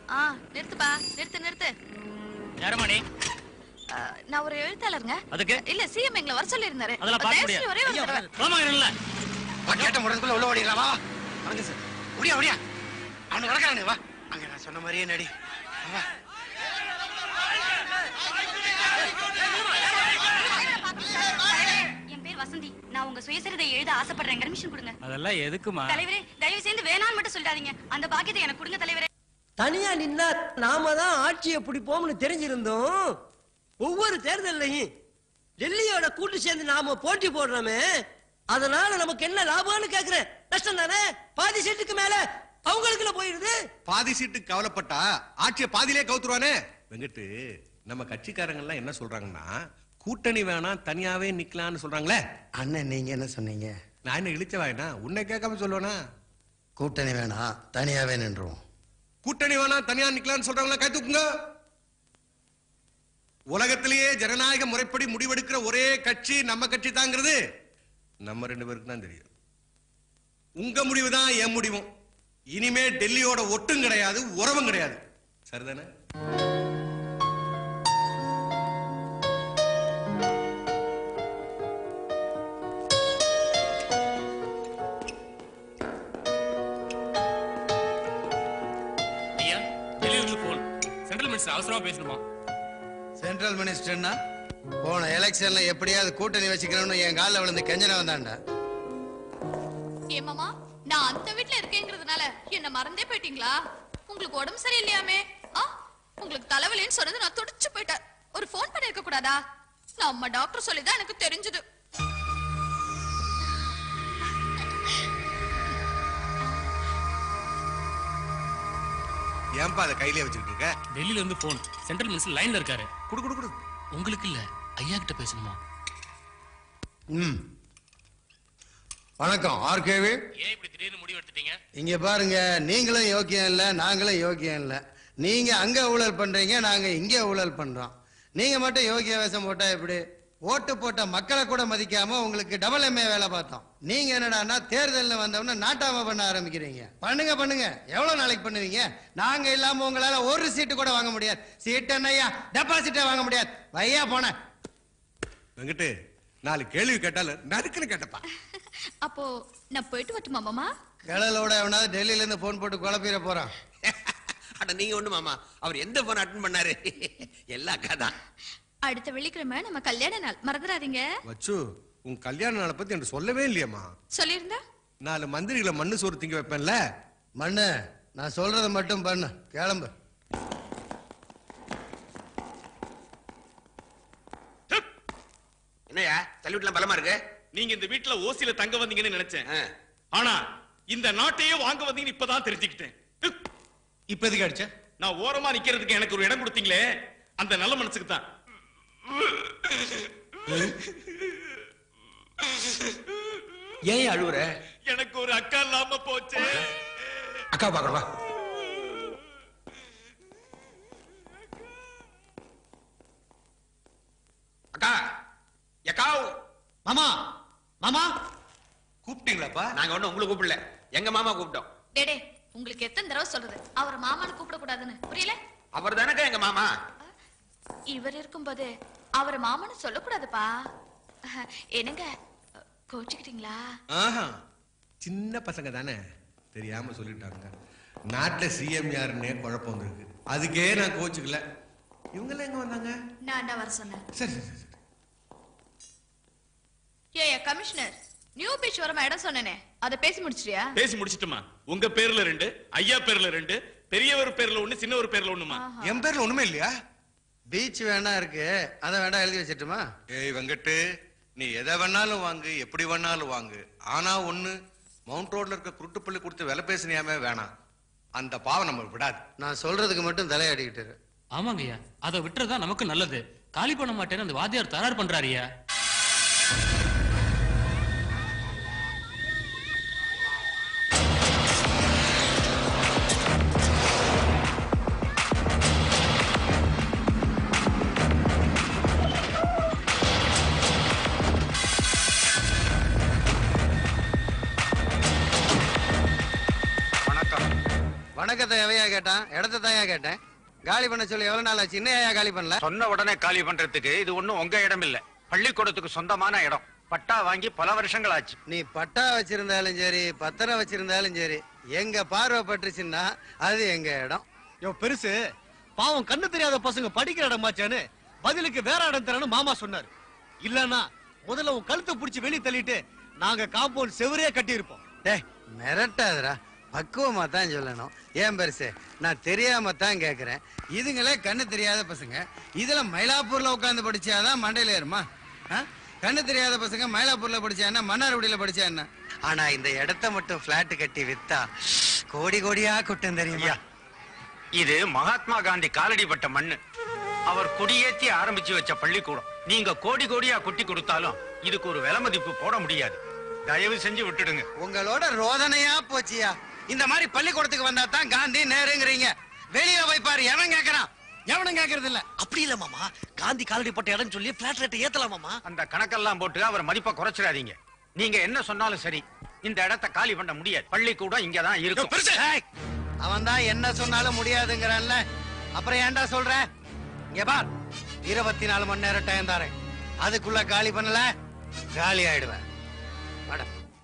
ஆ நிறுத்துப்பா நிறுத்து நிறுத்து யாரம்மா நீ ஆ, நான் ஒரு எழுத்தாளருங்க அதுக்கு இல்ல சிஎம் எங்களை வர சொல்லி இருந்தாரு அதெல்லாம் பார்க்க முடியாது ஒரே ஒரு ஐயா, தடவை போமா இல்ல கேட்ட முடத்துக்குள்ள உள்ள ஓடிடலாமா வாங்க சார் ஒடியா ஒடியா அவனு கிடக்கிறானு வா அங்க நான் சொன்ன மாதிரியே நடி வா என் பேர் வசந்தி நான் உங்க சுயசரிதை எழுத ஆசைப்படுறேன் பர்மிஷன் கொடுங்க அதெல்லாம் எதுக்குமா தலைவரே தயவு செய்து வேணான்னு மட்டும் சொல்லிடாதீங்க அந்த பாக்கியத்தை எனக்கு கொடுங்க தலைவரே தனியா நின்னா நாம தான் ஆட்சியை பிடிப்போம்னு தெரிஞ்சிருந்தோம் ஒவ்வொரு தேர்தல்லையும் டெல்லியோட கூட்டு சேர்ந்து நாம போட்டி போடுறோமே அதனால நமக்கு என்ன லாபம்னு கேக்குறேன் நஷ்டம் தானே பாதி சீட்டுக்கு மேல அவங்களுக்குள்ள போயிடுது பாதி சீட்டு கவலைப்பட்டா ஆட்சியை பாதியிலே கவுத்துருவானே வெங்கட்டு நம்ம கட்சிக்காரங்க எல்லாம் என்ன சொல்றாங்கன்னா கூட்டணி வேணாம் தனியாவே நிக்கலாம்னு சொல்றாங்களே அண்ணன் நீங்க என்ன சொன்னீங்க நான் என்ன இழிச்ச வாயினா உன்னை கேட்காம சொல்லுவேனா கூட்டணி வேணாம் தனியாவே நின்றுவோம் கூட்டணி வேணாம் தனியா நிக்கலாம்னு சொல்றாங்களா கை தூக்குங்க உலகத்திலேயே ஜனநாயக முறைப்படி முடிவெடுக்கிற ஒரே கட்சி நம்ம கட்சி தாங்கிறது நம்ம ரெண்டு பேருக்கு தான் தெரியும் உங்க முடிவு தான் என் முடிவும் இனிமே டெல்லியோட ஒட்டும் கிடையாது உறவும் கிடையாது சரிதானே ஐயா டெல்லியில இருந்து போன் சென்ட்ரல் மினிஸ்டர் அவசரமா பேசணுமா சென்ட்ரல் மினிஸ்டர்னா போன எலெக்ஷன்ல எப்படியாவது கூட்டணி வச்சுக்கணும்னு என் காலில் விழுந்து கெஞ்சன வந்தான்டா ஏமாமா நான் அந்த வீட்ல இருக்கேங்கிறதுனால என்ன மறந்தே போயிட்டீங்களா உங்களுக்கு உடம்பு சரியில்லையாமே ஆ உங்களுக்கு தலைவலின்னு சொன்னது நான் துடிச்சு போயிட்டேன் ஒரு ஃபோன் பண்ணிருக்க கூடாதா நம்ம டாக்டர் சொல்லிதான் எனக்கு தெரிஞ்சது ஏன்பா அதை கையிலே வச்சுக்கிட்டு இருக்க டெல்லியில இருந்து போன் சென்ட்ரல் மினிஸ்டர் லைன்ல இருக்காரு குடு குடு குடு உங்களுக்கு இல்ல ஐயா கிட்ட பேசணுமா ம் வணக்கம் ஆர்கேவி ஏன் இப்படி திடீர்னு முடிவு எடுத்துட்டீங்க இங்க பாருங்க நீங்களும் யோக்கியம் இல்ல நாங்களும் யோக்கியம் இல்ல நீங்க அங்க ஊழல் பண்றீங்க நாங்க இங்க ஊழல் பண்றோம் நீங்க மட்டும் யோகிய வேஷம் போட்டா எப்படி ஓட்டு போட்ட மக்களை கூட மதிக்காம உங்களுக்கு டபுள் எம்ஏ வேலை பார்த்தோம் நீங்க என்னடான்னா தேர்தல்ல வந்தவொடனே நாட்டாம பண்ண ஆரம்பிக்கிறீங்க பண்ணுங்க பண்ணுங்க எவ்வளவு நாளைக்கு பண்ணுவீங்க நாங்க இல்லாம உங்களால ஒரு சீட்டு கூட வாங்க முடியாது சீட்டு என்னய்யா டெபாசிட்டே வாங்க முடியாது வையா போன வெங்கட்டு நாலு கேள்வி கேட்டாலும் நறுக்குன்னு கேட்டப்பா அப்போ நான் போயிட்டு வரட்டுமா மாமா கிழலோட எவனாவது டெல்லியில இருந்து போன் போட்டு குழப்பிட போறான் அட நீங்க ஒண்ணு மாமா அவர் எந்த போன் அட்டன் பண்ணாரு எல்லா அக்கா தான் அடுத்த வெள்ளிக்கிழமை நம்ம கல்யாண நாள் மறந்துடாதீங்க வச்சு உன் கல்யாண நாளை பத்தி எனக்கு சொல்லவே இல்லையம்மா சொல்லியிருந்தா நாலு மந்திரிகளை மண்ணு சோறு திங்க வைப்பேன்ல மண்ணு நான் சொல்றதை மட்டும் பண்ணு கிளம்பு என்னய்யா தள்ளிவிட்டுலாம் பலமா இருக்கு நீங்க இந்த வீட்டுல ஓசியில தங்க வந்தீங்கன்னு நினைச்சேன் ஆ. ஆனா இந்த நாட்டையே வாங்க வந்தீங்கன்னு இப்பதான் தெரிஞ்சுக்கிட்டேன் உக். இப்ப எதுக்கு அடிச்ச நான் ஓரமா நிக்கிறதுக்கு எனக்கு ஒரு இடம் கொடுத்தீங்களே அந்த நல்ல மனசுக்கு தான் ஏன் அழுவுற எனக்கு ஒரு அக்கா இல்லாம போச்சு அக்கா பாக்கறவா அக்கா அக்கா மாமா மாமா கூப்பிட்டீங்களாப்பா நாங்க ஒண்ணும் உங்களை கூப்பிடல எங்க மாமா கூப்பிட்டோம் டேடே உங்களுக்கு எத்தனை தடவை சொல்றது அவர் மாமான்னு கூப்பிட கூடாதுன்னு புரியல அவர் தானக்கா எங்க மாமா இவர் இருக்கும்போது அவர் மாமான்னு சொல்லக்கூடாதுப்பா என்னங்க கோச்சுக்கிட்டீங்களா ஆஹா சின்ன பசங்க தானே தெரியாம சொல்லிட்டாங்க நாட்டுல சிஎம் யாருன்னே குழப்பம் வந்திருக்கு அதுக்கே நான் கோச்சுக்கல இவங்கெல்லாம் எங்க வந்தாங்க நான் தான் வர சொன்னேன் சரி சரி சரி, சரி ஏய் கமிஷனர் நியூ பீச் வரமா இடம் சொன்னேனே அதை பேசி முடிச்சிட்டியா பேசி முடிச்சிட்டுமா உங்க பேர்ல ரெண்டு ஐயா பேர்ல ரெண்டு பெரியவர் பேர்ல ஒண்ணு சின்னவர் பேர்ல ஒண்ணுமா என் பேர்ல ஒண்ணுமே இல்லையா பீச் வேணா இருக்கு அதை வேணா எழுதி வச்சிட்டுமா ஏய் வெங்கட்டு நீ எதை வேணாலும் வாங்கு எப்படி வேணாலும் வாங்கு ஆனா ஒண்ணு மவுண்ட் ரோட்ல இருக்க குருட்டுப்பள்ளி கொடுத்து விலை பேசினியாமே வேணாம் அந்த பாவம் நம்ம விடாது நான் சொல்றதுக்கு மட்டும் தலையாடிக்கிட்டு இரு. ஆமாங்கய்யா அதை விட்டுறதா நமக்கு நல்லது காலி பண்ண மாட்டேன்னு அந்த வாத்தியார் தரார் பண்றாருயா வணக்கம் பழக்கத்தை எவையா கேட்டான் இடத்த தாயா கேட்டேன் காலி பண்ண சொல்லி எவ்வளவு நாள் ஆச்சு இன்னும் ஏன் காலி பண்ணல சொன்ன உடனே காலி பண்றதுக்கு இது ஒண்ணும் உங்க இடம் இல்ல பள்ளிக்கூடத்துக்கு சொந்தமான இடம் பட்டா வாங்கி பல வருஷங்கள் ஆச்சு நீ பட்டா வச்சிருந்தாலும் சரி பத்திரம் வச்சிருந்தாலும் சரி எங்க பார்வை பட்டுச்சுன்னா அது எங்க இடம் யோ பெருசு பாவம் கண்ணு தெரியாத பசங்க படிக்கிற இடமாச்சான்னு பதிலுக்கு வேற இடம் தரேன்னு மாமா சொன்னாரு இல்லன்னா முதல்ல உன் கழுத்தை புடிச்சு வெளிய தள்ளிட்டு நாங்க காம்பவுண்ட் செவரே கட்டி இருப்போம் டேய் மிரட்டாதடா பக்குவமா தான் சொல்லணும் ஏன் பெருசு நான் தெரியாம தான் கேக்குறேன் இதுங்களே கண்ணு தெரியாத பசங்க இதுல மயிலாப்பூர்ல உட்காந்து படிச்சாதான் மண்டையில ஏறுமா ஆ? கண்ணு தெரியாத பசங்க மயிலாப்பூர்ல படிச்சா என்ன மன்னார்குடியில படிச்சா என்ன ஆனா இந்த இடத்த மட்டும் பிளாட் கட்டி வித்தா கோடி கோடியா கொட்டும் தெரியுமா இது மகாத்மா காந்தி காலடிப்பட்ட மண்ணு அவர் கொடியேத்தி ஆரம்பிச்சு வச்ச பள்ளிக்கூடம் நீங்க கோடி கோடியா கொட்டி கொடுத்தாலும் இதுக்கு ஒரு விலை மதிப்பு போட முடியாது தயவு செஞ்சு விட்டுடுங்க உங்களோட ரோதனையா போச்சியா இந்த மாதிரி பள்ளிக்கூடத்துக்கு வந்தா தான் காந்தி நேருங்கிறீங்க வெளியில போய் பாரு எவன் கேக்குறான் எவனும் கேக்குறது இல்ல அப்படி இல்ல மாமா காந்தி காலடி பட்ட இடம் சொல்லி பிளாட் ரேட்டை ஏத்தலாம் மாமா அந்த கணக்கெல்லாம் போட்டு அவர் மதிப்பை குறைச்சிடாதீங்க நீங்க என்ன சொன்னாலும் சரி இந்த இடத்தை காலி பண்ண முடியாது பள்ளிக்கூடம் இங்கதான் இருக்கும் ஏய், அவன் தான் என்ன சொன்னாலும் முடியாதுங்கிறான்ல அப்புறம் ஏன்டா சொல்ற இங்க பார் இருபத்தி நாலு மணி நேரம் டைம் தாரேன் அதுக்குள்ள காலி பண்ணல காலி ஆயிடுவேன் வாடா.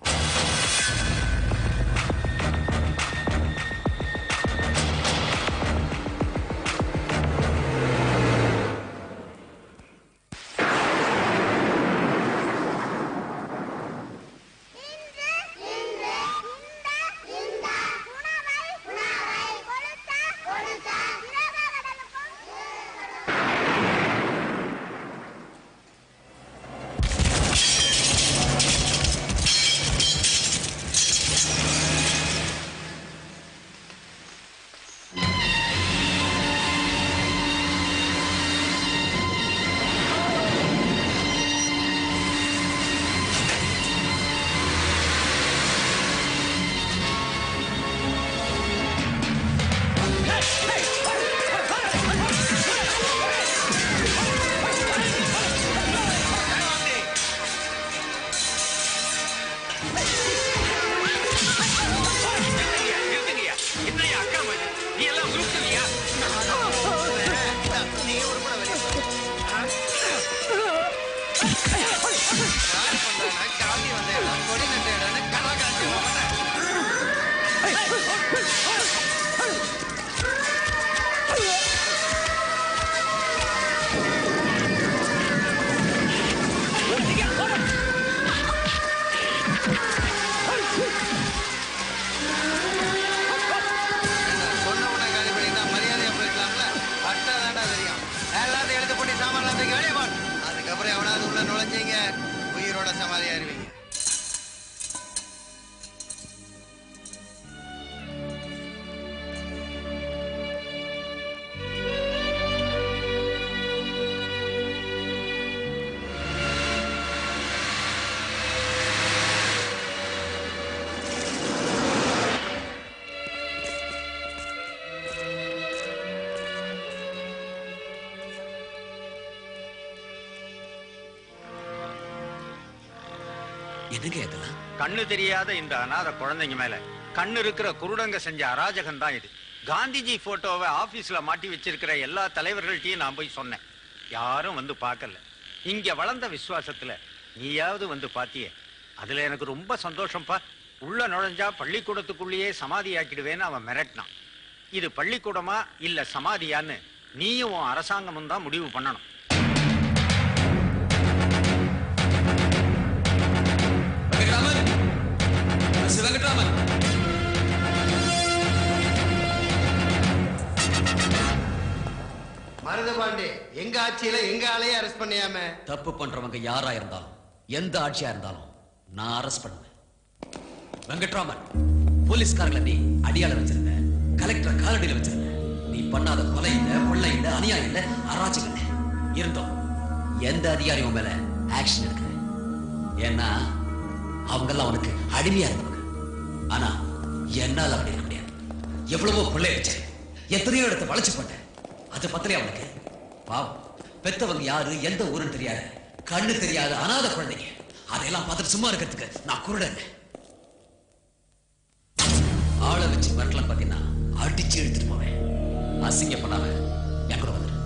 நிறுத்துங்கய்யா. என்னய்யா அக்கிரமம் இது? நீ எல்லாம் உருட்டுவியா? நீ ஒரு கூட வெளிய போ. காலி பண்றானா, காந்தி வந்த இடம், கொடி நட்ட இடம்னு கதை காட்சி போடுற. சொன்ன உடனே காலி பண்ணிட்டா மரியாதையா போயிருக்கலாம்ல பட்டா தாண்டா தெரியும் எல்லாத்தையும் எடுத்து போட்டு சாமான் எல்லாத்தையும் வெளியே போடு அதுக்கப்புறம் எவனாவது உள்ள நுழைஞ்சீங்க உயிரோட சமாதி ஆயிருவீங்க என்னங்க இதெல்லாம் கண்ணு தெரியாத இந்த அனாதை குழந்தைங்க மேல கண்ணு இருக்கிற குருடங்க செஞ்ச அராஜகம் தான் இது காந்திஜி போட்டோவை ஆபீஸ்ல மாட்டி வச்சிருக்கிற எல்லா தலைவர்கள்ட்டையும் நான் போய் சொன்னேன் யாரும் வந்து பார்க்கல இங்க வளர்ந்த விசுவாசத்துல நீயாவது வந்து பாத்தியே அதுல எனக்கு ரொம்ப சந்தோஷம்ப்பா உள்ள நுழைஞ்சா பள்ளிக்கூடத்துக்குள்ளேயே சமாதி ஆக்கிடுவேன்னு அவன் மிரட்டினான் இது பள்ளிக்கூடமா இல்ல சமாதியான்னு நீயும் உன் அரசாங்கமும் தான் முடிவு பண்ணணும் வெங்கட்ராமன் மிஸ்டர் வெங்கட்ராமன் மருதபாண்டி எங்க ஆட்சியில எங்க ஆளையே அரெஸ்ட் பண்ணியாம தப்பு பண்றவங்க யாரா இருந்தாலும் எந்த ஆட்சியா இருந்தாலும் நான் அரெஸ்ட் பண்ணுவேன் வெங்கட்ராமன் போலீஸ்காரங்களை நீ அடியாள வச்சிருந்த கலெக்டர் காலடியில வச்சிருந்த நீ பண்ணாத கொலை இல்ல கொள்ளை இல்ல அநியாயம் இல்ல அராஜகம் இல்ல இருந்தோம் எந்த அதிகாரியும் மேல ஆக்ஷன் எடுக்கல ஏன்னா அவங்கெல்லாம் உனக்கு அடிமையா இருந்தவங்க ஆனா என்னால அப்படி இருக்க முடியாது எவ்வளவோ கொள்ளை வச்சேன் எத்தனையோ இடத்தை வளைச்சு போட்டேன் அது பத்திரையா அவனுக்கு பாவம் பெத்தவங்க யாரு எந்த ஊருன்னு தெரியாது கண்ணு தெரியாத அனாதை குழந்தைங்க அதையெல்லாம் பார்த்துட்டு சும்மா இருக்கிறதுக்கு நான் குருடன் ஆளை வச்சு மிரட்டலாம் பாத்தீங்கன்னா அடிச்சு எடுத்துட்டு போவேன் அசிங்க பண்ணாம என் கூட வந்துரு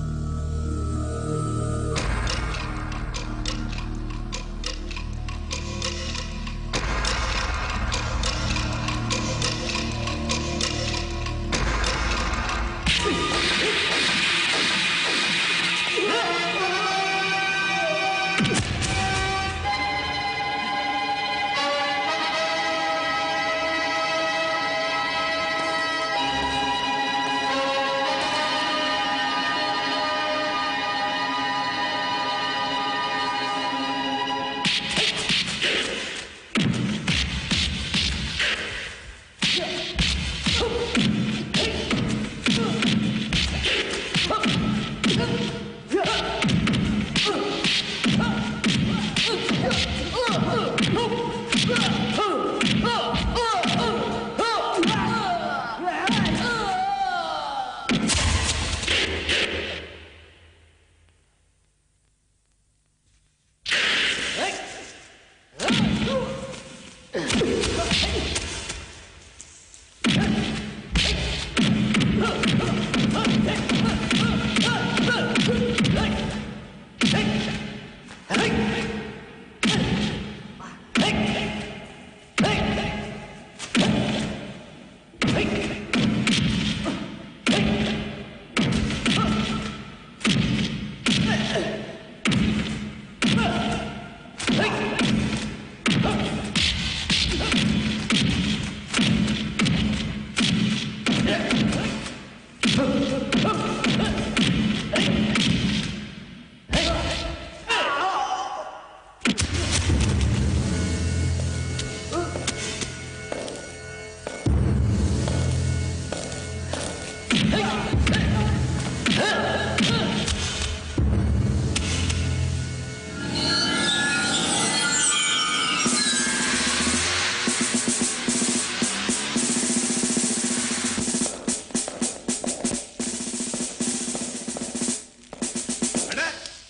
அட,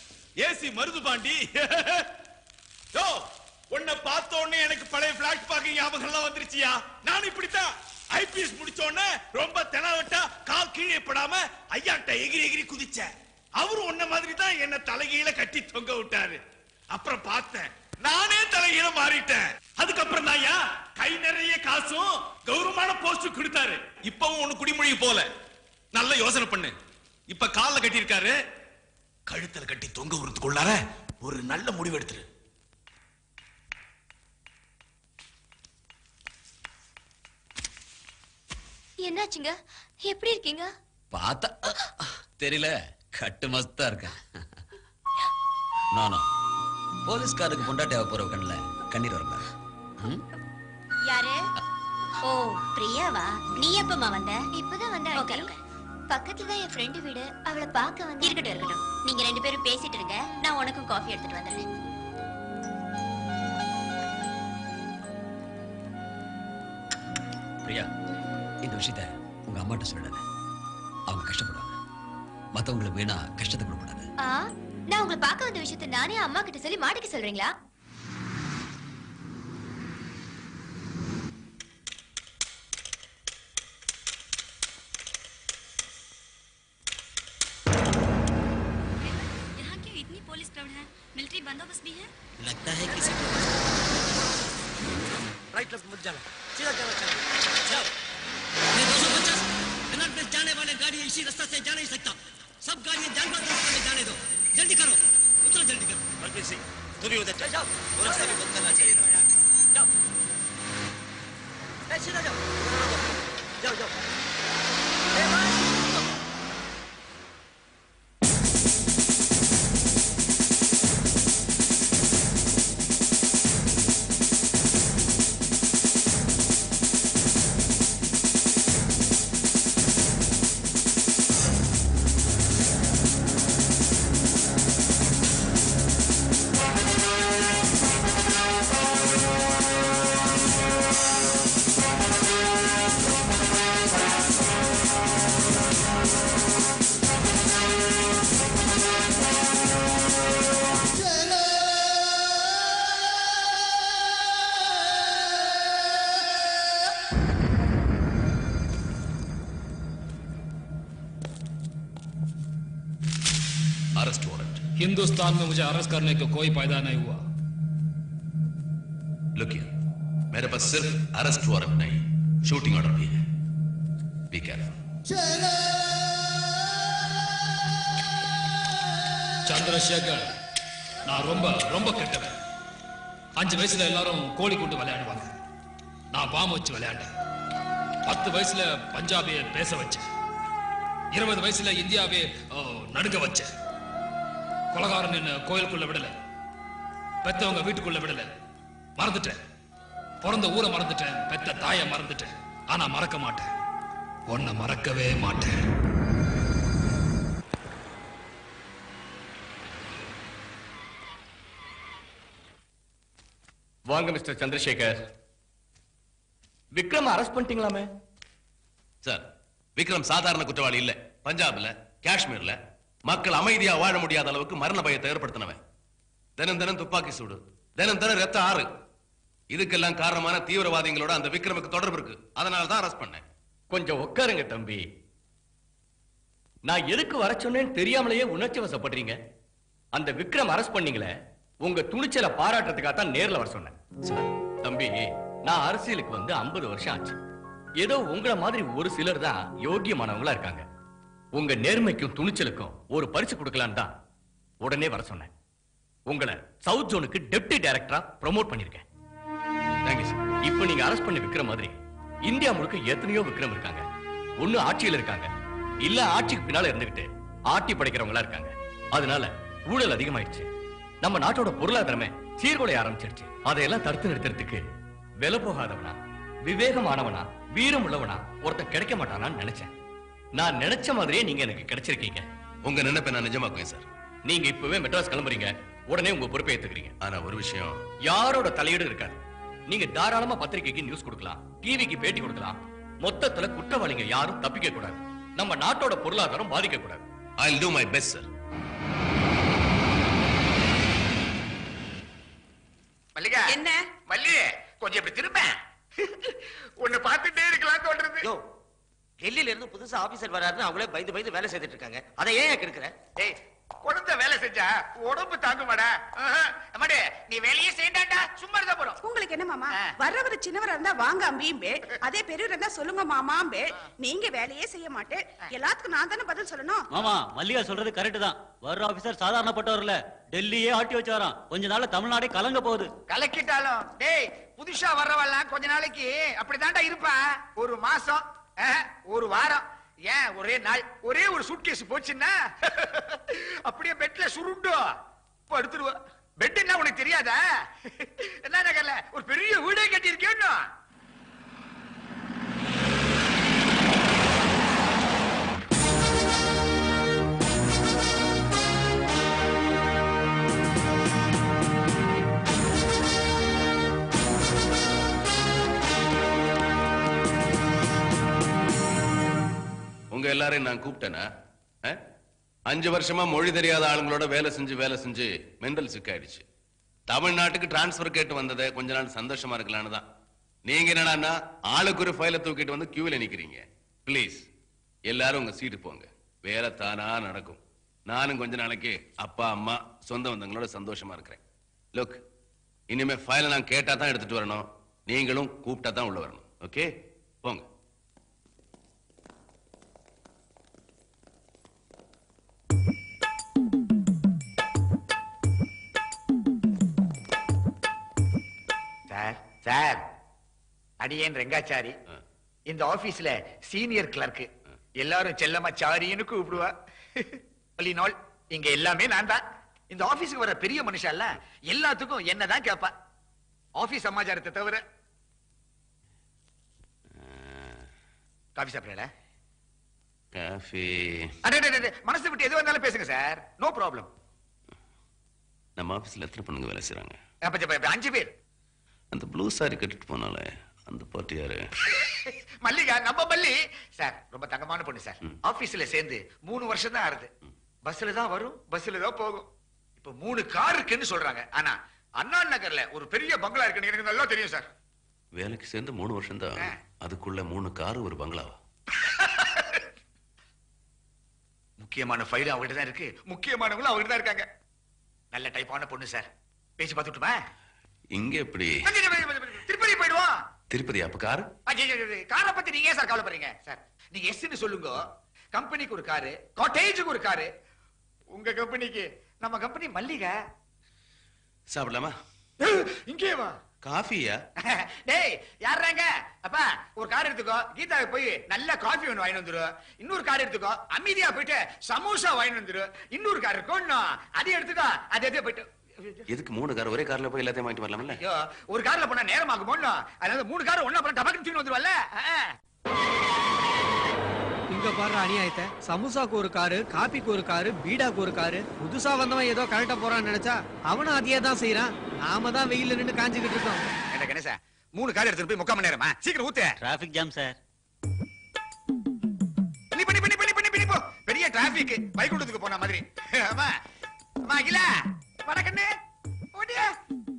ஏசி மருது பாண்டி யோ உன்னை பார்த்த உடனே எனக்கு பழைய பிளாட் பாக்க ஞாபகம் எல்லாம் வந்துருச்சியா நான் இப்படித்தான் ஐபிஎஸ் முடிச்ச உடனே ரொம்ப தெனாவட்டா கால் கீழே படாம ஐயாட்ட எகிரி எகிரி குதிச்சேன் அவரு உன்ன மாதிரி தான் என்ன தலைகீழ கட்டி தொங்க விட்டாரு அப்புறம் பார்த்தேன் நானே தலைகீழ மாறிட்டேன் அதுக்கப்புறம் தான் ஐயா கை நிறைய காசும் கௌரவமான போஸ்ட் கொடுத்தாரு இப்பவும் ஒண்ணு குடிமொழி போல நல்ல யோசனை பண்ணு இப்ப கால்ல கட்டியிருக்காரு கழுத்துல கட்டி தொங்க விடுறதுக்குள்ளார ஒரு நல்ல முடிவு எடுத்துரு என்னாச்சுங்க எப்படி இருக்கீங்க பார்த்தா தெரியல கட்டு மஸ்தா இருக்க நானா போலீஸ்காருக்கு பொண்டாட்டியாக போற கண்ணுல கண்ணீர் வரல ம்? யாரு ஓ பிரியாவா நீ எப்பமா வந்த இப்பதான் வந்த ஓகே பக்கத்துல தான் என் ஃப்ரெண்டு வீடு அவளை பார்க்க வந்து இருக்கட்டும் இருக்கட்டும் நீங்க ரெண்டு பேரும் பேசிட்டு இருங்க நான் உனக்கும் காஃபி எடுத்துட்டு வந்துடுறேன் பிரியா இந்த விஷயத்த உங்க அம்மாட்ட சொல்லிடாத அவங்க கஷ்டப்படுவாங்க மத்தவங்களுக்கு வீணா கஷ்டத்தை கொடுக்கூடாது ஆ நான் உங்களை பார்க்க வந்த விஷயத்தை நானே அம்மா கிட்ட சொல்லி மாட்டிக்க சொல்றீங்களா यहाँ क्यों इतनी पुलिस क्राउड है मिलिट्री बंदोबस्त भी है लगता है किसी को राइट लेफ्ट मत जाना सीधा जाना चाहिए जाओ मैं दो सौ पचास कन्नड़ प्लेस जाने वाले गाड़ी इसी रास्ते से जा नहीं सकता सब गाड़ियां जानवर रास्ते में जाने दो जल्दी करो उतना जल्दी करो बलबीर सिंह तुम भी उधर जाओ वो रास्ता भी बंद करना चाहिए जाओ ए, सीधा जाओ जाओ जाओ ए, भाई Thank अरेस्ट वारंट हिंदुस्तान में मुझे अरेस्ट करने का कोई फायदा नहीं हुआ लुक मेरे पास सिर्फ अरेस्ट वारंट नहीं शूटिंग ऑर्डर भी है बी केयरफुल சந்திரசேகர் நான் ரொம்ப ரொம்ப கெட்டவன் அஞ்சு வயசுல எல்லாரும் கோழி கூண்டு விளையாடுவாங்க நான் பாம்பு வச்சு விளையாண்டேன் பத்து வயசுல பஞ்சாபிய பேச வச்சேன் இருபது வயசுல இந்தியாவே ஓ, நடுங்க வச்சேன் கொலகாரன் என்ன கோயிலுக்குள்ள விடல பெத்தவங்க வீட்டுக்குள்ள விடல மறந்துட்டேன் பிறந்த ஊரை மறந்துட்டேன் பெத்த தாயை மறந்துட்டேன் ஆனா மறக்க மாட்டேன் உன்னை மறக்கவே மாட்டேன் வாங்க மிஸ்டர் சந்திரசேகர் விக்ரம் அரெஸ்ட் பண்ணிட்டீங்களாமே சார் விக்ரம் சாதாரண குற்றவாளி இல்ல பஞ்சாப்ல காஷ்மீர்ல மக்கள் அமைதியா வாழ முடியாத அளவுக்கு மரண பயத்தை ஏற்படுத்தினவன் தினம் தினம் துப்பாக்கி சூடு தினம் தினம் ரத்த ஆறு இதுக்கெல்லாம் காரணமான தீவிரவாதிகளோட அந்த விக்ரமுக்கு தொடர்பு இருக்கு அதனால தான் அரெஸ்ட் பண்ணேன் கொஞ்சம் உட்காருங்க தம்பி நான் எதுக்கு வர சொன்னேன்னு தெரியாமலேயே உணர்ச்சி வசப்படுறீங்க அந்த விக்ரம் அரெஸ்ட் பண்ணீங்களே உங்க துணிச்சலை பாராட்டுறதுக்காக தான் நேர்ல வர சொன்னேன் தம்பி நான் அரசியலுக்கு வந்து 50 வருஷம் ஆச்சு ஏதோ உங்கள மாதிரி ஒரு சிலர் தான் யோக்கியமானவங்களா இருக்காங்க உங்க நேர்மைக்கும் துணிச்சலுக்கும் ஒரு பரிசு கொடுக்கலான்னு தான் உடனே வர சொன்னேன் உங்களை சவுத் ஜோனுக்கு டெப்டி டைரக்டரா ப்ரோமோட் பண்ணிருக்கேன் தேங்க்யூ சார் இப்போ நீங்க அரெஸ்ட் பண்ணி விக்கிற மாதிரி இந்தியா முழுக்க எத்தனையோ விக்ரம் இருக்காங்க ஒண்ணு ஆட்சியில இருக்காங்க இல்ல ஆட்சிக்கு பின்னால இருந்துகிட்டு ஆட்டி படைக்கிறவங்களா இருக்காங்க அதனால ஊழல் அதிகமாயிடுச்சு நம்ம நாட்டோட பொருளாதாரமே சீர்குலைய ஆரம்பிச்சிருச்சு அதையெல்லாம் தடுத்து நிறுத்துறதுக்கு விலை போகாதவனா விவேகமானவனா வீரம் உள்ளவனா ஒருத்தன் கிடைக்க மாட்டானான்னு நினைச்சேன் நான் நினைச்ச மாதிரியே நீங்க எனக்கு கிடைச்சிருக்கீங்க உங்க நினைப்பை நான் நிஜமாக்குவேன் சார் நீங்க இப்பவே மெட்ராஸ் கிளம்புறீங்க உடனே உங்க பொறுப்பை ஏத்துக்கிறீங்க ஆனா ஒரு விஷயம் யாரோட தலையீடு இருக்காது நீங்க தாராளமா பத்திரிக்கைக்கு நியூஸ் கொடுக்கலாம் டிவிக்கு பேட்டி கொடுக்கலாம் மொத்தத்துல குற்றவாளிங்க யாரும் தப்பிக்க கூடாது நம்ம நாட்டோட பொருளாதாரம் பாதிக்க கூடாது I do my best sir Mallika என்ன மல்லி கொஞ்சம் இப்படி திரும்ப உன்னை பார்த்துட்டே இருக்கலாம் தோன்றது யோ டெல்லியில இருந்து புதுசா ஆபீசர் வராருன்னு அவங்களே பயந்து பயந்து வேலை செய்துட்டு இருக்காங்க அதை ஏன் கெடுக்கிற டேய் குழந்தை வேலை செஞ்சா உடம்பு தாங்குமாடா ஆஹா. அம்மாடி நீ வேலையே செய்யண்டாண்டா சும்மா இருந்தா போறோம் உங்களுக்கு என்ன மாமா வர்றவர் சின்னவரா இருந்தா வாங்க அம்பியும்பே அதே பெரியவர் இருந்தா சொல்லுங்க மாமாம்பே நீங்க வேலையே செய்ய மாட்டேன் எல்லாத்துக்கும் நான் தானே பதில் சொல்லணும் மாமா மல்லிகா சொல்றது கரெக்ட் தான் வர்ற ஆபீசர் சாதாரணப்பட்டவர் இல்ல டெல்லியே ஆட்டி வச்சாராம் கொஞ்ச நாள்ல தமிழ்நாடே கலங்க போகுது கலக்கிட்டாலும் டேய் புதுசா வர்றவெல்லாம் கொஞ்ச நாளைக்கு அப்படிதான்டா இருப்பா ஒரு மாசம் ஆஹா, ஒரு வாரம் ஏன் ஒரே நாள் ஒரே ஒரு சூட்கேஸ் போச்சுன்னா அப்படியே பெட்ல சுருண்டும் படுத்துருவா பெட் என்ன உனக்கு தெரியாதா என்ன நகர்ல ஒரு பெரிய வீடே கட்டி இருக்கேன் உங்க எல்லாரையும் நான் கூப்பிட்டேனா ஆ? அஞ்சு வருஷமா மொழி தெரியாத ஆளுங்களோட வேலை செஞ்சு வேலை செஞ்சு மெண்டல் சிக்காயிடுச்சு தமிழ்நாட்டுக்கு டிரான்ஸ்ஃபர் கேட்டு வந்ததை கொஞ்ச நாள் சந்தோஷமா இருக்கலாம்னு தான் நீங்க என்னடான்னா ஆளுக்கு ஒரு ஃபைலை தூக்கிட்டு வந்து கியூல நிக்கிறீங்க ப்ளீஸ் எல்லாரும் உங்க சீட்டு போங்க வேலை தானா நடக்கும் நானும் கொஞ்ச நாளைக்கு அப்பா அம்மா சொந்த பந்தங்களோட சந்தோஷமா இருக்கிறேன் லுக் இனிமே ஃபைலை நான் கேட்டா தான் எடுத்துட்டு வரணும் நீங்களும் கூப்பிட்டா தான் உள்ள வரணும் ஓகே போங்க சார் சார் அடியேன் ரெங்காச்சாரி இந்த ஆபீஸ்ல சீனியர் கிளர்க் எல்லாரும் செல்லமா சாரின்னு கூப்பிடுவா நாள் இங்க எல்லாமே நான் தான் இந்த ஆபீஸ்க்கு வர பெரிய மனுஷன் எல்லாம் எல்லாத்துக்கும் என்னதான் கேட்பா ஆபீஸ் சமாச்சாரத்தை தவிர காபி சாப்பிடல காஃபி மனசு விட்டு எது வந்தாலும் பேசுங்க சார் நோ ப்ராப்ளம் நம்ம ஆபீஸ்ல எத்தனை பொண்ணுங்க வேலை செய்றாங்க அஞ்சு பேர் அந்த ப்ளூ சாரி கட்டிட்டு போனாலே அந்த பார்ட்டி யாரு மல்லிகா நம்ம மல்லி சார் ரொம்ப தங்கமான பொண்ணு சார் ஆபீஸ்ல சேர்ந்து மூணு வருஷம் தான் ஆறுது பஸ்ல தான் வரும் பஸ்ல தான் போகும் இப்ப மூணு கார் இருக்குன்னு சொல்றாங்க ஆனா அண்ணா நகர்ல ஒரு பெரிய பங்களா இருக்குன்னு எனக்கு நல்லா தெரியும் சார் வேலைக்கு சேர்ந்து மூணு வருஷம் தான் அதுக்குள்ள மூணு காரு ஒரு பங்களாவா முக்கியமான ஃபைல் அவகிட்ட தான் இருக்கு முக்கியமானவங்களும் அவகிட்ட தான் இருக்காங்க நல்ல டைப்பான பொண்ணு சார் பேசி பார்த்துட்டுமா இங்க எப்படி திருப்பதி போயிடுவோம் திருப்பதி அப்ப காரு காரை பத்தி நீங்க ஏன் சார் கவலைப்படுறீங்க சார் நீங்க எஸ்ன்னு சொல்லுங்க கம்பெனிக்கு ஒரு காரு காட்டேஜுக்கு ஒரு காரு உங்க கம்பெனிக்கு நம்ம கம்பெனி மல்லிகை சாப்பிடலாமா இங்கே வா காஃபியா டேய் யாருறாங்க அப்பா ஒரு கார் எடுத்துக்கோ கீதாவுக்கு போய் நல்ல காஃபி ஒன்று வாங்கி வந்துரு இன்னொரு கார் எடுத்துக்கோ அமைதியா போயிட்டு சமோசா வாங்கி வந்துரு இன்னொரு கார் இருக்கும் இன்னும் அதையும் எடுத்துக்கோ அதை எடுத்து போயிட்டு எதுக்கு மூணு கார் ஒரே கார்ல போய் எல்லாத்தையும் வாங்கிட்டு வரலாம்ல ஐயோ ஒரு கார்ல போனா நேரம் ஆகுமோ அதனால மூணு கார் ஒண்ணா போனா டபக்கு தூக்கி வந்துருவல்ல இங்க பாரு அநியாயத்தை சமோசாக்கு ஒரு காரு காபிக்கு ஒரு காரு பீடாக்கு ஒரு காரு புதுசா வந்தவன் ஏதோ கரெக்டா போறான்னு நினைச்சா அவனும் அதையே தான் செய்யறான் நாம தான் வெயில்ல நின்னு காஞ்சிக்கிட்டு இருக்கோம் என்ன கணேசா மூணு கார் எடுத்துட்டு போய் முக்கால் மணி நேரமா சீக்கிரம் ஊத்து டிராபிக் ஜாம் சார் பண்ணி பண்ணி பண்ணி பண்ணி பண்ணி பண்ணி போ பெரிய டிராபிக் வைகுண்டத்துக்கு போன மாதிரி ஆமா அம்மா அகிலா வணக்கண்ணே ஓடியா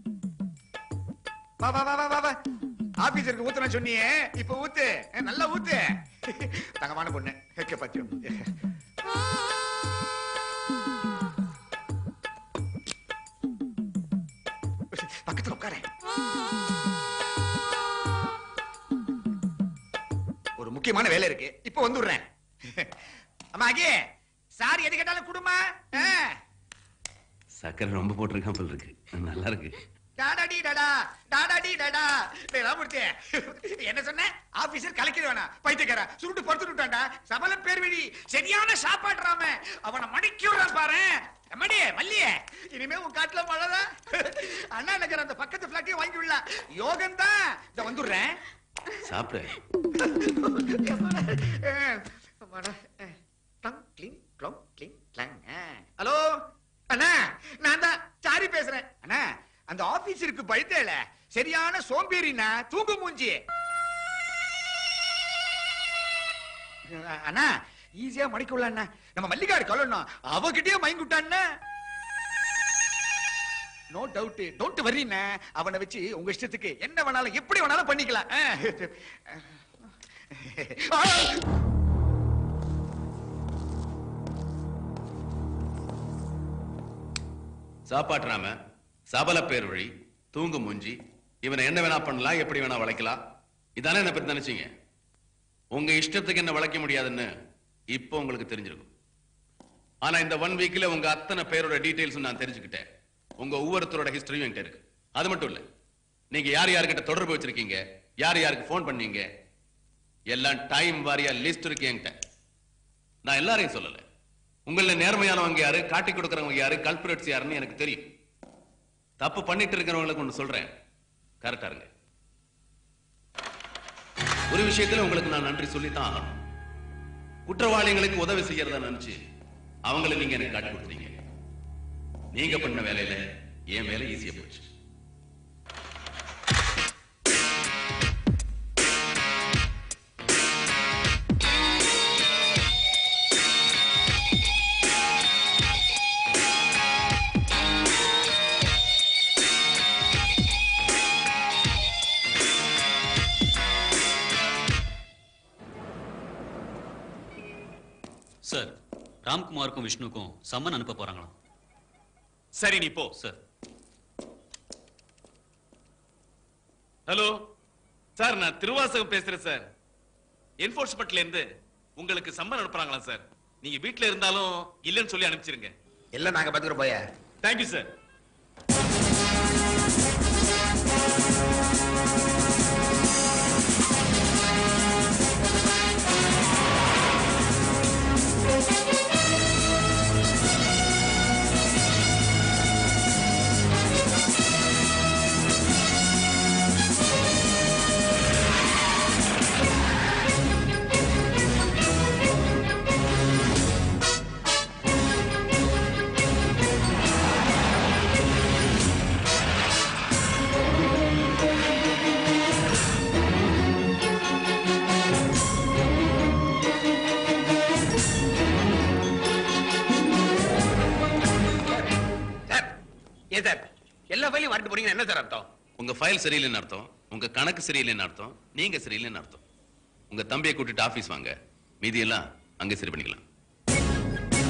வா வா வா வா வா வா ஆபீசருக்கு ஊத்துன சொன்னியே இப்ப ஊத்து ஏ, நல்லா ஊத்து தங்கமான பொண்ணு கேட்க பாத்தியம் பக்கத்துல உட்காரு ஒரு முக்கியமான வேலை இருக்கு இப்ப வந்துடுறேன் அம்மா அகே சார் எது கேட்டாலும் குடுமா சக்கரை ரொம்ப போட்டிருக்கான் போல இருக்கு நல்லா இருக்கு டாடாடி டடா டாடாடி டடா டேய் ராமூர்த்தி என்ன சொன்ன ஆபீசர் கலக்கிட வேணாம் பைத்தியக்கார சுருட்டு படுத்து விட்டான்டா சபல பேர் வழி சரியான சாப்பாடுறாம அவனை மடக்கி விடுறான் பாரு மடியே மல்லியே இனிமே உன் காட்டுல மழைதான் அண்ணா நகர் அந்த பக்கத்து பிளாட்டையும் வாங்கி விடலாம் யோகம் தான் இத வந்துடுறேன் சாப்பிடு ஹலோ அண்ணா நான் தான் சாரி பேசுறேன் அண்ணா அந்த ஆபீஸருக்கு பயத்தேல சரியான சோம்பேறினா தூங்கு மூஞ்சி அண்ணா ஈஸியா மடிக்கல அண்ணா நம்ம மல்லிகாடு கலணும் அவகிட்டயே மயங்கி விட்டான்னா நோ டவுட் டோன்ட் வரிண்ணா அவனை வச்சு உங்க இஷ்டத்துக்கு என்ன வேணாலும் எப்படி வேணாலும் பண்ணிக்கலாம் ஆ. சாப்பாட்டுறாம சபல பேர் வழி தூங்கு மூஞ்சி இவனை என்ன வேணா பண்ணலாம் எப்படி வேணா வளைக்கலாம் இதானே என்ன பத்தி நினைச்சீங்க உங்க இஷ்டத்துக்கு என்ன வளைக்க முடியாதுன்னு இப்போ உங்களுக்கு தெரிஞ்சிருக்கும் ஆனா இந்த ஒன் வீக்ல உங்க அத்தனை பேரோட டீடைல்ஸ் நான் தெரிஞ்சுக்கிட்டேன் உங்க ஒவ்வொருத்தரோட ஹிஸ்டரியும் என்கிட்ட இருக்கு அது மட்டும் இல்ல நீங்க யார் யார்கிட்ட தொடர்பு வச்சிருக்கீங்க யார் யாருக்கு ஃபோன் பண்ணீங்க எல்லாம் டைம் வாரியா லிஸ்ட் இருக்கு என்கிட்ட நான் எல்லாரையும் சொல்லல உங்கள நேர்மையானவங்க யாரு காட்டி கொடுக்கறவங்க யாரு கல்பரேட்ஸ் யாருன்னு எனக்கு தெரியும் தப்பு பண்ணிட்டு இருக்கிறவங்களுக்கு ஒண்ணு சொல்றேன் கரெக்டா இருங்க ஒரு விஷயத்துல உங்களுக்கு நான் நன்றி சொல்லித்தான் ஆகணும் குற்றவாளிகளுக்கு உதவி செய்யறதா நினைச்சு அவங்கள நீங்க எனக்கு காட்டி கொடுத்தீங்க நீங்க பண்ண வேலையில என் வேலை ஈஸியா போச்சு சார் ராம்குமாருக்கும் விஷ்ணுக்கும் சம்மன் அனுப்ப போறாங்களாம் சரி நீ போ சார் ஹலோ சார் நான் திருவாசகம் பேசுறேன் சார் என்போர்ஸ்மெண்ட்ல இருந்து உங்களுக்கு சம்மன் அனுப்புறாங்களா சார் நீங்க வீட்ல இருந்தாலும் இல்லைன்னு சொல்லி அனுப்பிச்சிருங்க எல்லாம் நாங்க பாத்துக்கிறோம் போய தேங்க்யூ சார் ஏன் சார் எல்லா ஃபைலையும் வாங்கிட்டு போறீங்க என்ன சார் அர்த்தம் உங்க ஃபைல் சரியில்லைன்னு அர்த்தம் உங்க கணக்கு சரியில்லைன்னு அர்த்தம் நீங்க சரியில்லைன்னு அர்த்தம் உங்க தம்பியை கூட்டிட்டு ஆபீஸ் வாங்க மீதி எல்லாம் அங்க சரி பண்ணிக்கலாம்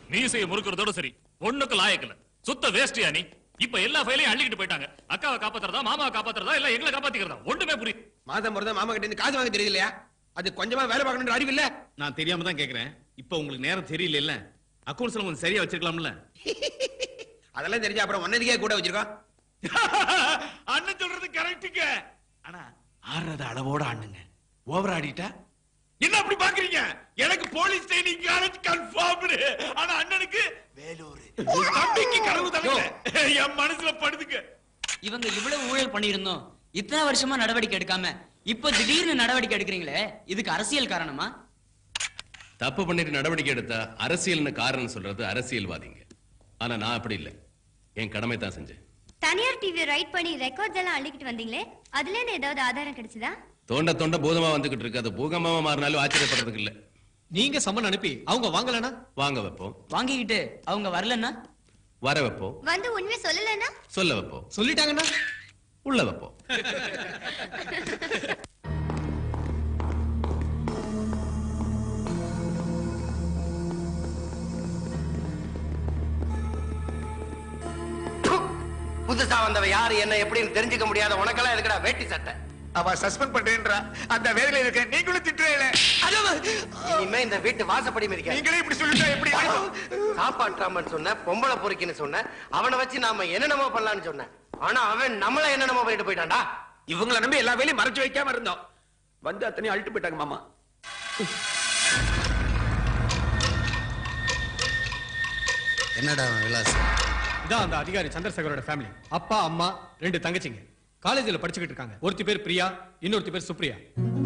மீசையை முறுக்கிறதோட சரி ஒண்ணுக்கு லாயக்கல சுத்த வேஸ்டியா நீ இப்ப எல்லா ஃபைலையும் அள்ளிக்கிட்டு போயிட்டாங்க அக்காவை காப்பாத்துறதா மாமாவை காப்பாத்துறதா இல்ல எங்களை காப்பாத்திக்கிறதா ஒண்ணுமே புரியுது மாதம் பிறந்த மாமா கிட்ட இருந்து காசு வாங்க தெரியலையா அது கொஞ்சமா வேலை பார்க்கணுன்ற அறிவு இல்ல நான் தெரியாம தான் கேக்குறேன் இப்ப உங்களுக்கு நேரம் தெரியல அக்கௌண்ட்ஸ்ல கொஞ்சம் சரியா வச்சிருக்கலாம்ல அதெல்லாம் தெரிஞ்சா அப்புறம் ஒன்னதுக்கே கூட வச்சிருக்கோம் அண்ணன் சொல்றது கரெக்டுங்க ஆனா ஆடுறத அளவோட ஆடுங்க ஓவர் ஆடிட்டா என்ன அப்படி பாக்குறீங்க எனக்கு போலீஸ் ட்ரைனிங் காலேஜ் கன்ஃபார்ம்டு ஆனா அண்ணனுக்கு வேலூர் தம்பிக்கு கனவு தவிர என் மனசுல படுதுங்க இவங்க இவ்வளவு ஊழல் பண்ணியிருந்தோம் இத்தனை வருஷமா நடவடிக்கை எடுக்காம இப்போ திடீர்னு நடவடிக்கை எடுக்கிறீங்களே இதுக்கு அரசியல் காரணமா தப்பு பண்ணிட்டு நடவடிக்கை எடுத்தா அரசியல்னு காரணம் சொல்றது அரசியல்வாதிங்க ஆனா நான் அப்படி இல்லை என் கடமை தான் செஞ்சேன் தனியார் டிவி ரைட் பண்ணி ரெக்கார்ட்ஸ் எல்லாம் அள்ளிக்கிட்டு வந்தீங்களே அதுல இருந்து ஏதாவது ஆதாரம் கிடைச்சதா தோண்ட தோண்ட பூதமா வந்துகிட்டு இருக்கு அது பூகம்பமா மாறினாலும் ஆச்சரியப்படுறதுக்கு இல்ல நீங்க சம்மன் அனுப்பி அவங்க வாங்கலனா வாங்க வைப்போம் வாங்கிக்கிட்டு அவங்க வரலன்னா வர வைப்போம் வந்து உண்மை சொல்லலன்னா சொல்ல வைப்போம் சொல்லிட்டாங்கன்னா உள்ள வைப்போம் புதுசா வந்தவ யாரு என்ன எப்படின்னு தெரிஞ்சுக்க முடியாத உனக்கெல்லாம் எதுக்குடா வேட்டி சட்டை அவ சஸ்பெண்ட் பண்றேன்றா அந்த வேலையில இருக்க நீங்களும் திட்டுறீங்களே இனிமே இந்த வீட்டு வாசப்படி மிதிக்க நீங்களே இப்படி சொல்லிட்டா எப்படி காப்பாற்றாமன்னு சொன்ன பொம்பளை பொறுக்கின்னு சொன்ன அவனை வச்சு நாம என்னென்னமோ பண்ணலாம்னு சொன்னேன் ஆனா அவன் நம்மள என்னென்னமோ பண்ணிட்டு போயிட்டான்டா இவங்கள நம்பி எல்லா வேலையும் மறைச்சு வைக்காம இருந்தோம் வந்து அத்தனையும் அழுட்டு போயிட்டாங்க மாமா என்னடா அவன் விலாசம் இதான் அந்த அதிகாரி சந்திரசேகரோட ஃபேமிலி அப்பா அம்மா ரெண்டு தங்கச்சிங்க காலேஜ்ல படிச்சுக்கிட்டு இருக்காங்க ஒருத்தி பேர் பிரியா இன்னொருத்தி பேர் சுப்ரியா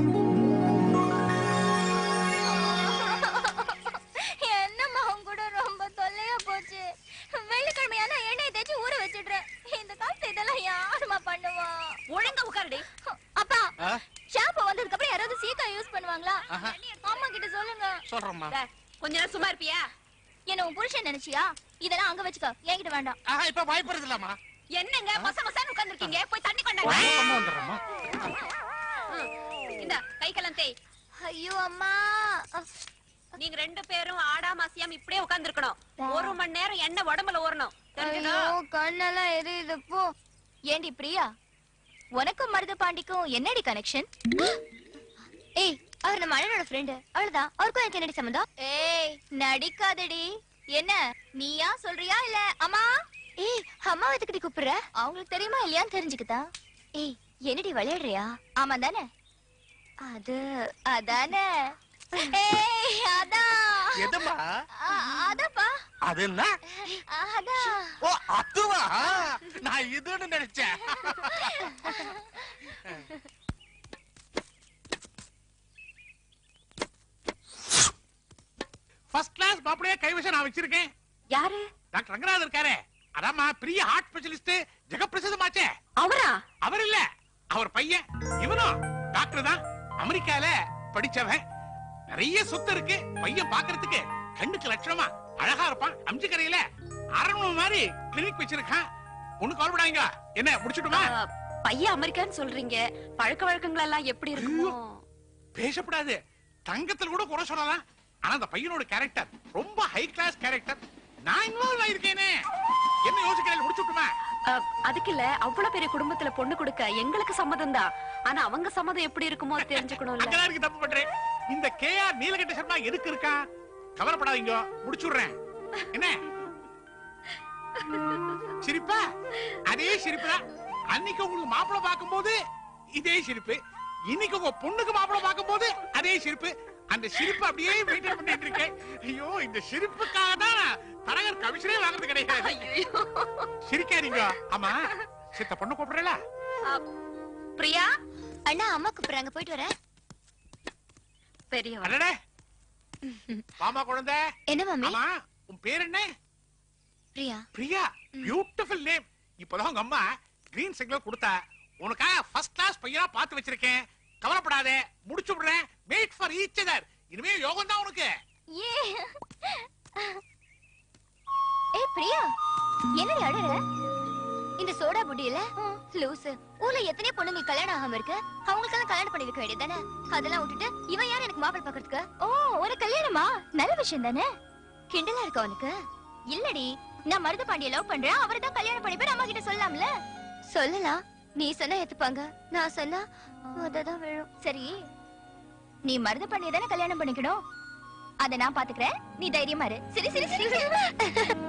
என்னம்மா உன் கூட ரொம்ப தொல்லையா போச்சு வெள்ளிக்கிழமையான எண்ணெய் தேய்ச்சி ஊற வச்சிடுறேன் இந்த காலத்து இதெல்லாம் யாருமா பண்ணுவா ஒழுங்கா உட்காருடி அப்பா ஷாம்பு வந்ததுக்கு அப்புறம் யாராவது சீக்கா யூஸ் பண்ணுவாங்களா அம்மா கிட்ட சொல்லுங்க சொல்றேம்மா. டேய், கொஞ்ச நேரம் சும்மா இருப்பியா என்ன உன் புருஷன் நினைச்சியா இதெல்லாம் அங்க வச்சுக்கோ என்கிட்ட வேண்டாம் ஆஹா இப்ப பயப்படுறது இல்லாமா என்னங்க மச மசான்னு உட்கார்ந்திருக்கீங்க போய் தண்ணி கொண்டு வந்துடுறேம்மா. இந்த கை கலம் தேய் ஐயோ அம்மா நீங்க ரெண்டு பேரும் ஆடாம அசையாம இப்படியே உட்கார்ந்திருக்கணும் ஒரு மணி நேரம் எண்ணெய் உடம்புல ஊறணும் தெரிஞ்சுதா? ஐயோ கண்ணெல்லாம் எரியுது போ ஏண்டி பிரியா உனக்கும் மருது பாண்டிக்கும் என்னடி கனெக்ஷன் ஏய் அவர் நம்ம அண்ணனோட ஃப்ரெண்டு அவ்வளவுதான் அவருக்கும் எனக்கு என்னடி சம்மந்தம் ஏய் நடிக்காதடி என்ன நீயா சொல்றியா இல்ல அம்மா ஏய் அம்மா எதுக்குடி கூப்பிடுற அவங்களுக்கு தெரியுமா இல்லையான்னு தெரிஞ்சுக்கிட்டா ஏய் என்னடி விளையாடுறியா ஆமா தானே அது அதானே ஏய் அதான் எதுமா அ- அதான்ப்பா அது என்ன அதான் ஓ அதுவா நான் இதுன்னு நினைச்சேன் ஃபர்ஸ்ட் கிளாஸ் மாப்பிளைய கைவசம் நான் வச்சிருக்கேன் யாரு டாக்டர் ரங்கநாதன் இருக்காரே அதாம்மா பெரிய ஹார்ட் ஸ்பெஷலிஸ்ட் ஜெகப்பிரசிதமாச்சே அவரா அவர் இல்ல அவர் பையன் இவனும் டாக்டர் தான் அமெரிக்கால படிச்சவன் நிறைய சொத்து இருக்கு பையன் பாக்குறதுக்கு கண்ணுக்கு லட்சணமா அழகா இருப்பான் அம்ஜி கரையில அரண்மனை மாதிரி கிளினிக் வச்சிருக்கான் ஒண்ணு கவலைப்படாங்க என்ன முடிச்சுட்டுமா பையன் அமெரிக்கான்னு சொல்றீங்க பழக்க வழக்கங்கள் எல்லாம் எப்படி இருக்குமோ பேசப்படாது தங்கத்துல கூட குறை சொல்லலாம் ஆனா அந்த பையனோட கேரக்டர் ரொம்ப ஹை கிளாஸ் கேரக்டர் நான் இன்வால்வ் ஆயிருக்கேனே என்ன யோசிக்கிறேன் முடிச்சுட்டுமா அஹ், அதுக்கு இல்ல அவ்வளவு பெரிய குடும்பத்துல பொண்ணு கொடுக்க எங்களுக்கு சம்மதம் தான் ஆனா அவங்க சம்மதம் எப்படி இருக்குமோ தெரிஞ்சுக்கணும்ல அங்கதான் இருக்கு தப்பு பண்றேன் இந்த கே ஆர் நீலகண்ட சர்மா எதுக்கு இருக்கா கவலைப்படாதீங்க முடிச்சுடுறேன் என்ன சிரிப்பா அதே சிரிப்பு தான் அன்னைக்கு உங்களுக்கு மாப்பிள்ளை பார்க்கும்போது இதே சிரிப்பு இன்னைக்கு உங்க பொண்ணுக்கு மாப்பிள்ளை பார்க்கும்போது அதே சிரிப்பு அந்த சிரிப்பு அப்படியே மெயின்டைன் பண்ணிட்டு இருக்கேன் ஐயோ இந்த சிரிப்புக்காக தான் நான் தரகர் கமிஷனே வாங்குறது கிடையாது சிரிக்காதீங்க ஆமா சித்த பொண்ணு கூப்பிடுறல பிரியா அண்ணா அம்மா கூப்பிடுறாங்க போயிட்டு வரேன் பெரிய அடடே மாமா குழந்தை என்ன மம்மி ஆமா உன் பேர் என்ன பிரியா பிரியா பியூட்டிஃபுல் நேம் இப்போதான் உங்க அம்மா கிரீன் சிக்னல் கொடுத்தா உனக்கா ஃபர்ஸ்ட் கிளாஸ் பையனா பார்த்து வச்சிருக்கேன் கவலைப்படாத முடிச்சு விடுறேன் வெயிட் ஃபார் ஈச் அதர் இனிமே யோகம் தான் உனக்கு ஏ ஏய் பிரியா என்னடி அழற இந்த சோடா புட்டி இல்ல லூசு ஊர்ல எத்தனை பொண்ணுங்க கல்யாணம் ஆகாம இருக்கு அவங்களுக்கெல்லாம் கல்யாணம் பண்ணி வைக்க வேண்டியதானே அதெல்லாம் விட்டுட்டு இவன் யார் எனக்கு மாப்பிள்ளை பாக்குறதுக்கு ஓ ஒரு கல்யாணமா நல்ல விஷயம் தானே கிண்டலா இருக்கா உனக்கு இல்லடி நான் மருது பாண்டிய லவ் பண்றேன் அவரை தான் கல்யாணம் பண்ணிப்பேன் அம்மா கிட்ட சொல்லலாம்ல சொல்லலாம் நீ சொன்னா ஏத்துப்பாங்க நான் சொன்னா அததான் விழும் சரி நீ மருது பாண்டிய தானே கல்யாணம் பண்ணிக்கணும் அத நான் பாத்துக்கிறேன் நீ தைரியமா இரு சரி சரி சரி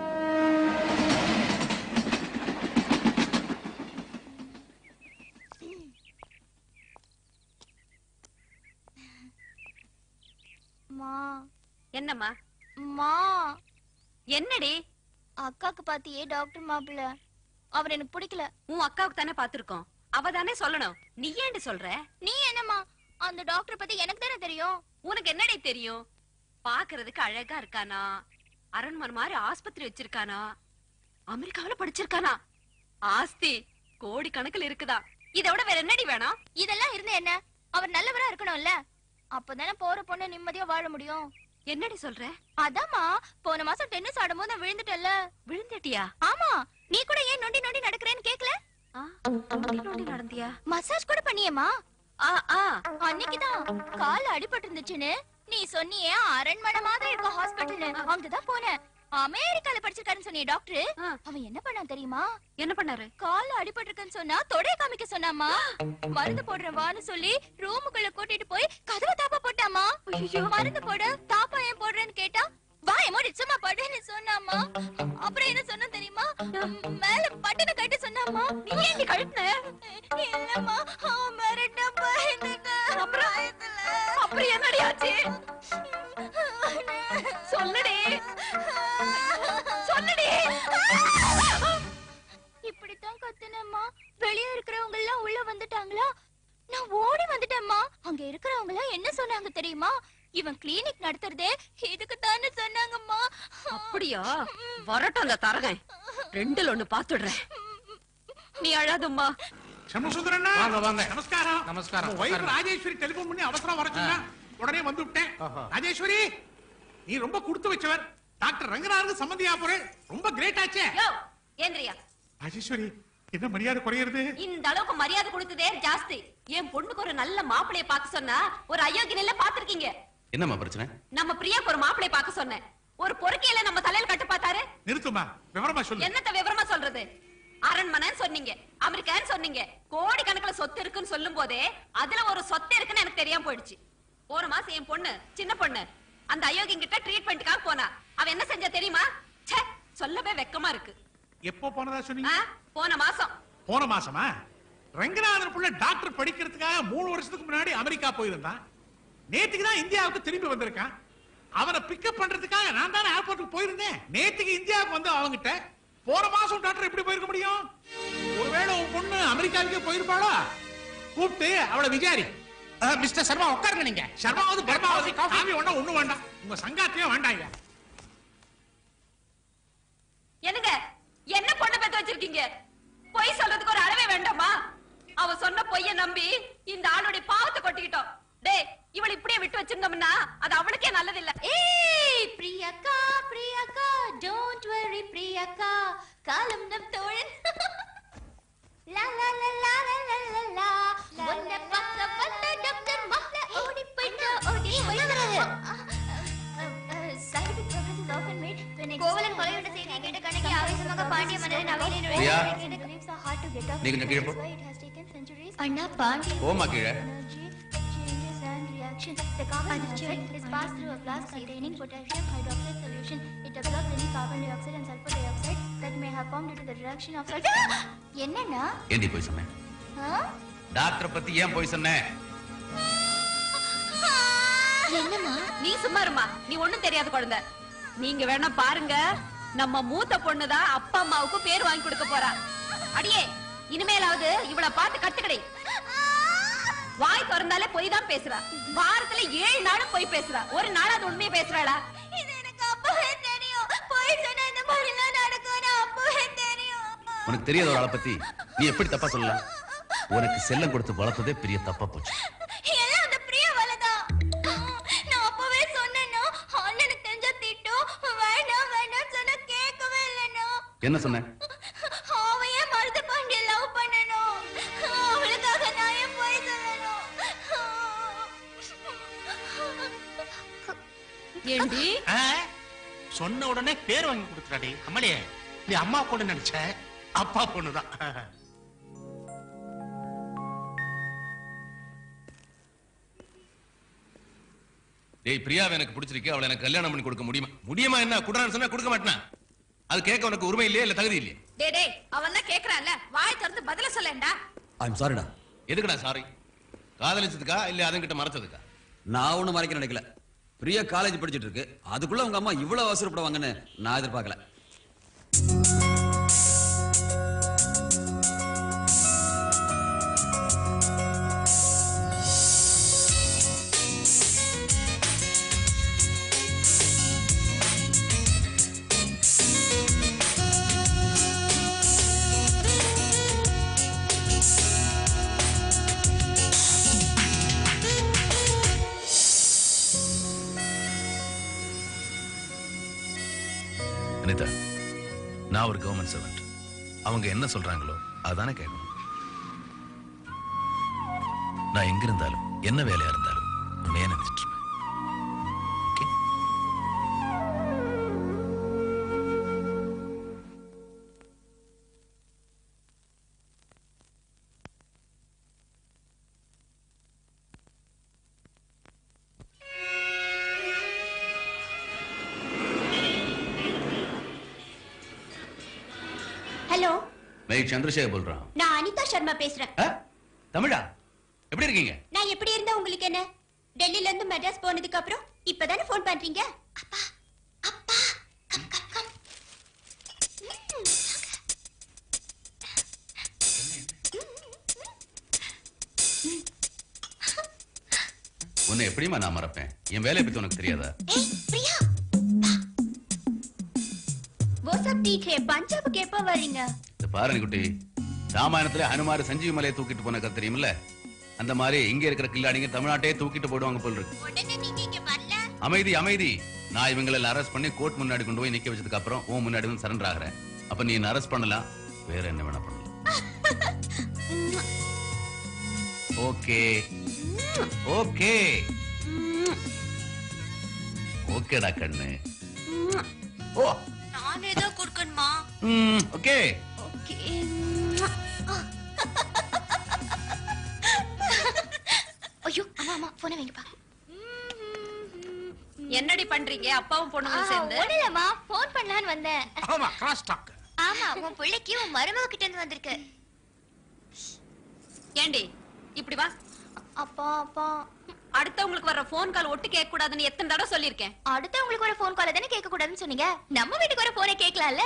மா என்னம்மா மா என்னடி அக்காக்கு பாத்தியே டாக்டர் மாப்பிள்ள அவர் எனக்கு பிடிக்கல உன் அக்காவுக்கு தானே பாத்துருக்கோம் அவ தானே சொல்லணும் நீ ஏன்டி சொல்ற நீ என்னம்மா அந்த டாக்டர் பத்தி எனக்கு தானே தெரியும் உனக்கு என்னடி தெரியும் பாக்குறதுக்கு அழகா இருக்கானா அரண்மனை மாதிரி ஆஸ்பத்திரி வச்சிருக்கானா அமெரிக்காவுல படிச்சிருக்கானா ஆஸ்தி கோடி கணக்குல இருக்குதா இதை விட வேற என்னடி வேணும் இதெல்லாம் இருந்தா என்ன அவர் நல்லவரா இருக்கணும்ல அப்பதானே போற பொண்ணு நிம்மதியா வாழ முடியும் என்னடி சொல்ற அதாம்மா போன மாசம் டென்னிஸ் ஆடும்போது நான் விழுந்துட்டல்ல விழுந்துட்டியா ஆமா நீ கூட ஏன் நொண்டி நொண்டி நடக்கிறேன்னு கேக்கல நொண்டி நொண்டி நடந்தியா மசாஜ் கூட பண்ணியேமா ஆ ஆ அன்னைக்குதான் கால் அடிபட்டு இருந்துச்சுன்னு நீ சொன்னியே அரண்மனை மாதிரி இருக்க ஹாஸ்பிட்டல் அங்கதான் போனேன் அமெரிக்கால படிச்சிருக்காருன்னு சொன்னியே டாக்டர் அவன் என்ன பண்ணான் தெரியுமா என்ன பண்ணாரு கால்ல அடிபட்டு இருக்குன்னு சொன்னா தொடைய காமிக்க சொன்னாமா மருந்து போடுறேன் வான்னு சொல்லி ரூமுக்குள்ள கூட்டிட்டு போய் கதவை தாப்பா போட்டாமா மருந்து போட தாப்பா ஏன் போடுறேன்னு கேட்டா வாய மூடி சும்மா படுன்னு சொன்னாமா அப்புறம் என்ன சொன்ன தெரியுமா மேல பட்டனை கட்டி சொன்னாமா நீ ஏன் கழுத்துன இல்லம்மா அவன் மிரட்ட பயந்துட்டேன் அப்புறம் அப்புறம் என்னடி ஆச்சு சொல்லுடி சொல்லுடி இப்படித்தான் கத்துனேம்மா வெளிய இருக்கிறவங்க எல்லாம் உள்ள வந்துட்டாங்களா நான் ஓடி வந்துட்டேம்மா அங்க இருக்கிறவங்க எல்லாம் என்ன சொன்னாங்க தெரியுமா இவன் கிளினிக் நடத்துறதே இதுக்கு தானே சொன்னாங்கம்மா அப்படியா வரட்டும் அந்த தரகன் ரெண்டுல ஒண்ணு பாத்துடுறேன் நீ அழாதம்மா சண்முகசுந்தரண்ணா வாங்க, வாங்க. நமஸ்காரம் நமஸ்காரம். உங்க wife உட்காருங்க. ராஜேஸ்வரி டெலிபோன் பண்ணி அவசரம் வர சொன்னா உடனே வந்து விட்டேன் ராஜேஸ்வரி நீ ரொம்ப கொடுத்து வச்சவர் டாக்டர் ரங்கநாதனுக்கு சம்பந்தியா போறேன் ரொம்ப கிரேட் ஆச்சே யோ ஏந்திரியா ராஜேஸ்வரி என்ன மரியாதை குறையிறது இந்த அளவுக்கு மரியாதை கொடுத்ததே ஜாஸ்தி என் பொண்ணுக்கு ஒரு நல்ல மாப்பிளைய பார்க்க சொன்னா ஒரு அயோக்கியனில பாத்திருக்கீங்க என்னம்மா பிரச்சனை நம்ம பிரியாக்கு ஒரு மாப்பிளைய பார்க்க சொன்னேன் ஒரு பொறுக்கையில நம்ம தலையில கட்டு பார்த்தாரு நிறுத்துமா விவரமா சொல்லு என்னத்த விவரமா சொல்றது அரண்மனைன்னு சொன்னீங்க அமெரிக்கான்னு சொன்னீங்க கோடி கணக்குல சொத்து இருக்குன்னு சொல்லும் போதே அதுல ஒரு சொத்து இருக்குன்னு எனக்கு தெரியாம போயிடுச்சு ஒரு மாசம் என் பொண்ணு சின்ன பொண்ணு அந்த அயோக்கியம் கிட்ட ட்ரீட்மெண்ட்டுக்காக போனா அவ என்ன செஞ்சா தெரியுமா ச்சே சொல்லவே வெக்கமா இருக்கு எப்போ போனதா சொன்னீங்க ஆ, போன மாசம் போன மாசமா ரங்கநாதன் புள்ள டாக்டர் படிக்கிறதுக்காக மூணு வருஷத்துக்கு முன்னாடி அமெரிக்கா போயிருந்தான் நேத்துக்கு தான் இந்தியாவுக்கு திரும்பி வந்திருக்கான் அவனை பிக்கப் பண்றதுக்காக நான் தானே ஏர்போர்ட்டுக்கு போயிருந்தேன் நேத்துக்கு இந்தியாவுக்கு வந்து அவங்கிட்ட போன மாசம் டாக்டர் எப்படி போயிருக்க முடியும் ஒருவேளை உன் பொண்ணு அமெரிக்காவுக்கே போயிருப்பாளா கூப்பிட்டு அவளை விசாரி மிஸ்டர் சர்மா உட்காருங்க நீங்க சர்மாவது பர்மாவது காஃபி வேண்டாம் ஒண்ணு வேண்டாம் உங்க சங்காத்தையும் வேண்டாங்க என்னங்க என்ன பொண்ணு பெத்து வச்சிருக்கீங்க பொய் சொல்றதுக்கு ஒரு அளவே வேண்டாமா அவ சொன்ன பொய்ய நம்பி இந்த ஆளுடைய பாவத்தை கொட்டிக்கிட்டோம் டேய் இவளை இப்படியே விட்டு வச்சிருந்தோம்னா அது அவளுக்கே நல்லதில்ல ஏய் பிரியக்கா பிரியக்கா டோன்ட் வரி பிரியக்கா காலம் நம் தோழன் லா லா லா லா லா லா லா லா உன்னை பார்க்க வந்த டாக்டர் மகள ஓடி போயிட்டா ஓடி போயிட்டா Scientific progress is often made when Kovalan கொலையுண்ட செய்தியை கேட்ட கண்ணகி ஆவேசமாக பாண்டிய மன்னரின் அவையிலே பிரியா. நுழைந்தார். The graves are hard to get off. நீ கொஞ்சம் கீழே போ. That's why it has taken centuries. அண்ணா பாண்டிய போம்மா கீழே. energy changes and reaction. The carbon dioxide is passed through a flask containing potassium hydroxide solution. It absorbs any carbon dioxide and sulfur dioxide that may have formed due to the reduction of sulfur. என்னண்ணா ஏண்டி போய் சொன்னேன் ஆ? டாக்டரை பத்தி ஏன் போய் சொன்னேன் என்னம்மா நீ சும்மா இருமா நீ ஒண்ணும் தெரியாத குழந்தை நீங்க வேணா பாருங்க நம்ம மூத்த பொண்ணுதான் அப்பா அம்மாவுக்கு பேர் வாங்கி கொடுக்க போறா அடியே இனிமேலாவது இவள பார்த்து கத்துக்கடை வாய் திறந்தாலே பொய் தான் பேசுறா வாரத்துல ஏழு நாளும் பொய் பேசுறா ஒரு நாளாவது உண்மையை பேசுறாளா இது எனக்கு அப்பவே தெரியும் போய் சொன்னா இந்த மாதிரிலாம் நடக்கும்னு அப்பவே தெரியும் உனக்கு தெரியாத ஒரு ஆளை பத்தி நீ எப்படி தப்பா சொல்லலாம் உனக்கு செல்லம் கொடுத்து வளர்த்ததே பெரிய தப்பா போச்சு எல்லாம் அந்த பிரியா வலதான் நான் அப்பவே சொன்னேன்னா அண்ணனுக்கு தெரிஞ்சா திட்டும் வேண்டாம் வேண்டாம் சொன்னா கேட்கவே இல்லைன்னா என்ன சொன்ன அவன் ஏன் மருது பாண்டிய லவ் பண்ணணும் அவளுக்காக நான் ஏன் போய் சொல்லணும் ஏண்டி சொன்ன உடனே பேர் வாங்கி கொடுத்துறாடி அம்மாடியே நீ அம்மா பொண்ணு நினைச்ச அப்பா பொண்ணுதான் டேய் பிரியாவை எனக்கு பிடிச்சிருக்கு அவளை எனக்கு கல்யாணம் பண்ணி கொடுக்க முடியுமா முடியுமா என்ன குடுறான்னு சொன்னா கொடுக்க மாட்டேனா அது கேட்க உனக்கு உரிமை இல்லையா இல்ல தகுதி இல்லையா டேய் டேய் அவன் தான் கேக்குறான்ல வாய் திறந்து பதில சொல்லேன்டா ஐம் சாரிடா எதுக்குடா சாரி காதலிச்சதுக்கா இல்ல அதுங்கிட்ட மறைச்சதுக்கா நான் ஒண்ணும் மறைக்க நினைக்கல பிரியா காலேஜ் படிச்சிட்டு இருக்கு அதுக்குள்ள உங்க அம்மா இவ்வளவு அவசரப்படுவாங்கன்னு நான் எதிர்பார்க்கல அனிதா நான் ஒரு கவர்மெண்ட் சர்வெண்ட் அவங்க என்ன சொல்றாங்களோ அதானே கேட்கணும் நான் எங்க இருந்தாலும் என்ன வேலையா இருந்தாலும் உன்னையே நினைச்சிட்டு இருப்பேன் Okay? ஹலோ मैं चंद्रशेखर बोल रहा हूँ நான் அனிதா சர்மா பேசுறேன் தமிழா எப்படி இருக்கீங்க நான் எப்படி இருந்தா உங்களுக்கு என்ன டெல்லில இருந்து மெட்ராஸ் போனதுக்கு அப்புறம் இப்பதானே ஃபோன் பண்றீங்க அப்பா அப்பா கம் கம் கம் ம். உன்னை எப்படிமா நான் மறப்பேன் என் வேலையை பத்தி உனக்கு தெரியாதா ஏய் பிரியா वो सब ठीक है பஞ்சாபுக்கு எப்ப வரீங்க இந்த பாரணி குட்டி ராமாயணத்துல ஹனுமார் சஞ்சீவி மலையை தூக்கிட்டு போன கதை தெரியுமில்ல அந்த மாதிரி இங்க இருக்கிற கில்லாடிங்க தமிழ்நாட்டையே தூக்கிட்டு போடுவாங்க போல் இருக்கு உடனே நீங்க இங்க வரல அமைதி அமைதி நான் இவங்களை அரெஸ்ட் பண்ணி கோர்ட் முன்னாடி கொண்டு போய் நிக்க வச்சதுக்கு அப்புறம் உன் முன்னாடி வந்து சரண்டர் ஆகிறேன் அப்ப நீ என்ன அரெஸ்ட் பண்ணலாம் வேற என்ன வேணா பண்ணலாம் ஓகே ஓகே ஓகேடா கண்ணு ஓ நான் ஏதோ கொடுக்கணுமா ம் ஓகே ஓகே ஐயோ அம்மா அம்மா போன வைங்கப்பா என்னடி பண்றீங்க அப்பாவும் பொண்ணுங்களும் சேர்ந்து ஒண்ணுலம்மா போன் பண்ணலான்னு வந்தேன் ஆமா கிராஸ் டாக் ஆமா உன் பிள்ளைக்கு உன் மருமக கிட்ட இருந்து வந்திருக்கு ஏண்டி இப்படி வா அப்பா அப்பா அடுத்தவங்களுக்கு வர்ற போன் கால் ஒட்டு கேட்க கூடாதுன்னு எத்தனை தடவை சொல்லியிருக்கேன் அடுத்தவங்களுக்கு ஒரு போன் கால தானே கேட்க கூடாதுன்னு சொன்னீங்க நம்ம வீட்டுக்கு ஒரு போனே கேட்கலாம்ல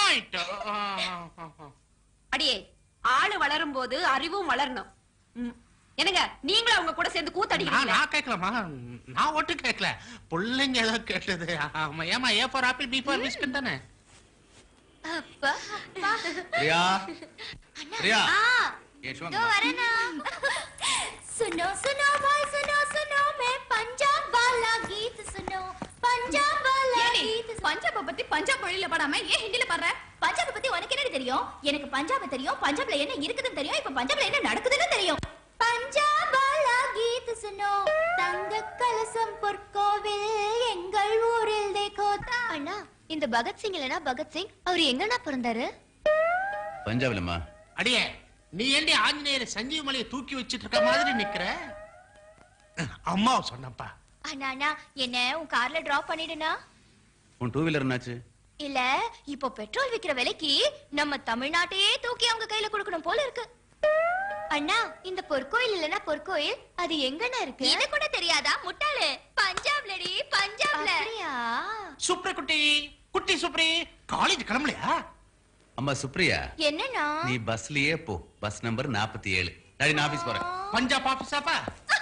அடியே ஆளு வளரும் போது அறிவும் வளரணும் ம். என்னங்க நீங்களும் அவங்க கூட சேர்ந்து நான் கூத்தடிக்கிறீங்களா நான் கேட்கலாமா நான் ஒட்டும் கேட்கல பிள்ளைங்க ஏதோ கேட்டது ஆமா ஏமா A for apple B for biscuit தானே அப்பா பிரியா பிரியா ஆ ஏ दो சுவாங்க वरना सुनो सुनो भाई सुनो सुनो मैं पंजाब वाला गीत सुनो पंजाब वाला ஏடி, गीत பஞ்சாப பத்தி பஞ்சாப் மொழியில பாடாம ஏன் ஹிந்தில பாடுற பஞ்சாப் பத்தி உனக்கு என்ன தெரியும் எனக்கு பஞ்சாப் தெரியும் பஞ்சாப்ல என்ன இருக்குதுன்னு தெரியும் இப்ப பஞ்சாப்ல என்ன நடக்குதுன்னு தெரியும் பஞ்சாப் வாலா கீத் சுனோ தங்க கலசம் பொற்கோவில் எங்கள் ஊரில் தேக்கோ அண்ணா இந்த பகத்சிங் இல்லனா பகத்சிங் அவர் எங்கண்ணா பிறந்தாரு பஞ்சாப்லம்மா அடியே நீ ஏண்டி ஆஞ்சநேயர் சஞ்சீவ மலையை தூக்கி வச்சிட்டு இருக்க மாதிரி நிக்கிற அம்மாவை சொன்னப்பா அண்ணா அண்ணா என்ன உன் கார்ல டிராப் பண்ணிடுனா உன் டூ வீலர் என்னாச்சு இல்ல இப்போ பெட்ரோல் விக்கிற விலைக்கு நம்ம தமிழ்நாட்டையே தூக்கி அவங்க கையில கொடுக்கணும் போல இருக்கு அண்ணா இந்த பொற்கோயில் இல்லனா பொற்கோயில் அது எங்கண்ணா இருக்கு இது கூட தெரியாதா முட்டாளு பஞ்சாப்லடி பஞ்சாப்ல அப்படியா சுப்ரி குட்டி குட்டி சுப்ரி காலேஜ் கிளம்பலையா அம்மா சுப்ரியா என்னண்ணா நீ பஸ்லயே போ பஸ் நம்பர் நாற்பத்தி ஏழு டாடி நான் ஆபீஸ் போறேன் பஞ்சாப் ஆபீஸாப்பா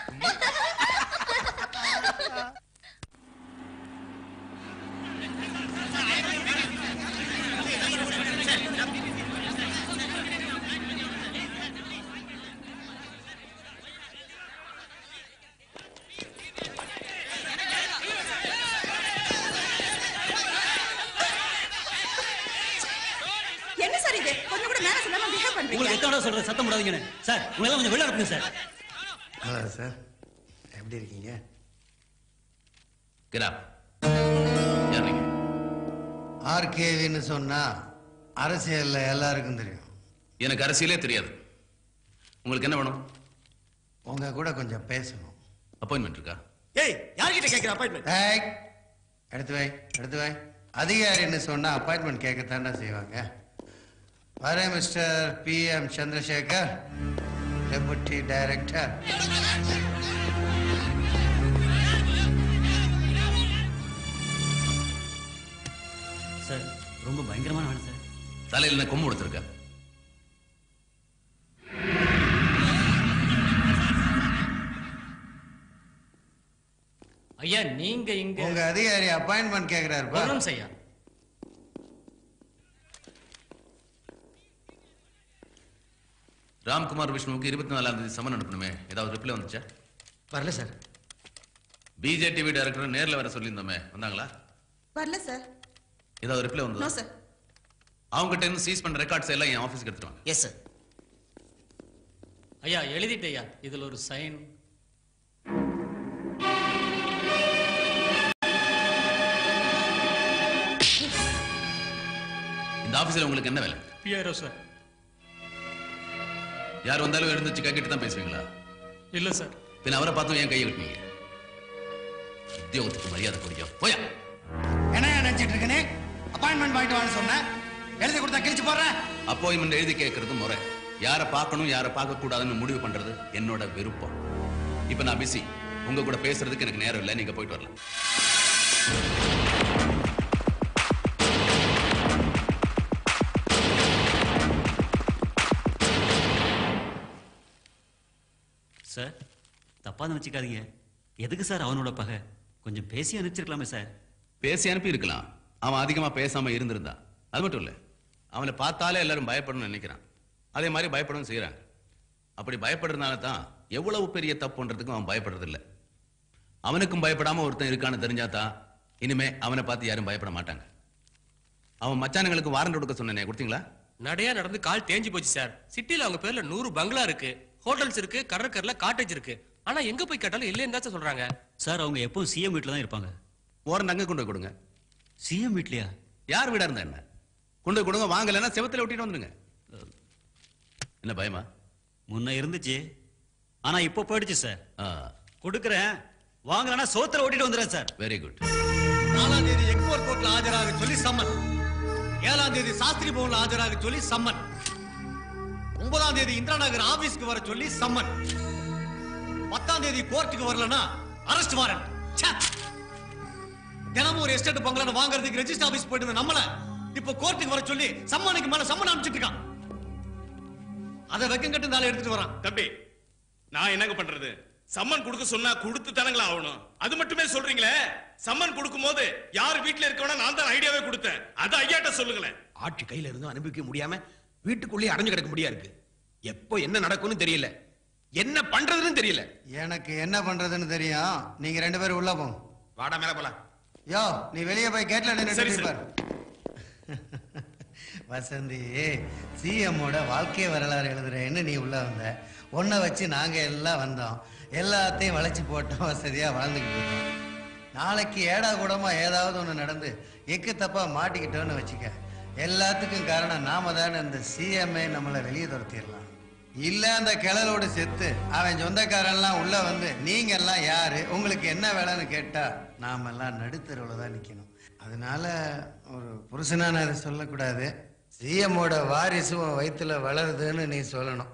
என்ன சார் இது கொஞ்சம் கூட மேல சொல்லாம பிஹேவ் உங்களுக்கு பண்றீங்க எத்தனை தடவை சொல்றது சத்தம் போடாதீங்கன்னு சார் உங்களை கொஞ்சம் வெளில அனுப்புங்க சார் ஹலோ சார் எப்படி இருக்கீங்க கிராப் யார் நீங்க ஆர்கேவின்னு சொன்னா அரசியல்ல எல்லாருக்கும் தெரியும் எனக்கு அரசியலே தெரியாது உங்களுக்கு என்ன வேணும் உங்க கூட கொஞ்சம் பேசணும் அப்பாயின்மெண்ட் இருக்கா ஏய் யார்கிட்ட கேக்குற அப்பாயின்மெண்ட் ஏய், எடுத்து வை எடுத்து வை அதிகாரின்னு சொன்னா அப்பாயின்மெண்ட் கேட்கத்தாண்டா செய்வாங்க வரேன் mister P M Chandrasekhar deputy director sir ரொம்ப பயங்கரமான வேணும் சார் தலையில் என்ன கொம்பு கொடுத்துருக்க ஐயா நீங்க இங்க உங்க அதிகாரி அப்பாயின்மெண்ட் கேக்குறாருப்பா ஒரு நிமிஷம் ஐயா ராம்குமார் விஷ்ணுவுக்கு இருபத்தி நாலாம் தேதி சமன் அனுப்பணுமே ஏதாவது ரிப்ளை வந்துச்சா வரல சார் பிஜேடிவி டைரக்டர் நேர்ல வர சொல்லியிருந்தோமே வந்தாங்களா வரல சார் ஏதாவது ரிப்ளை நோ வந்ததா சார் அவங்க கிட்ட இருந்து சீஸ் பண்ண ரெக்கார்ட்ஸ் எல்லாம் என் ஆஃபீஸ்க்கு எடுத்துட்டு வாங்க எஸ் சார் ஐயா எழுதிட்டேயா இதுல ஒரு சைன் இந்த ஆபீஸ்ல உங்களுக்கு என்ன வேலை பிஆர்ஓ சார் யார் வந்தாலும் எழுந்துச்சு கேட்டு தான் பேசுவீங்களா இல்ல சார் பின்ன அவரை பார்த்தும் ஏன் கையை கட்டுவீங்க உத்தியோகத்துக்கு மரியாதை குடிக்கும் போயா என்ன நினைச்சிட்டு இருக்கனே அப்பாயின்மெண்ட் வாங்கிட்டு வான்னு சொன்னேன் எழுதி கொடுத்தா கிழிச்சு போடுறேன் அப்பாயின்மெண்ட் எழுதி கேட்கறது முறை யாரை பார்க்கணும் யாரை பார்க்க கூடாதுன்னு முடிவு பண்றது என்னோட விருப்பம் இப்ப நான் பிஸி உங்க கூட பேசுறதுக்கு எனக்கு நேரம் இல்லை நீங்க போயிட்டு வரலாம் சார் தப்பா நினைச்சுக்காதீங்க எதுக்கு சார் அவனோட பகை கொஞ்சம் பேசி அனுப்பிச்சிருக்கலாமே சார் பேசி அனுப்பி இருக்கலாம் அவன் அதிகமா பேசாம இருந்திருந்தான் அது மட்டும் இல்ல அவனை பார்த்தாலே எல்லாரும் பயப்படணும்னு நினைக்கிறான் அதே மாதிரி பயப்படவும் செய்யறாங்க அப்படி பயப்படுறதுனால தான் எவ்வளவு பெரிய தப்புன்றதுக்கும் அவன் பயப்படுறது இல்ல அவனுக்கும் பயப்படாம ஒருத்தன் இருக்கான்னு தெரிஞ்சாதான் இனிமே அவனை பார்த்து யாரும் பயப்பட மாட்டாங்க அவன் மச்சானுங்களுக்கு வாரண்ட் கொடுக்க சொன்னேனே கொடுத்தீங்களா நடையா நடந்து கால் தேஞ்சு போச்சு சார் சிட்டில அவங்க பேர்ல நூறு பங்களா இருக்கு ஹோட்டல்ஸ் இருக்கு கடற்கரைல காட்டேஜ் இருக்கு ஆனா எங்க போய் கேட்டாலும் இல்லைன்னு தான் சொல்றாங்க சார் அவங்க எப்பவும் சிஎம் வீட்டில் தான் இருப்பாங்க வாரண்ட் அங்க கொண்டு போய் கொடுங்க சிஎம் வீட்லயா யார் வீடா இருந்தா என்ன கொண்டு போய் கொடுங்க வாங்கலைன்னா செவத்துல ஒட்டிட்டு வந்துருங்க என்ன பயமா முன்ன இருந்துச்சு ஆனா இப்போ போயிடுச்சு சார் ஆ கொடுக்குறேன் வாங்கலன்னா சோத்துல ஓட்டிட்டு வந்துடுறேன் சார் வெரி குட் நாலாம் தேதி எக்மோர் கோர்ட்ல ஆஜராக சொல்லி சம்மன் ஏழாம் தேதி சாஸ்திரி பவன்ல ஆஜராக சொல்லி சம்மன் ஒன்பதாம் தேதி இந்திரா நகர் ஆபீஸ்க்கு வர சொல்லி சம்மன் பத்தாம் தேதி கோர்ட்டுக்கு வரலனா அரெஸ்ட் வாரண்ட் தினமும் ஒரு எஸ்டேட் பங்களான வாங்குறதுக்கு ரெஜிஸ்டர் ஆபீஸ் போயிட்டு இருந்த நம்மள இப்ப கோர்ட்டுக்கு வர சொல்லி சம்மனுக்கு மேல சம்மன் அனுப்பிச்சிட்டு இருக்கான் அதை வெக்கம் கட்டு நாளை எடுத்துட்டு வரான் தம்பி நான் என்னங்க பண்றது சம்மன் கொடுக்க சொன்னா கொடுத்து தானங்களா ஆகணும் அது மட்டுமே சொல்றீங்களே சம்மன் கொடுக்கும் போது யார் வீட்டுல இருக்கவனா நான் தான் ஐடியாவே கொடுத்தேன் அது ஐயாட்ட சொல்லுங்களேன் ஆட்சி கையில இருந்தும் அனுபவிக்க முடியாம வீட்டுக்குள்ளேயே அடைஞ்சு கிடக்க முடியா இருக்கு எப்போ என்ன நடக்கும்னு தெரியல என்ன பண்றதுன்னு தெரியல எனக்கு என்ன பண்றதுன்னு தெரியும் நீங்க ரெண்டு பேரும் உள்ள போங்க வாடா மேல போலாம் யோ நீ வெளியே போய் கேட்ல சரி, நின்று சரி. பாரு வசந்தி சிஎம்மோட வாழ்க்கை வரலாறு எழுதுறேன்னு நீ உள்ள வந்த உன்னை வச்சு நாங்க எல்லாம் வந்தோம் எல்லாத்தையும் வளைச்சு போட்டோம் வசதியா வாழ்ந்துக்கிட்டு இருக்கோம் நாளைக்கு ஏடா கூடமா ஏதாவது ஒண்ணு நடந்து எக்கு தப்பா மாட்டிக்கிட்டோன்னு வச்சுக்க எல்லாத்துக்கும் காரணம் நாம தானே இந்த சிஎம்ஏ நம்மளை வெளியே துரத்திடலாம் இல்ல அந்த கிழலோடு செத்து அவன் சொந்தக்காரன்லாம் உள்ள வந்து நீங்க எல்லாம் யாரு உங்களுக்கு என்ன வேலைன்னு கேட்டா நாம எல்லாம் நடுத்தருவுல தான் நிக்கணும் அதனால ஒரு புருஷனா நான் இதை சொல்லக்கூடாது சிஎம்மோட வாரிசு உன் வயித்துல வளருதுன்னு நீ சொல்லணும்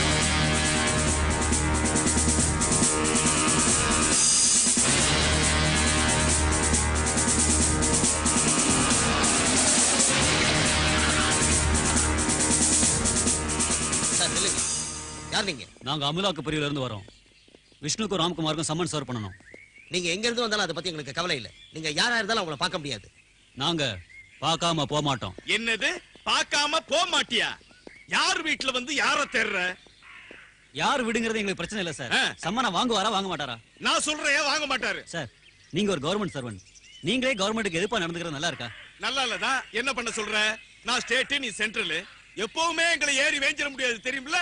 சார் நில்லுங்க யார் நீங்க நாங்க அமலாக்க பிரிவுல இருந்து வரோம் விஷ்ணுக்கும் ராம்குமாருக்கும் சம்மன் சர்வ் பண்ணணும் நீங்க எங்க இருந்து வந்தாலும் அதை பத்தி எங்களுக்கு கவலை இல்ல நீங்க யாரா இருந்தாலும் அவங்கள பார்க்க முடியாது நாங்க பார்க்காம போக மாட்டோம் என்னது பார்க்காம போக மாட்டியா யார் வீட்டுல வந்து யார தேடுற யார் விடுங்கிறது எங்களுக்கு பிரச்சனை இல்ல சார் சம்மனை வாங்குவாரா வாங்க மாட்டாரா நான் சொல்றேன் வாங்க மாட்டாரு சார் நீங்க ஒரு கவர்மெண்ட் சர்வன்ட் நீங்களே கவர்மெண்ட்டுக்கு எதிர்ப்பா நடந்துக்கிறது நல்லா இருக்கா நல்லா இல்லதான் என்ன பண்ண சொல்ற நான் ஸ்டேட் நீ சென்ட்ரல் எப்பவுமே எங்களை ஏறி வேஞ்சிட முடியாது தெரியுமில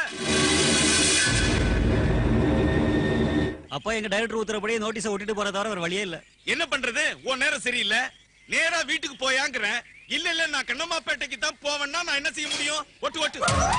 அப்பா எங்க டைரக்டர் உத்தரப்படியே நோட்டீஸை ஒட்டிட்டு போற தவிர வேற வழியே இல்ல என்ன பண்றது உன் நேரம் சரியில்லை நேரா வீட்டுக்கு போயாங்கிறேன் இல்ல இல்ல நான் கண்ணம்மாப்பேட்டைக்கு தான் போவேன்னா நான் என்ன செய்ய முடியும் ஒட்டு ஒட்டு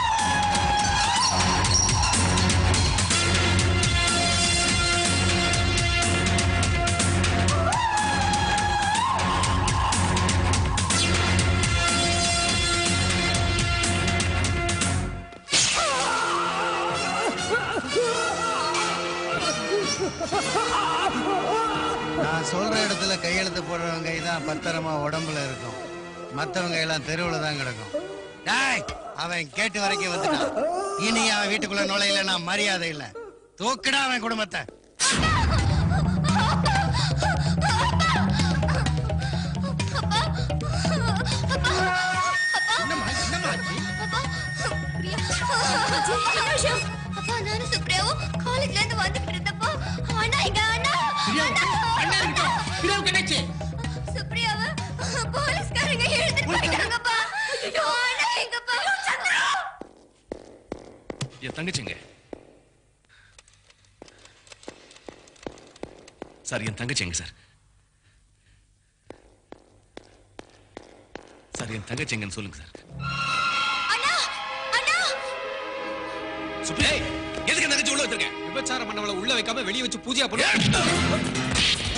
நான் சொல்ற இடத்துல கையெழுத்து போடுறவங்க கை தான் பத்திரமா உடம்புல இருக்கும் மத்தவங்க எல்லாம் தெருவுல தான் கிடக்கும் டேய் அவன் கேட்டு வரைக்கும் வந்துட்டான் இனி அவன் வீட்டுக்குள்ள நுழையில நான் மரியாதை இல்ல தூக்குடா அவன் குடும்பத்தை அப்பா நானும் சுப்ரியாவும் காலேஜ்ல இருந்து வந்துட்டு இருந்தப்போ அண்ணா எங்க அண்ணா அண்ணா என்னாச்சு சுப்ரியாவ போலீஸ்காரங்க எழுதிட்டு போயிட்டாங்கப்பா அண்ணா எங்கப்பா சந்திரா என் தங்கச்சிங்க சார் என் தங்கச்சிங்க சார் சார் என் தங்கச்சிங்கன்னு சொல்லுங்க சார் சுப்ரே எதுக்கு தங்கச்சி உள்ள வச்சிருக்கேன் விபச்சாரம் பண்ணவள உள்ள வைக்காம வெளிய வச்சு பூஜையா பண்ணு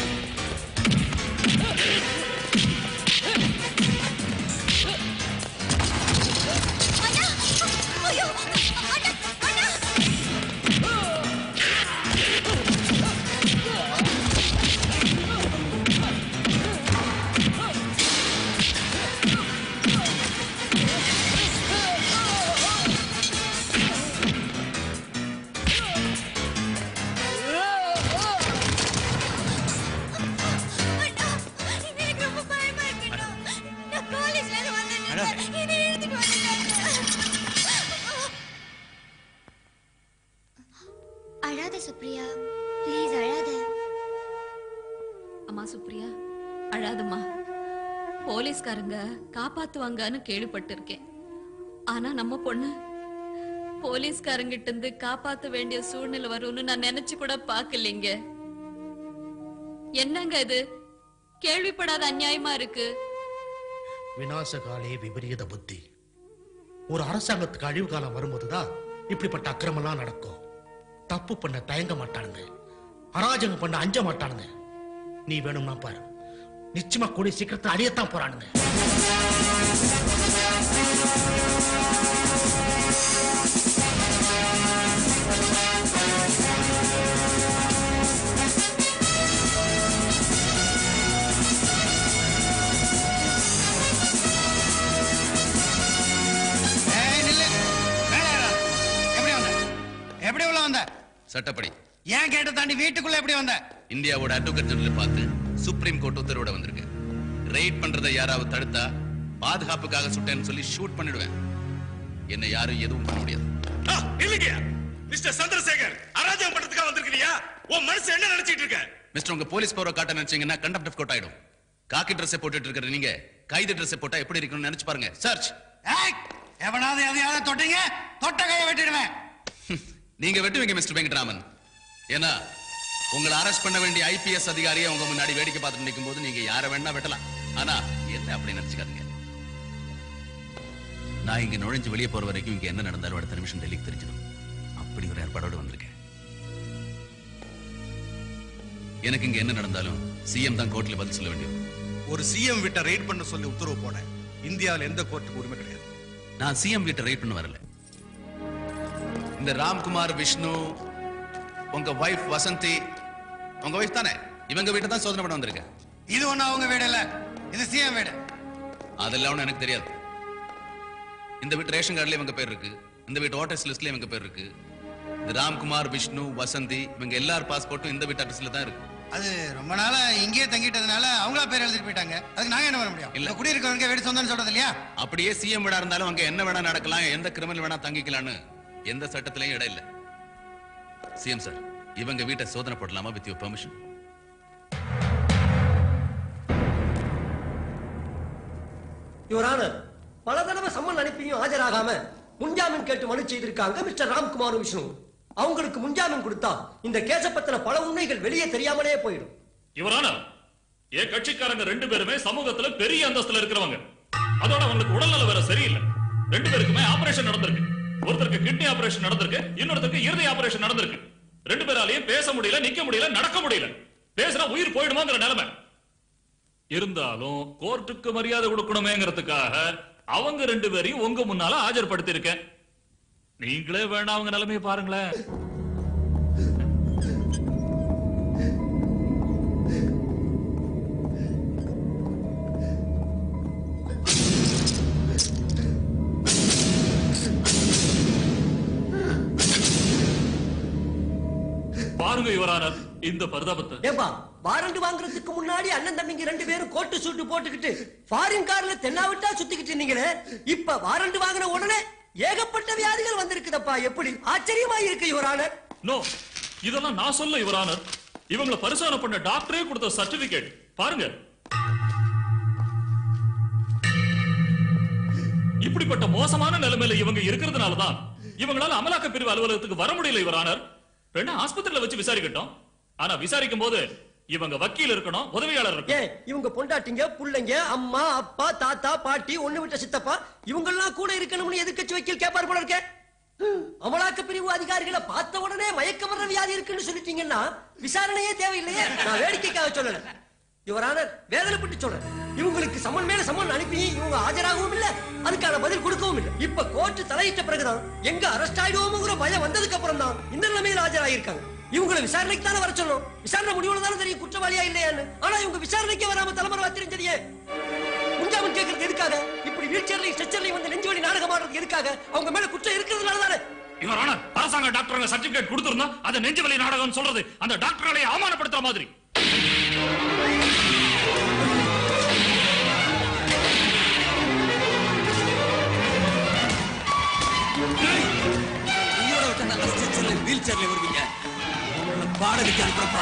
ஐயோ அண்ணா அண்ணா எனக்கு ரொம்ப பயமா இருக்குண்ணா நான் காலேஜ்ல இருந்து வந்துட்டேன் இதை எழுதிட்டு வந்துட்டாங்க அழாத சுப்ரியா ப்ளீஸ் அழாத அம்மா சுப்ரியா அழாதம்மா போலீஸ்காரங்க காப்பாத்துவாங்கன்னு கேள்விப்பட்டிருக்கேன் ஆனா நம்ம பொண்ணு போலீஸ்காரங்கிட்ட இருந்து காப்பாத்த வேண்டிய சூழ்நிலை வரும்னு நான் நினைச்சு கூட பாக்கலைங்க என்னங்க இது கேள்விப்படாத அநியாயமா இருக்கு விநாசகாலே விபரீத புத்தி ஒரு அரசாங்கத்துக்கு அழிவு காலம் வரும்போதுதான் இப்படிப்பட்ட அக்கிரமெல்லாம் நடக்கும் தப்பு பண்ண தயங்க மாட்டானுங்க அராஜகம் பண்ண அஞ்ச மாட்டானுங்க நீ வேணும்னா பாரு நிச்சயமா கூடிய சீக்கிரத்துல அழியத்தான் போறானுங்க ஏய், நில்லு. மேலே ஏறா. எப்படி வந்த எப்படி உள்ள வந்த சட்டப்படி ஏன் கேட்ட தாண்டி வீட்டுக்குள்ள எப்படி வந்த இந்தியாவோட அட்வொகேட் ஜெனரல் பார்த்து சுப்ரீம் கோர்ட் உத்தரவோட வந்திருக்கு ரைட் பண்றதை யாராவது தடுத்தா பாதுகாப்புக்காக சுட்டேன்னு சொல்லி ஷூட் பண்ணிடுவேன் என்ன யாரும் எதுவும் பண்ண முடியாது இல்லைங்க மிஸ்டர் சந்திரசேகர் அராஜகம் பண்றதுக்காக வந்திருக்கிறியா உன் மனசு என்ன நினைச்சிட்டு இருக்க மிஸ்டர் உங்க போலீஸ் பவரை காட்ட நினைச்சீங்கன்னா கண்டப்ட் ஆஃப் கோர்ட் ஆயிடும் காக்கி ட்ரெஸ் போட்டுட்டு இருக்கிற நீங்க கைது ட்ரெஸ் போட்டா எப்படி இருக்கும்னு நினைச்சு பாருங்க சர்ச் ஏய், எவனாவது எதையாவது தொட்டீங்க தொட்ட கையை வெட்டிடுவேன் நீங்க வெட்டுவீங்க மிஸ்டர் வெங்கட்ராமன் ஏன்னா உங்களை அரெஸ்ட் பண்ண வேண்டிய ஐபிஎஸ் அதிகாரியை உங்க முன்னாடி வேடிக்கை பார்த்துட்டு நிற்கும் போது நீங்க யாரை வேணா வெட்டலாம் ஆனா என்ன அப்படி நினைச்சுக்காதீங்க நான் இங்க நுழைஞ்சு வெளியே போற வரைக்கும் இங்க என்ன நடந்தாலும் அடுத்த நிமிஷம் டெல்லிக்கு தெரிஞ்சிடும் அப்படி ஒரு ஏற்பாடோடு வந்திருக்கேன் எனக்கு இங்க என்ன நடந்தாலும் சிஎம் தான் கோர்ட்ல பதில் சொல்ல வேண்டியது ஒரு சிஎம் வீட்டை ரைட் பண்ண சொல்லி உத்தரவு போட இந்தியாவில் எந்த கோர்ட்டுக்கு உரிமை கிடையாது நான் சிஎம் வீட்டை ரைட் பண்ண வரல இந்த ராம்குமார் விஷ்ணு உங்க வைஃப் வசந்தி உங்க வைஃப் தானே இவங்க வீட்டை தான் சோதனை பண்ண வந்திருக்கேன் இது ஒண்ணு அவங்க வீடு இல்ல இது சிஎம் வீடு அதெல்லாம் ஒண்ணும் எனக்கு தெரியாது இந்த வீட்டு ரேஷன் கார்டுல இவங்க பேர் இருக்கு இந்த வீட்டு ஓட்டர்ஸ் லிஸ்ட்ல இவங்க பேர் இருக்கு இந்த ராம்குமார் விஷ்ணு வசந்தி இவங்க எல்லார் பாஸ்போர்ட்டும் இந்த வீட்டு அட்ரஸ்ல தான் இருக்கு அது ரொம்ப நாளா இங்கேயே தங்கிட்டதுனால அவங்களா பேர் எழுதிட்டு போயிட்டாங்க அதுக்கு நாங்க என்ன பண்ண முடியும் இல்ல குடியிருக்கவங்க வீடு சொந்தம்னு சொல்றது இல்லையா அப்படியே சிஎம் வீடா இருந்தாலும் அங்க என்ன வேணா நடக்கலாம் எந்த கிரிமினல் வேணா தங்கிக்கலாம்னு எந்த சட்டத்திலையும் இடம் இல்ல சிஎம் சார் இவங்க வீட்டை சோதனை போடலாமா வித் யுவர் பெர்மிஷன் யுவரான பல தடவை சம்மன் அனுப்பியும் ஆஜராகாம முன்ஜாமீன் கேட்டு மனு செய்திருக்காங்க மிஸ்டர் ராம்குமார் விஷ்ணு அவங்களுக்கு முன்ஜாமீன் கொடுத்தா இந்த கேச பத்தின பல உண்மைகள் வெளியே தெரியாமலே போயிடும் இவரான என் கட்சிக்காரங்க ரெண்டு பேருமே சமூகத்துல பெரிய அந்தஸ்துல இருக்கிறவங்க அதோட அவங்களுக்கு உடல்நல வேற சரியில்லை ரெண்டு பேருக்குமே ஆபரேஷன் நடந்திருக்கு ஒருத்தருக்கு கிட்னி ஆபரேஷன் நடந்திருக்கு இன்னொருத்தருக்கு இருதய ஆபரேஷன் நடந்திருக்கு ரெண்டு பேராலையும் பேச முடியல நிக்க முடியல நடக்க முடியல பேசினா உயிர் போயிடுமாங்கிற நிலைமை இருந்தாலும் கோர்ட்டுக்கு மரியாதை கொடுக்கணுமேங்கிறதுக்காக அவங்க ரெண்டு பேரையும் உங்க முன்னால ஆஜர்படுத்தி இருக்கேன் நீங்களே வேணா அவங்க நிலைமையை பாருங்களேன் பாருங்க யுவரானர் இந்த பரிதாபத்தை ஏப்பா வாரண்ட் வாங்குறதுக்கு முன்னாடி அண்ணன் தம்பிங்க ரெண்டு பேரும் கோட்டு சூட்டு போட்டுக்கிட்டு ஃபாரின் கார்ல தென்னாவிட்டா சுத்திக்கிட்டு இருந்தீங்களே இப்ப வாரண்ட் வாங்கின உடனே ஏகப்பட்ட வியாதிகள் வந்திருக்குதப்பா எப்படி ஆச்சரியமா இருக்கு யுவரானர் நோ இதெல்லாம் நான் சொல்ல யுவரானர் இவங்களை பரிசோதனை பண்ண டாக்டரே கொடுத்த சர்டிபிகேட் பாருங்க இப்படிப்பட்ட மோசமான நிலைமையில இவங்க இருக்கிறதுனால தான் இவங்களால அமலாக்க பிரிவு அலுவலகத்துக்கு வர முடியல யுவரானர் ரெண்டு ஆஸ்பத்திரியில வச்சு விசாரிக்கட்டும் ஆனா விசாரிக்கும் போது இவங்க வக்கீல் இருக்கணும் உதவியாளர் இருக்கணும் ஏன் இவங்க பொண்டாட்டிங்க புள்ளைங்க அம்மா அப்பா தாத்தா பாட்டி ஒண்ணு விட்ட சித்தப்பா இவங்க எல்லாம் கூட இருக்கணும்னு எதிர்க்கட்சி வக்கீல் கேப்பார் போல இருக்க அமலாக்க பிரிவு அதிகாரிகளை பார்த்த உடனே மயக்க வர்ற வியாதி இருக்குன்னு சொல்லிட்டீங்கன்னா விசாரணையே தேவையில்லையே நான் வேடிக்கைக்காக சொல்லல யுவரானர் வேதனைப்பட்டு சொல்றேன் இவங்களுக்கு சம்மன் மேல சம்மன் அனுப்பி இவங்க ஆஜராகவும் இல்ல அதுக்கான பதில் கொடுக்கவும் இல்ல இப்ப கோர்ட் தலையிட்ட பிறகுதான் எங்க அரெஸ்ட் ஆயிடுவோம்ங்கிற பயம் வந்ததுக்கு அப்புறம் தான் இந்த நிலைமையில ஆஜராயிருக்காங்க இவங்களை விசாரணைக்கு தானே வர சொல்லணும் விசாரணை முடிவுல தானே தெரியும் குற்றவாளியா இல்லையான்னு ஆனா இவங்க விசாரணைக்கே வராம தலைமுறை தெரிஞ்சதையே முன்ஜாமீன் கேட்கறது எதுக்காக இப்படி வீல் சேர்லையும் ஸ்ட்ரெச்சர்லையும் வந்து நெஞ்சு வலி நாடகம் ஆடுறது எதுக்காக அவங்க மேல குற்றம் இருக்கிறதுனால தானே இவர் ஆனர் அரசாங்க டாக்டர் சர்டிபிகேட் கொடுத்திருந்தா அதை நெஞ்சு வலி நாடகம் சொல்றது அந்த டாக்டர்களை அவமானப்படுத்துற மாதிரி உயிரோட விட்டு நாங்க ஸ்ட்ரெச்சர்ல வீல் சேர்ல வருவீங்க உங்களை பாடலுக்கு அனுப்புறப்பா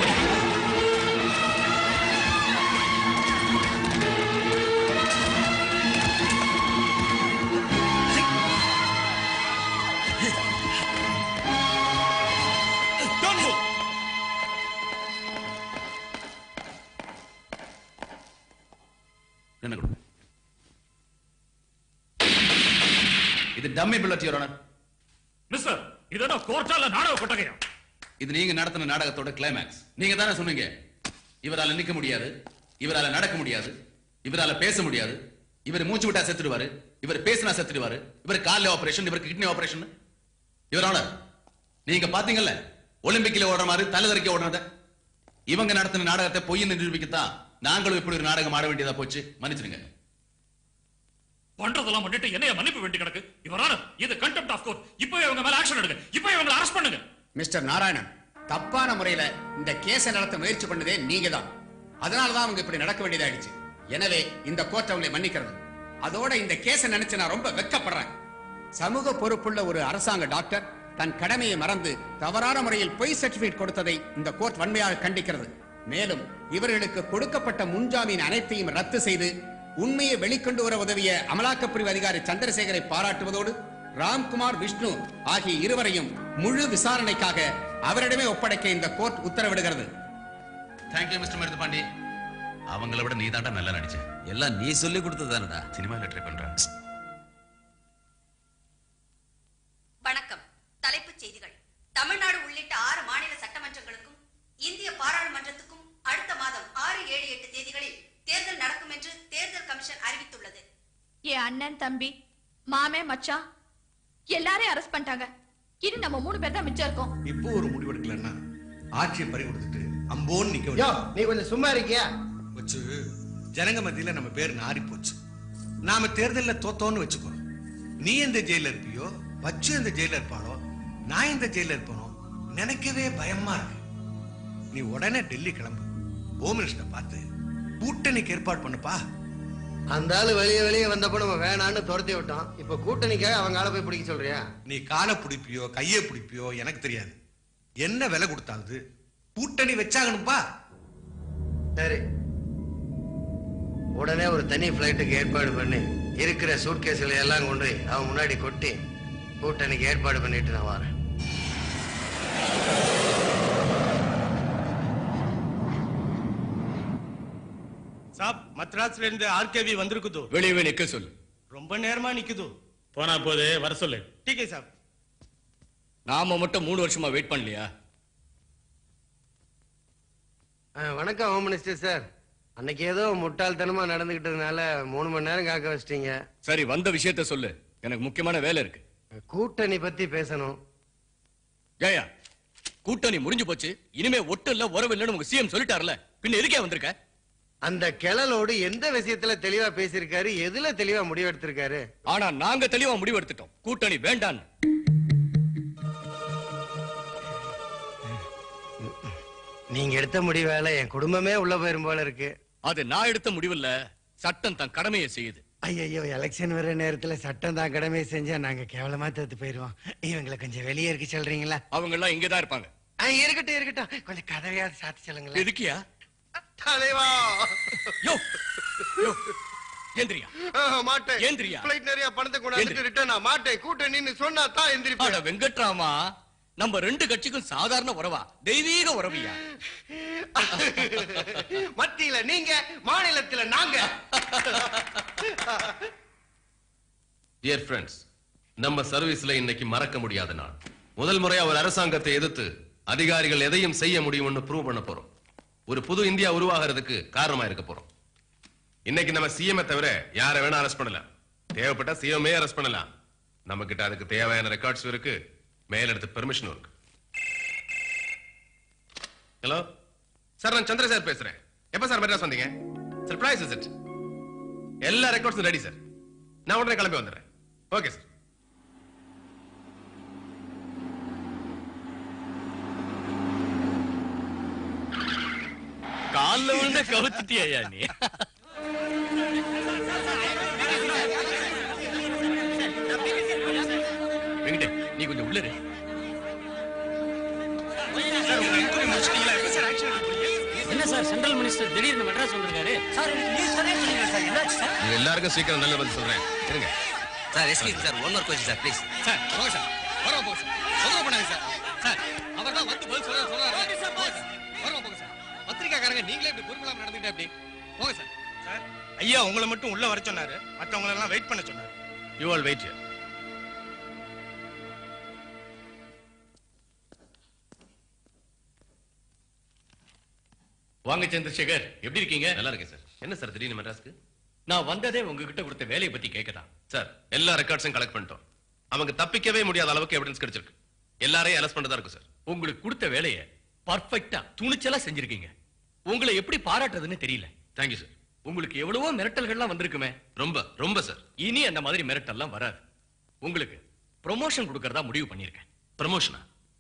Don't move. என்ன கொடுங்க இது dummy bullet your honour mister இதென்ன கோர்ட்டால நாடக கொட்டகையா இது நீங்க நடத்தின நாடகத்தோட கிளைமேக்ஸ் நீங்க தானே சொன்னீங்க இவரால நிக்க முடியாது இவரால நடக்க முடியாது இவரால பேச முடியாது இவர் மூச்சு விட்டா செத்துடுவாரு இவர் பேசினா செத்துடுவாரு இவர் கால்ல ஆபரேஷன் இவருக்கு கிட்னி ஆபரேஷன் இவர் ஆனர் நீங்க பாத்தீங்கல்ல ஒலிம்பிக்ல ஓடுற மாதிரி தலைதறிக்க ஓடுறத இவங்க நடத்தின நாடகத்தை பொய்ன்னு நிரூபிக்கத்தான் நாங்களும் இப்படி ஒரு நாடகம் ஆட வேண்டியதா போச்சு மன்னிச்சிடுங்க பண்றதெல்லாம் பண்ணிட்டு என்னைய மன்னிப்பு வேண்டி கிடக்கு இவரான இது கண்டெம்ட் ஆஃப் கோர்ட் இப்பவே இவங்க மேல ஆக்ஷன் எடுங்க இப்பவே இவங்களை அரெஸ்ட் பண்ணுங்க மிஸ்டர் நாராயணன் தப்பான முறையில இந்த கேஸை நடத்த முயற்சி பண்ணதே நீங்க தான் அதனால தான் அவங்க இப்படி நடக்க வேண்டியதாயிடுச்சு எனவே இந்த கோர்ட் அவங்களை மன்னிக்கிறது அதோட இந்த கேஸை நினைச்சு நான் ரொம்ப வெட்கப்படுறேன் சமூக பொறுப்புள்ள ஒரு அரசாங்க டாக்டர் தன் கடமையை மறந்து தவறான முறையில் பொய் சர்டிபிகேட் கொடுத்ததை இந்த கோர்ட் வன்மையாக கண்டிக்கிறது மேலும் இவர்களுக்கு கொடுக்கப்பட்ட முன்ஜாமீன் அனைத்தையும் ரத்து செய்து உண்மையை வெளிக்கொண்டு வர உதவிய அமலாக்கப் பிரிவு அதிகாரி சந்திரசேகரை பாராட்டுவதோடு ராம்குமார் விஷ்ணு ஆகிய இருவரையும் முழு விசாரணைக்காக அவரிடமே ஒப்படைக்க இந்த கோர்ட் உத்தரவிடுகிறது தேங்க்யூ மிஸ்டர் மருது பாண்டி அவங்கள விட நீ தாண்டா நல்லா நடிச்ச எல்லாம் நீ சொல்லி கொடுத்ததானடா சினிமால ட்ரை பண்றேன் வணக்கம் தலைப்புச் செய்திகள் தமிழ்நாடு உள்ளிட்ட ஆறு மாநில சட்டமன்றங்களுக்கும் இந்திய பாராளுமன்றத்துக்கும் அடுத்த மாதம் ஆறு ஏழு எட்டு தேதிகளில் தேர்தல் நடக்கும் என்று தேர்தல் கமிஷன் அறிவித்துள்ளது என் அண்ணன் தம்பி மாமே மச்சான் எல்லாரையும் அரெஸ்ட் பண்ணிட்டாங்க இனி நம்ம மூணு பேர் தான் மிச்சம் இருக்கோம் இப்போ ஒரு முடிவெடுக்கலன்னா ஆட்சியை பறி கொடுத்துட்டு அம்போன்னு நிக்க யோ, நீ கொஞ்சம் சும்மா இருக்கியா வச்சு ஜனங்க மத்தியில நம்ம பேர் நாரி போச்சு நாம தேர்தல்ல தோத்தோன்னு வச்சுக்கோ நீ எந்த ஜெயில இருப்பியோ வச்சு எந்த ஜெயில இருப்பாளோ நான் எந்த ஜெயில இருப்பனோ நினைக்கவே பயமா இருக்கு நீ உடனே டெல்லி கிளம்பு ஹோம் மினிஸ்டரை பார்த்து கூட்டணிக்கு ஏற்பாடு பண்ணுப்பா அந்த ஆளு வெளியே வெளியே வந்தப்ப நம்ம வேணான்னு துரத்தி விட்டோம் இப்ப கூட்டணிக்காக அவங்க ஆளை போய் பிடிக்க சொல்றியா நீ காலை பிடிப்பியோ கையை பிடிப்பியோ எனக்கு தெரியாது என்ன விலை கொடுத்தாவது கூட்டணி வச்சாகணும்பா சரி உடனே ஒரு தனி பிளைட்டுக்கு ஏற்பாடு பண்ணி இருக்கிற சூட்கேஸ்களை எல்லாம் கொண்டு போய் அவன் முன்னாடி கொட்டி கூட்டணிக்கு ஏற்பாடு பண்ணிட்டு நான் வரேன் சாப் மத்ராஸ்ல இருந்து ஆர்கேவி வந்திருக்குது வெளியவே நிக்க சொல்லு ரொம்ப நேரமா நிக்குது போனா போது வர சொல்லு டீக்கே சாப் நாம மட்டும் மூணு வருஷமா வெயிட் பண்ணலையா ஆ, வணக்கம் ஹோம் மினிஸ்டர் சார் அன்னைக்கு ஏதோ முட்டாள்தனமா நடந்துகிட்டதுனால மூணு மணி நேரம் காக்க வச்சிட்டீங்க சரி வந்த விஷயத்த சொல்லு எனக்கு முக்கியமான வேலை இருக்கு கூட்டணி பத்தி பேசணும் ஏயா கூட்டணி முடிஞ்சு போச்சு இனிமே ஒட்டு இல்ல உறவு இல்லைன்னு உங்க சிஎம் சொல்லிட்டாருல பின்ன எதுக்கே வந்திருக்க அந்த கிழலோடு எந்த விஷயத்துல தெளிவா பேசியிருக்காரு எதுல தெளிவா முடிவெடுத்திருக்காரு ஆனா நாங்க தெளிவா முடிவெடுத்துட்டோம் கூட்டணி வேண்டான்னு நீங்க எடுத்த முடிவால என் குடும்பமே உள்ள போயிரும் போல இருக்கு அது நான் எடுத்த முடிவில்ல சட்டம் தன் கடமையை செய்யுது ஐயோ எலெக்ஷன் வர நேரத்துல சட்டம் தான் கடமை செஞ்சா நாங்க கேவலமா தோத்து போயிருவோம் இவங்களை கொஞ்சம் வெளியே இருக்க சொல்றீங்களா அவங்க எல்லாம் இங்கதான் இருப்பாங்க ஆ, இருக்கட்டும் இருக்கட்டும் கொஞ்சம் கதவையாவது சாத்தி சொல்லுங்களேன் எதுக்கியா தலைவா யோ யோ எந்திரியா மாட்டேன் ஏந்திரியா? பிளைட் நிறைய பணத்தை கொண்டாந்து ரிட்டர்ன் மாட்டேன் கூட்டணின்னு சொன்னா தான் அட எந்திரிப்பேன் வெங்கட்ராமா நம்ம ரெண்டு கட்சிக்கும் சாதாரண உறவா தெய்வீக உறவியா மத்தியில நீங்க மாநிலத்துல நாங்க டியர் ஃப்ரெண்ட்ஸ் நம்ம சர்வீஸ்ல இன்னைக்கு மறக்க முடியாத நாள் முதல் முறையா ஒரு அரசாங்கத்தை எதிர்த்து அதிகாரிகள் எதையும் செய்ய முடியும்னு ப்ரூவ் பண்ண போறோம் ஒரு புது இந்தியா உருவாகிறதுக்கு காரணமா இருக்க போறோம் இன்னைக்கு நம்ம சிஎம் தவிர யாரை வேணா அரெஸ்ட் பண்ணலாம் தேவைப்பட்டா சிஎம்ஏ அரெஸ்ட் பண்ணலாம் நம்ம கிட்ட அதுக்கு தேவையான ரெக்கார்ட்ஸ் இருக்கு மேலெடுத்து பெர்மிஷன் இருக்கு ஹலோ சார் நான் சந்திர சார் பேசுறேன் எப்ப சார் மெட்ராஸ் வந்தீங்க சர்ப்ரைஸ் விசிட் எல்லா ரெக்கார்ட்ஸும் ரெடி சார் நான் உடனே கிளம்பி வந்துடுறேன் ஓகே சார் கால்ல விழுந்த கவுத்துட்டியா நீ வெங்கடே நீ கொஞ்சம் உள்ள இரு. என்ன சார் சென்ட்ரல் மினிஸ்டர் திடீர்னு மெட்ராஸ் வந்திருக்காரு சார் உங்க எல்லாருக்கும் சீக்கிரம் நல்ல பதில் சொல்றேன் இருங்க சார் எஸ்கியூஸ் சார் ஒன் ஒரு கொஸ்டின் சார் ப்ளீஸ் சார் போங்க சார் வர போங்க சார் தொந்தரவு பண்ணாங்க சார் சார் அவர் தான் வந்து பதில் சொல்ல சொல்றாரு போங்க சார் வர போங்க சார் பத்திரிக்காக்காரங்க நீங்களே இப்படி பொறுப்பில்லாம நடந்துக்கிட்டே அப்படி போங்க சார் சார் ஐயா உங்களை மட்டும் உள்ள வர சொன்னாரு மத்தவங்க எல்லாம் வெயிட் பண்ண சொன்னாரு யூ ஆல் வெயிட் வாங்க சந்திரசேகர் எப்படி இருக்கீங்க நல்லா இருக்கேன் சார் என்ன சார் திடீர்னு மெட்ராஸ்க்கு நான் வந்ததே உங்ககிட்ட கொடுத்த வேலையை பத்தி கேட்கதான் சார் எல்லா ரெக்கார்ட்ஸும் கலெக்ட் பண்ணிட்டோம் அவங்க தப்பிக்கவே முடியாத அளவுக்கு எவிடன்ஸ் கிடைச்சிருக்கு எல்லாரையும் அரெஸ்ட் பண்ணதா இருக்கு சார் உங்களுக்கு கொடுத்த வேலையை பர்ஃபெக்ட்டா துணிச்சலா செஞ்சிருக்கீங்க உங்களை எப்படி பாராட்டுறதுன்னு தெரியல தேங்க்யூ சார் உங்களுக்கு எவ்வளவோ மிரட்டல்கள்லாம் வந்திருக்குமே ரொம்ப ரொம்ப சார் இனி அந்த மாதிரி மிரட்டல்லாம் வராது உங்களுக்கு ப்ரொமோஷன் கொடுக்கறதா முடிவு பண்ணிருக்கேன் ப்ரமோஷனா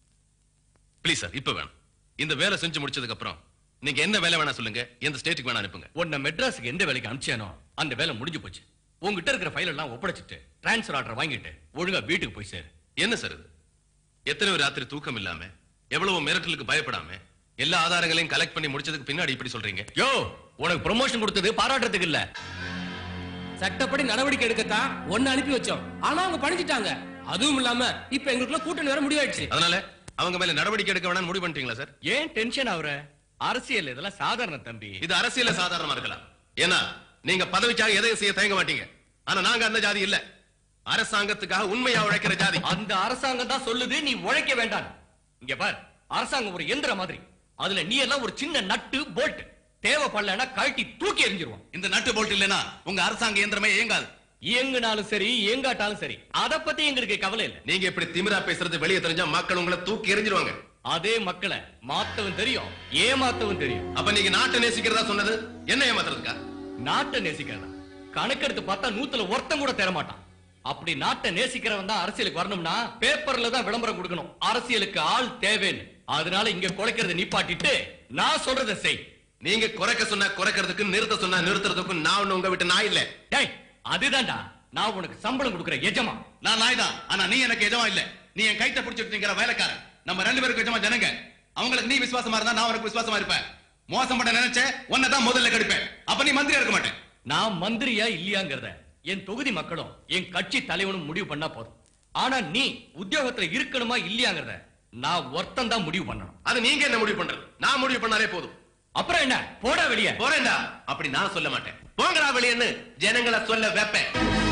ப்ளீஸ் சார் இப்ப வேணும் இந்த வேலை செஞ்சு முடிச்சதுக்கு அப்புறம் நீங்க என்ன வேலை வேணா சொல்லுங்க எந்த ஸ்டேட்டுக்கு வேணா அனுப்புங்க உன்னை மெட்ராஸுக்கு எந்த வேலைக்கு அனுப்பிச்சானோ அந்த வேலை முடிஞ்சு போச்சு உங்ககிட்ட இருக்கிற ஃபைல் எல்லாம் ஒப்படைச்சிட்டு டிரான்ஸ்ஃபர் ஆர்டர் வாங்கிட்டு ஒழுங்கா வீட்டுக்கு போய் சேரு என்ன சார் இது எத்தனை ராத்திரி தூக்கம் இல்லாம எவ்வளவு மிரட்டலுக்கு பயப்படாம எல்லா ஆதாரங்களையும் கலெக்ட் பண்ணி முடிச்சதுக்கு பின்னாடி இப்படி சொல்றீங்க யோ உனக்கு ப்ரொமோஷன் கொடுத்தது பாராட்டுறதுக்கு இல்ல சட்டப்படி நடவடிக்கை எடுக்கத்தான் ஒன்னு அனுப்பி வச்சோம் ஆனா அவங்க பணிஞ்சிட்டாங்க அதுவும் இல்லாம இப்ப எங்களுக்குள்ள கூட்டணி வர முடிவாயிடுச்சு அதனால அவங்க மேல நடவடிக்கை எடுக்க வேணாம்னு முடிவு பண்ணிட்டீங்களா சார் ஏன் டென்ஷன் ஆகுற அரசியல் இதெல்லாம் சாதாரண தம்பி இது அரசியல சாதாரணமா இருக்கலாம் ஏன்னா நீங்க பதவிக்காக எதையும் செய்ய தயங்க மாட்டீங்க ஆனா நாங்க அந்த ஜாதி இல்ல அரசாங்கத்துக்காக உண்மையா உழைக்கிற ஜாதி அந்த அரசாங்கம் தான் சொல்லுது நீ உழைக்க வேண்டாம் இங்க பார் அரசாங்கம் ஒரு எந்திர மாதிரி அதுல நீ எல்லாம் ஒரு சின்ன நட்டு போல்ட் தேவைப்படலன்னா கழட்டி தூக்கி எறிஞ்சிருவான் இந்த நட்டு போல்ட் இல்லனா உங்க அரசாங்க இயந்திரமே இயங்காது இயங்குனாலும் சரி இயங்காட்டாலும் சரி அத பத்தி எங்களுக்கு கவலை இல்ல நீங்க இப்படி திமிரா பேசுறது வெளியே தெரிஞ்சா மக்கள் உங்களை தூக்கி எறிஞ்சிருவாங்க அதே மக்களை மாத்தவும் தெரியும் ஏமாத்தவும் தெரியும் அப்ப நீங்க நாட்டை நேசிக்கிறதா சொன்னது என்ன ஏமாத்துறதுக்கா நாட்டை நேசிக்கிறதா கணக்கெடுத்து பார்த்தா நூத்துல ஒருத்தன் கூட தர மாட்டான் அப்படி நாட்டை நேசிக்கிறவன் தான் அரசியலுக்கு வரணும்னா பேப்பர்ல தான் விளம்பரம் கொடுக்கணும் அரசியலுக்கு ஆள் தேவைன்னு அதனால இங்க குலைக்கிறத நிப்பாட்டிட்டு நான் சொல்றதை செய் நீங்க குறைக்க சொன்னா குறைக்கிறதுக்கு நிறுத்த சொன்னா நிறுத்துறதுக்கும் நான் ஒண்ணு உங்க விட்டு நான் இல்ல டேய் அதுதான்டா நான் உனக்கு சம்பளம் கொடுக்குற எஜமா நான் நாய் தான் ஆனா நீ எனக்கு எஜமா இல்ல நீ என் கைத்த பிடிச்சிட்டு வேலைக்காரன் நம்ம ரெண்டு பேருக்கு எஜமா ஜனங்க அவங்களுக்கு நீ விசுவாசமா இருந்தா நான் உனக்கு விசுவாசமா இருப்பேன் மோசம் பண்ண நினைச்ச உன்னை தான் முதல்ல கடிப்பேன் அப்ப நீ மந்திரியா இருக்க மாட்டேன் நான் மந்திரியா இல்லையாங்கிறத என் தொகுதி மக்களும் என் கட்சி தலைவனும் முடிவு பண்ணா போதும் ஆனா நீ உத்தியோகத்துல இருக்கணுமா இல்லையாங்கிறத நான் ஒருத்தன் தான் முடிவு பண்ணணும் அது நீங்க என்ன முடிவு பண்றது நான் முடிவு பண்ணாலே போதும் அப்புறம் என்ன போடா வெளியே போறேன்டா அப்படி நான் சொல்ல மாட்டேன் போங்கடா வெளியன்னு ஜனங்களை சொல்ல வைப்பேன்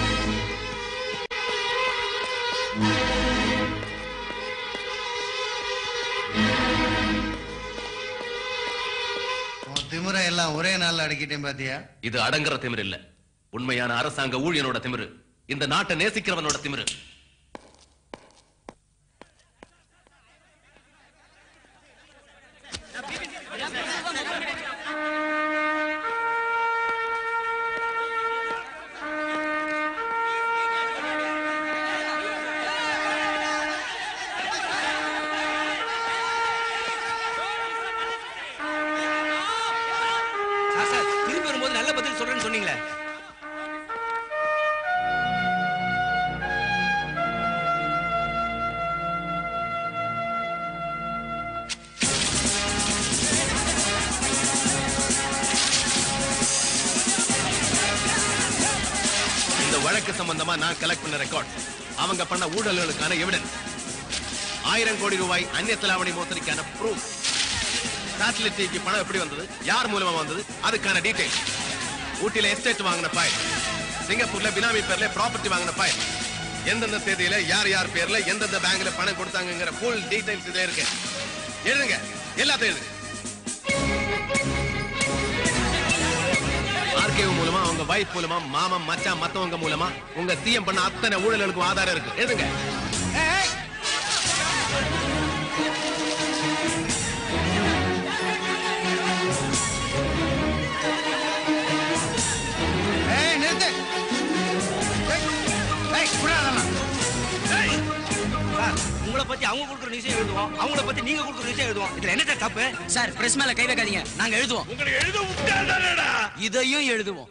உன் திமிரை எல்லாம் ஒரே நாள்ல அடக்கிட்டேன் பாத்தியா இது அடங்குற திமிரு இல்ல உண்மையான அரசாங்க ஊழியனோட திமிரு இந்த நாட்டை நேசிக்கிறவனோட திமிரு சார் சார் திரும்பி வரும்போது நல்ல பதில் சொல்றேன்னு சொன்னீங்களே இந்த வழக்கு சம்பந்தமா நான் கலெக்ட் பண்ண ரெக்கார்ட் அவங்க பண்ண ஊழல்களுக்கான எவிடன்ஸ் ஆயிரம் கோடி ரூபாய் அந்நிய செலாவணி மோசடிக்கான ப்ரூஃப் சேட்டலைட் டிவிக்கு பணம் எப்படி வந்தது யார் மூலமா வந்தது அதுக்கான டீடைல் ஊட்டியில எஸ்டேட் வாங்கின ஃபைல் சிங்கப்பூர்ல பினாமி பேர்ல ப்ராப்பர்ட்டி வாங்கின ஃபைல் எந்தெந்த தேதியில யார் யார் பேர்ல எந்தெந்த பேங்க்ல பணம் கொடுத்தாங்கங்கிற ஃபுல் டீடைல்ஸ் இதுல இருக்கு எழுதுங்க எல்லாத்தையும் எழுதுங்க ஆர்கேவ் மூலமா அவங்க வைஃப் மூலமா மாமன் மச்சான் மத்தவங்க மூலமா உங்க சிஎம் பண்ண அத்தனை ஊழல்களுக்கும் ஆதாரம் இருக்கு எழுதுங்க ஏய் நிறுத்து ஏய், ஏய், குடுறா அதெல்லாம். சார் உங்களை பத்தி அவங்க கொடுக்குற நியூஸே எழுதுவோம் அவங்கள பத்தி நீங்க கொடுக்குற நியூஸே எழுதுவோம் இதுல என்ன சார் தப்பு சார் பிரஸ் மேல கை வைக்காதீங்க நாங்க எழுதுவோம் உங்களை எழுத விட்டாடா இதையும் எழுதுவோம்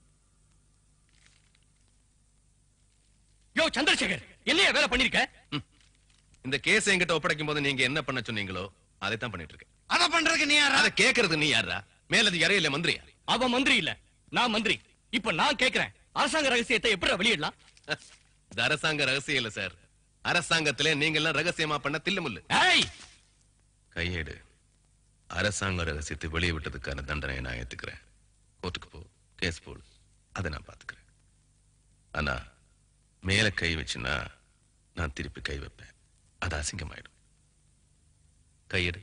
யோ சந்திரசேகர் என்னைய வேலை பண்ணிருக்க இந்த கேஸ் என்கிட்ட ஒப்படைக்கும் போது நீங்க என்ன பண்ண சொன்னீங்களோ அதை தான் பண்ணிட்டு இருக்கேன் அத பண்றதுக்கு நீ யாரா அதை கேக்குறது நீ யாரா மேலதிகாரி இல்ல மந்திரியா அவன் மந்திரி இல்ல நான் மந்திரி இப்ப நான் கேக்குறேன் அரசாங்க ரகசியத்தை எப்படி வெளியிடலாம் இது அரசாங்க ரகசியம் இல்ல சார் அரசாங்கத்திலே நீங்க எல்லாம் ரகசியமா பண்ண தில்லுமுல்லு கையேடு அரசாங்க ரகசியத்தை வெளியே விட்டதுக்கான தண்டனையை நான் ஏத்துக்கிறேன் கோர்ட்டுக்கு போ கேஸ் போடு அதை நான் பாத்துக்கிறேன் ஆனா மேல கை வச்சுன்னா நான் திருப்பி கை வைப்பேன் அது அசிங்கமாயிடும் கையெடு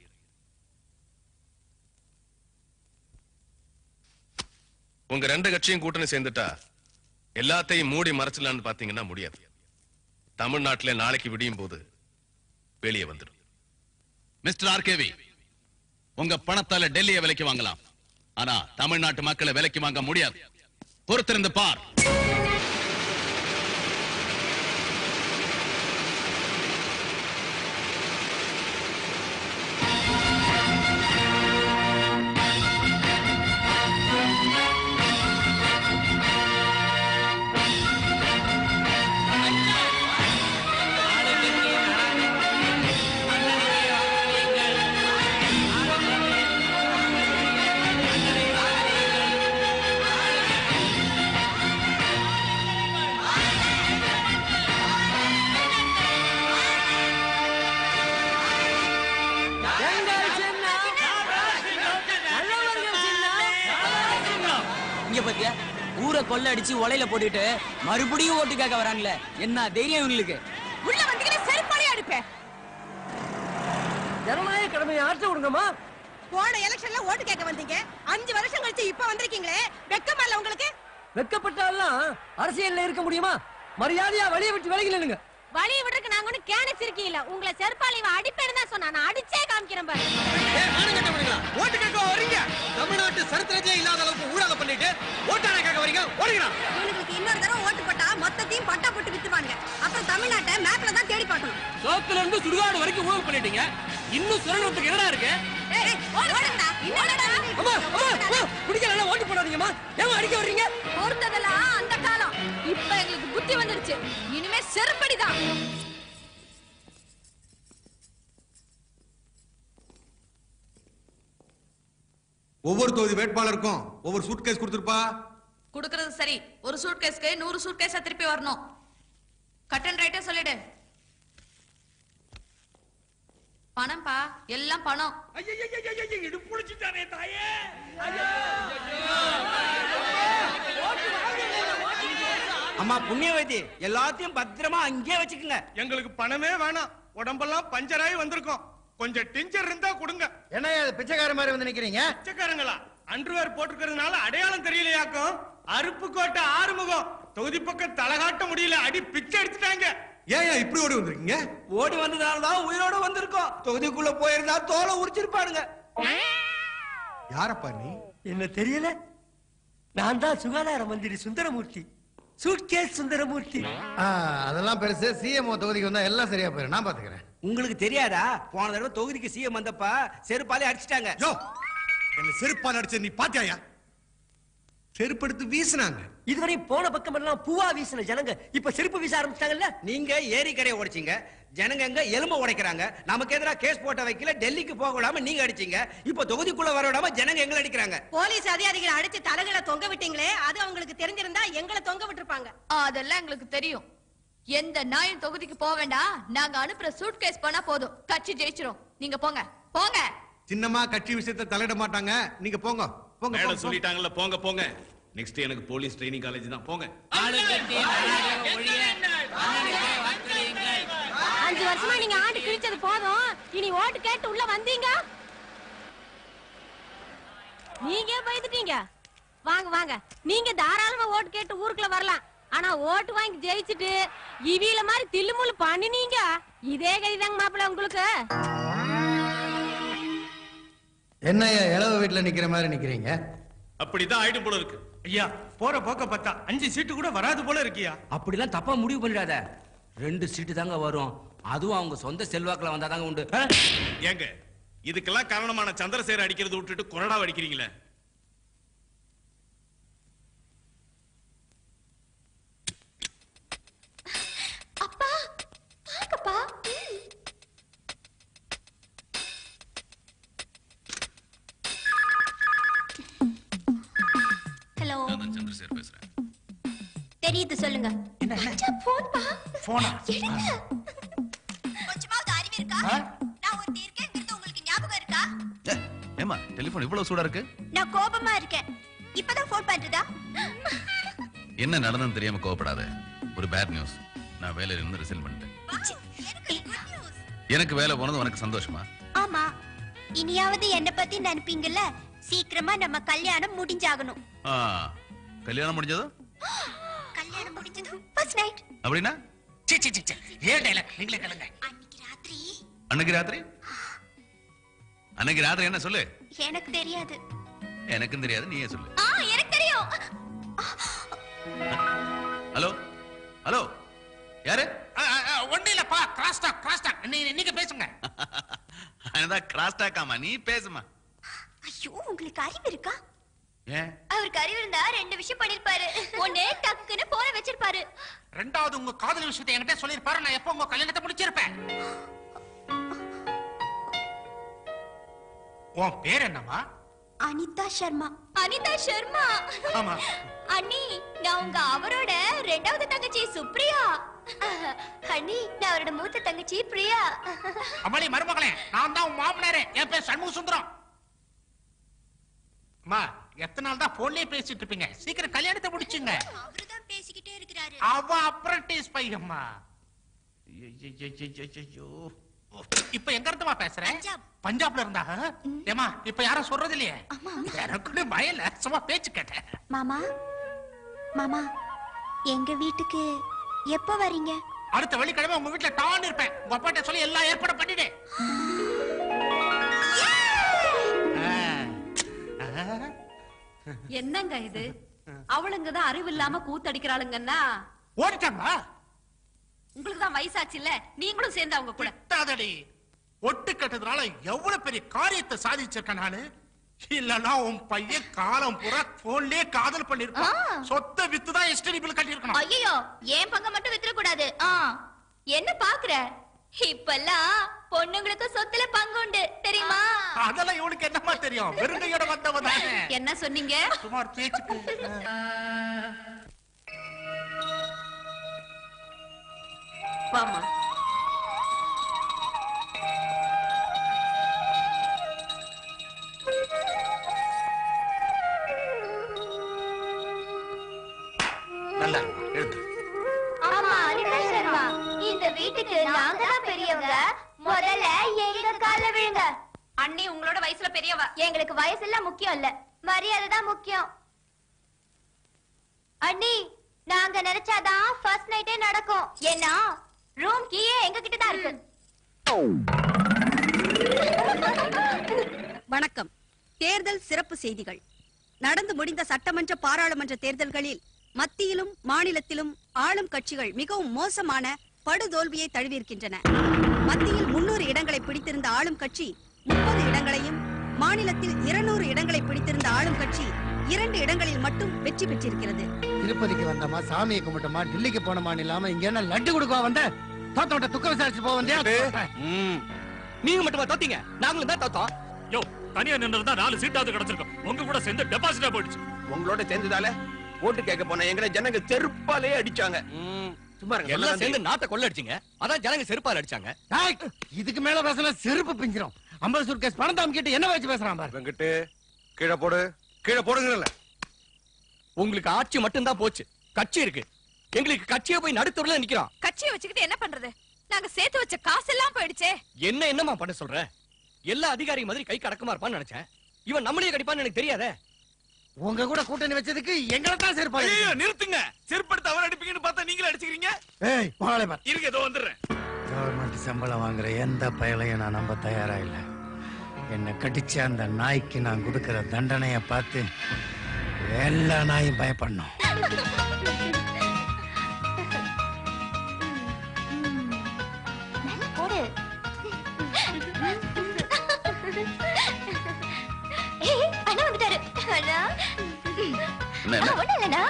உங்க ரெண்டு கட்சியும் கூட்டணி சேர்ந்துட்டா எல்லாத்தையும் மூடி மறைச்சலாம்னு பாத்தீங்கன்னா முடியாது தமிழ்நாட்டுல நாளைக்கு விடியும் போது வெளியே வந்துடும் மிஸ்டர் ஆர்கேவி உங்க பணத்தால டெல்லியை விலைக்கு வாங்கலாம் ஆனா தமிழ்நாட்டு மக்களை விலைக்கு வாங்க முடியாது பொறுத்திருந்து பார் இங்க பாத்தியா ஊரை கொள்ள அடிச்சு உலையில போட்டுட்டு மறுபடியும் ஓட்டு கேட்க வராங்களே என்ன தைரியம் இவங்களுக்கு உள்ள வந்தீங்கன்னா செருப்பாலே அடிப்பேன் ஜனநாயக கடமையை ஆற்ற விடுங்கம்மா போன எலெக்ஷன்ல ஓட்டு கேட்க வந்தீங்க அஞ்சு வருஷம் கழிச்சு இப்ப வந்திருக்கீங்களே வெக்கமா இல்ல உங்களுக்கு வெக்கப்பட்டாலாம் அரசியல்ல இருக்க முடியுமா மரியாதையா வெளியே விட்டு விலகி நில்லுங்க வழியை விடுறதுக்கு நாங்க ஒண்ணு கேனஸ் இருக்கீங்களா உங்களை செருப்பால இவன் அடிப்பேன்னு தான் சொன்னா நான் அடிச்சே காமிக்கிறேன் பாரு ஓட்டு கேட்க வரீங்க தமிழ்நாட்டு சரித்திரத்திலே இல்லாத அளவுக்கு ஊழல பண்ணிட்டு ஓட்டான கேட்க வரீங்க ஓடுங்கடா இவனுக்கு இன்னொரு தடவை ஓட்டு போட்டா மொத்தத்தையும் பட்டா போட்டு வித்துவாங்க அப்புறம் தமிழ்நாட்டை மேப்ல தான் தேடி பார்க்கணும் சோத்துல இருந்து சுடுகாடு வரைக்கும் ஊழல் பண்ணிட்டீங்க இன்னும் சுரண்டத்துக்கு என்னடா இருக்கு ஏய், ஏய், ஓடுங்கடா. என்னடா? அம்மா அம்மா அம்மா குடிக்கலாம் ஓட்டு போடாதீங்கம்மா ஏமா அடிக்க வர்றீங்க பொறுத்ததெல்லாம் அந்த காலம் இப்ப எங்களுக்கு புத்தி வந்துருச்சு இனிமே செருப்படிதான் ஒவ்வொரு தொகுதி வேட்பாளருக்கும் ஒவ்வொரு சூட்கேஸ் கொடுத்துருப்பா குடுக்கறது சரி ஒரு சூட்கேஸ்க்கு நூறு சூட்கேஸா திருப்பி வரணும் கட் அண்ட் ரைட்டா சொல்லிடு பணம்பா எல்லாம் பணம் இடுப்புடிச்சிட்டானே தாயே அம்மா புண்ணியவதி எல்லாத்தையும் பத்திரமா அங்கேயே வச்சுக்கோங்க எங்களுக்கு பணமே வேணாம் உடம்பெல்லாம் பஞ்சராயி வந்திருக்கோம் கொஞ்சம் டிஞ்சர் இருந்தா கொடுங்க என்ன பிச்சைக்கார மாதிரி வந்து நிக்கிறீங்க பிச்சைக்காரங்களா அண்டர்வேர் போட்டுக்கிறதுனால அடையாளம் தெரியலையாக்கும் அருப்பு கோட்டை ஆறுமுகம் தொகுதி பக்கம் தலகாட்ட முடியல அடி பிச்சை எடுத்துட்டாங்க ஏன் இப்படி ஓடி வந்திருக்கீங்க ஓடி வந்ததால தான் உயிரோட வந்திருக்கோம் தொகுதிக்குள்ள போயிருந்தா தோலை உரிச்சிருப்பாருங்க யாரப்பா நீ என்ன தெரியல நான் தான் சுகாதார மந்திரி சுந்தரமூர்த்தி சூட்கேஸ் சுந்தரமூர்த்தி ஆ, அதெல்லாம் பெருசு சிஎம்ஓ தொகுதிக்கு வந்தா எல்லாம் சரியா போயிடும் நான் பாத்துக்கிறேன் உங்களுக்கு தெரியாதா போன தடவை தொகுதிக்கு சிஎம் வந்தப்ப செருப்பாலே அடிச்சிட்டாங்க யோ என்ன செருப்பால் அடிச்ச நீ பாத்தியாயா செருப்படுத்து வீசினாங்க இதுவரை போன பக்கம் எல்லாம் பூவா வீசின ஜனங்க இப்ப செருப்பு வீச ஆரம்பிச்சிட்டாங்கல்ல நீங்க ஏரிக்கரையை உடைச்சீங்க ஜனங்க எங்க எலும்ப உடைக்கிறாங்க நமக்கு எதிராக கேஸ் போட்ட வைக்கல டெல்லிக்கு போக விடாம நீங்க அடிச்சீங்க இப்ப தொகுதிக்குள்ள வர விடாம ஜனங்க எங்களை அடிக்கிறாங்க போலீஸ் அதிகாரிகளை அடிச்சு தலைகளை தொங்க விட்டீங்களே அது அவங்களுக்கு தெரிஞ்சிருந்தா எங்களை தொங்க விட்டுருப்பாங்க அதெல்லாம் எங்களுக்கு தெரியும் எந்த நாயும் தொகுதிக்கு போக வேண்டாம் நாங்க அனுப்புற சூட் கேஸ் பண்ணா போதும் கட்சி ஜெயிச்சிரும் நீங்க போங்க போங்க சின்னமா கட்சி விஷயத்தை தலையிட மாட்டாங்க நீங்க போங்க போங்க, மேடம் போங்க சொல்லிட்டாங்கல்ல போங்க போங்க நெக்ஸ்ட் எனக்கு போலீஸ் ட்ரைனிங் காலேஜ் தான் போங்க அஞ்சு வருஷமா நீங்க ஆண்டு கிழிச்சது போதும் இனி ஓட்டு கேட்டு உள்ள வந்தீங்க நீங்க பயந்துட்டீங்க வாங்க வாங்க நீங்க தாராளமா ஓட்டு கேட்டு ஊருக்குள்ள வரலாம் ஆனா ஓட்டு வாங்கி ஜெயிச்சுட்டு இவியில மாதிரி தில்லுமுள்ளு பண்ணினீங்க இதே கதிதாங்க மாப்பிள்ள உங்களுக்கு என்னய்யா இளவு வீட்டுல நிக்கிற மாதிரி நிக்கிறீங்க அப்படிதான் ஆயிடும் போல இருக்கு ஐயா போற போக்க பார்த்தா அஞ்சு சீட்டு கூட வராது போல இருக்கியா அப்படிலாம் தப்பா முடிவு பண்ணிடாத ரெண்டு சீட்டு தாங்க வரும் அதுவும் அவங்க சொந்த செல்வாக்குல வந்தாதாங்க உண்டு ஆ? ஏங்க இதுக்கெல்லாம் காரணமான சந்திரசேகர் அடிக்கிறது விட்டுட்டு கொரடா அடிக்கிறீங்களே அப்பா வாங்கப்பா ஹலோ சந்திரசேகர் பேசுறேன் தெரியுது சொல்லுங்க அச்சா போன்பா போனா எடுங்க கொஞ்சமாவது அறிவு இருக்கா நான் ஒருத்தி இருக்கேங்கிறது உங்களுக்கு ஞாபகம் இருக்கா ஏமா டெலிபோன் இவ்வளவு சூடா இருக்கு நான் கோபமா இருக்கேன் இப்பதான் ஃபோன் பண்றதா என்ன நடந்ததுன்னு தெரியாம கோவப்படாத ஒரு பேட் நியூஸ் நான் வேலையில இருந்து ரிசைன் பண்ணிட்டேன் எனக்கு வேலை போனது உனக்கு சந்தோஷமா ஆமா இனியாவது என்ன பத்தி நினைப்பீங்கல்ல சீக்கிரமா நம்ம கல்யாணம் முடிஞ்சாகணும் ஆ, கல்யாணம் முடிஞ்சதும் கல்யாணம் முடிஞ்சதும் ஃபர்ஸ்ட் நைட் அப்படின்னா சி சி சி சி. ஏன் டைலாக் நீங்களே கேளுங்க அன்னைக்கு ராத்திரி அன்னைக்கு ராத்திரி என்ன சொல்லு எனக்கு தெரியாது எனக்கும் தெரியாது நீயே சொல்லு ஆ எனக்கு தெரியும் ஹலோ ஹலோ யாரு ஒண்ணு இல்லப்பா கிராஸ் டாக் கிராஸ் டாக் நீங்க பேசுங்க அதான் கிராஸ் டாக்காமா நீ பேசுமா ஐயோ உங்களுக்கு அறிவு இருக்கா ஏன் அவருக்கு அறிவு இருந்தா ரெண்டு விஷயம் பண்ணிருப்பாரு ஒண்ணு டக்குன்னு போன வச்சிருப்பாரு ரெண்டாவது உங்க காதல் விஷயத்தை என்கிட்ட சொல்லிருப்பாரு நான் எப்போ உங்க கல்யாணத்தை முடிச்சிருப்பேன் உன் பேர் என்னம்மா அனிதா சர்மா அனிதா சர்மா ஆமா அண்ணி நான் உங்க அவரோட ரெண்டாவது தங்கச்சி சுப்ரியா அண்ணி நான் அவரோட மூத்த தங்கச்சி பிரியா அம்மாளி மருமகளே நான் தான் உன் மாமனாரே என் பேர் சண்முக சுந்தரம் அம்மா எத்தனை நாள் தான் போன்லயே பேசிட்டு இருப்பீங்க சீக்கிரம் கல்யாணத்தை முடிச்சுங்க அவருதான் பேசிக்கிட்டே இருக்கிறாரு அவ அப்ரண்டிஸ் பையம்மா ஐயையையையையோ. இப்ப எங்க இருந்துமா பேசுற பஞ்சாப்ல இருந்தா ஆ? ஏம்மா இப்ப யாரும் சொல்றது இல்லையே எனக்குன்னு பயல சும்மா பேச்சு கேட்டேன் மாமா மாமா எங்க வீட்டுக்கு எப்ப வரீங்க அடுத்த வெள்ளிக்கிழமை உங்க வீட்டுல டான் இருப்பேன் உங்க அப்பாட்ட சொல்லி எல்லாம் ஏற்பாடு பண்ணிடு என்னங்க இது அவளுங்க தான் அறிவு இல்லாம கூத்தடிக்கிறாளுங்கன்னா ஓடிட்டாங்களா உங்களுக்கு தான் வயசாச்சு இல்ல நீங்களும் சேர்ந்து அவங்க கூட திட்டாதடி ஒட்டு கட்டதுனால எவ்வளவு பெரிய காரியத்தை சாதிச்சிருக்கேன் நானு இல்லன்னா உன் பையன் காலம் பூரா போன்லயே காதல் பண்ணிருப்பான் சொத்தை வித்து தான் எஸ்டடி பில் கட்டியிருக்கணும் ஐயோ ஏன் பங்க மட்டும் வித்துற கூடாது ஆ என்ன பாக்குற இப்பெல்லாம் பொண்ணுங்களுக்கு சொத்துல பங்கு உண்டு தெரியுமா அதெல்லாம் இவனுக்கு என்னமா தெரியும் வெறுங்கையோட வந்தவ தானே என்ன சொன்னீங்க சுமார் பேச்சுக்கு வாமா நல்லா இருக்கு, எழுந்து வீட்டுக்கு நாங்க தான் பெரியவங்க முதல்ல எங்க கால விழுங்க அண்ணி உங்களோட வயசுல பெரியவ எங்களுக்கு வயசெல்லாம் முக்கியம் இல்ல மரியாதை தான் முக்கியம் அண்ணி நாங்க நினைச்சாதான் ஃபர்ஸ்ட் நைட்டே நடக்கும் ஏன்னா ரூம் கீயே எங்க கிட்ட தான் இருக்கு வணக்கம் தேர்தல் சிறப்பு செய்திகள் நடந்து முடிந்த சட்டமன்ற பாராளுமன்ற தேர்தல்களில் மத்தியிலும் மாநிலத்திலும் ஆளும் கட்சிகள் மிகவும் மோசமான படுதோல்வியை தழுவியிருக்கின்றன மத்தியில் முன்னூறு இடங்களை பிடித்திருந்த ஆளும் கட்சி முப்பது இடங்களையும் மாநிலத்தில் இருநூறு இடங்களை பிடித்திருந்த ஆளும் கட்சி இரண்டு இடங்களில் மட்டும் வெற்றி பெற்றிருக்கிறது திருப்பதிக்கு வந்தமா சாமியை கும்பிட்டோமா டெல்லிக்கு போனோமா இல்லாம இங்க என்ன லட்டு கொடுக்க வந்த தோத்தோட்ட துக்க விசாரிச்சு போக வந்தியா நீங்க மட்டுமா தோத்தீங்க நாங்களும் தான் தோத்தோம் யோ தனியா நின்று நாலு சீட்டாவது கிடைச்சிருக்கும் உங்க கூட சேர்ந்து டெபாசிட்டா போயிடுச்சு உங்களோட சேர்ந்ததால ஓட்டு கேட்க போன எங்களை ஜனங்க செருப்பாலே அடிச்சாங்க சும்மா இருங்க, எல்லாம் சொல்லதான் சேர்ந்து தெரியும். நாட்டை கொள்ளடிச்சீங்க அதான் ஜனங்க செருப்பால் அடிச்சாங்க டேய், இதுக்கு மேல பேசல செருப்பு பிஞ்சிரும் ஐம்பது சுட்கேஸ் பணம் தாம் கிட்ட என்ன வச்சு பேசுறான் பாரு வெங்கட்டு கீழே போடு கீழே போடுங்கல்ல உங்களுக்கு ஆட்சி மட்டும் தான் போச்சு கட்சி இருக்கு எங்களுக்கு கட்சியை போய் நடுத்தூர்ல நிக்கிறோம் கட்சியை வச்சுக்கிட்டு என்ன பண்றது நாங்க சேர்த்து வச்ச காசெல்லாம் போயிடுச்சே என்ன என்னமா பண்ண சொல்ற எல்லா அதிகாரி மாதிரி கை கடக்கமா இருப்பான்னு நினைச்சேன் இவன் நம்மளையே கடிப்பான்னு எனக்கு தெரியாதே உங்க கூட கூட்டணி வச்சதுக்கு எங்களை தான் செருப்பா ஐயோ நிறுத்துங்க செருப்படுத்து அவர் அடிப்பீங்கன்னு பார்த்தா நீங்களும் அடிச்சுக்கிறீங்க ஏய் போகாலே பார் இருங்க ஏதோ வந்துடுறேன் கவர்மெண்ட் சம்பளம் வாங்குற எந்த பயலையும் நான் நம்ப தயாரா இல்ல என்னை கடிச்ச அந்த நாய்க்கு நான் கொடுக்கிற தண்டனைய பார்த்து எல்லா நாயும் பயப்படணும் போடு ஏய், அண்ணா வந்துட்டாரு அண்ணா என்ன, என்ன? ஆ, ஒண்ணும் இல்லண்ணா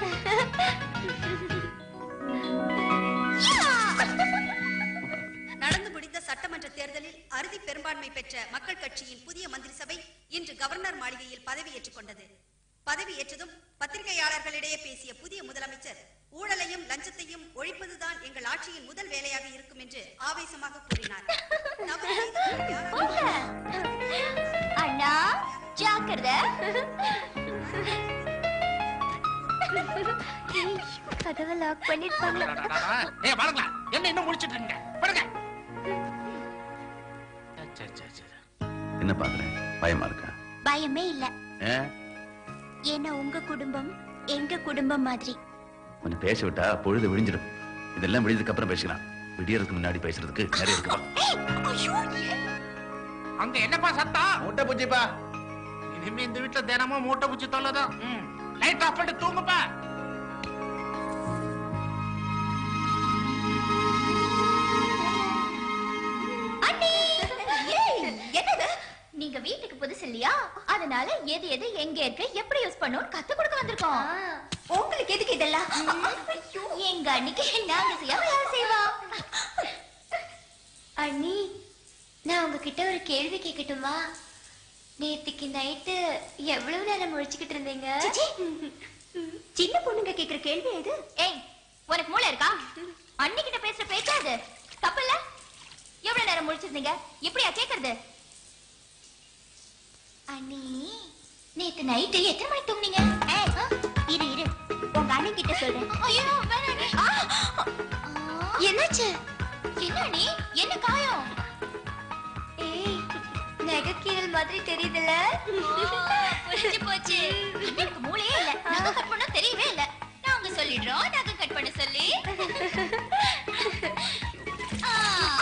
நடந்து முடிந்த சட்டமன்ற தேர்தலில் அறுதி பெரும்பான்மை பெற்ற மக்கள் கட்சியின் புதிய மந்திரி சபை இன்று கவர்னர் மாளிகையில் பதவியேற்றுக் கொண்டது பதவியேற்றதும் பத்திரிகையாளர்களிடையே பேசிய புதிய முதலமைச்சர் ஊழலையும் லஞ்சத்தையும் ஒழிப்பதுதான் எங்கள் ஆட்சியின் முதல் வேலையாக இருக்கும் என்று ஆவேசமாக கூறினார் தவறு செய்தவர்கள் யாராக அண்ணா ஜாக்கிரதை கதவை லாக் பண்ணிருப்பாங்க ஏய் பாருங்களா என்ன இன்னும் முடிச்சிட்டு இருக்கீங்க பாருங்க என்ன பாக்குறேன் பயமா இருக்கா பயமே இல்ல ஏன் ஏன்னா உங்க குடும்பம் எங்க குடும்பம் மாதிரி கொஞ்சம் பேச விட்டா பொழுது விழிஞ்சிடும் இதெல்லாம் விழிஞ்சதுக்கு அப்புறம் பேசலாம் விடியறதுக்கு முன்னாடி பேசுறதுக்கு நிறைய இருக்குப்பா அங்க என்னப்பா சத்தம் மூட்டை பூச்சிப்பா இனிமே இந்த வீட்டுல தினமும் மூட்டை பூச்சி தொல்லதான் லைட் ஆஃப் பண்ணிட்டு தூங்குப்பா அண்ணி ஏய், என்னது நீங்க வீட்டுக்கு புதுசு இல்லையா அதனால எது எது எங்க இருக்கு எப்படி யூஸ் பண்ணணும் கத்து கொடுக்க வந்திருக்கோம் உங்களுக்கு எதுக்கு இதெல்லாம் ஐயோ, எங்க அன்னைக்கு நாங்க செய்யாம யார் செய்வா அண்ணி நான் உங்ககிட்ட ஒரு கேள்வி கேட்கட்டுமா நேத்துக்கு நைட்டு எவ்வளவு நேரம் முழிச்சுக்கிட்டு இருந்தீங்க சின்ன பொண்ணுங்க கேக்குற கேள்வி எது ஏய் உனக்கு மூளை இருக்கா அண்ணி கிட்ட பேசுற பேச்சா அது தப்பு இல்ல எவ்வளவு நேரம் முழிச்சிருந்தீங்க எப்படியா கேக்குறது அண்ணி நேத்து நைட்டு எத்தனை மணிக்கு தூங்குனீங்க ஏய், ஆ, இரு இரு உங்க அண்ணன் கிட்ட சொல்றேன் ஐயோ வேணாம் அண்ணி. ஆ, என்னாச்சு என்ன அண்ணி என்ன காயம் ஏய் நகைக்கீரல் மாதிரி தெரியுதுல புரிஞ்சு போச்சு எனக்கு மூளையே இல்ல நகை கட் பண்ண தெரியவே இல்ல நாங்க சொல்லிடுறோம் நகை கட் பண்ண சொல்லி ஆ.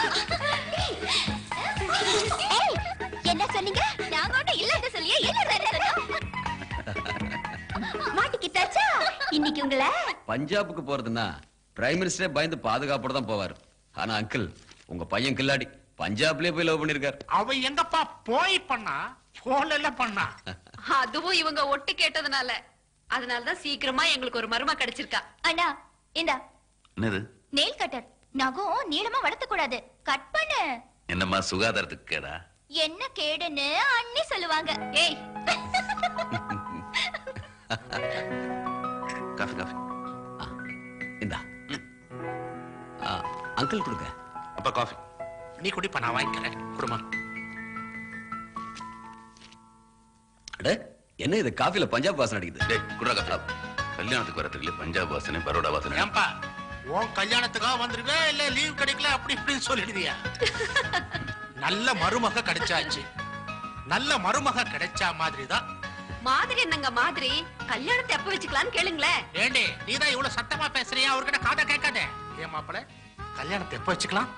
ஏய், என்ன சொன்னீங்க நாங்க ஒண்ணும் இல்லன்னு சொல்லியே என்ன வேற சொன்னோம் மாட்டிக்கிட்டாச்சா இன்னைக்கு உங்களை பஞ்சாபுக்கு போறதுன்னா பிரைம் மினிஸ்டரே பயந்து பாதுகாப்போட தான் போவார் ஆனா அங்கிள் உங்க பையன் கில்லாடி பஞ்சாப்லயே போய் லவ் பண்ணிருக்காரு அவ எங்கப்பா போய் பண்ணா போன்ல எல்லாம் பண்ணா அதுவும் இவங்க ஒட்டு கேட்டதுனால அதனாலதான் சீக்கிரமா எங்களுக்கு ஒரு மருமா கிடைச்சிருக்கா அண்ணா இந்தா என்னது நெயில் கட்டர் நகம் நீளமா வளர்த்த கூடாது கட் பண்ணு என்னம்மா சுகாதாரத்துக்கு கேடா என்ன கேடுன்னு அண்ணி சொல்லுவாங்க ஏய் காஃபி காஃபி இந்தா ஆ, அங்கிள் கொடுங்க அப்பா காஃபி நீ குடிப்பா நான் வாங்கிக்கிறேன் குடுமா அட என்ன இது காஃபில பஞ்சாப் வாசனை அடிக்குது டேய் குடுறா காஃபி கல்யாணத்துக்கு வரதுக்குள்ள பஞ்சாப் வாசனை பரோடா வாசனை ஏன்பா உன் கல்யாணத்துக்காக வந்துருவே இல்ல லீவ் கிடைக்கல அப்படி இப்படின்னு சொல்லிடுவியா நல்ல மருமக கிடைச்சாச்சு நல்ல மருமக கிடைச்சா மாதிரி தான் மாதிரி என்னங்க மாதிரி கல்யாணத்தை எப்ப வச்சுக்கலாம்னு கேளுங்களேன் ஏண்டி நீ தான் இவ்வளவு சத்தமா பேசுறியா அவர்கிட்ட காதை கேட்காதே ஏன் மாப்பிள கல்யாணத்தை எப்ப வச்சுக்கலாம்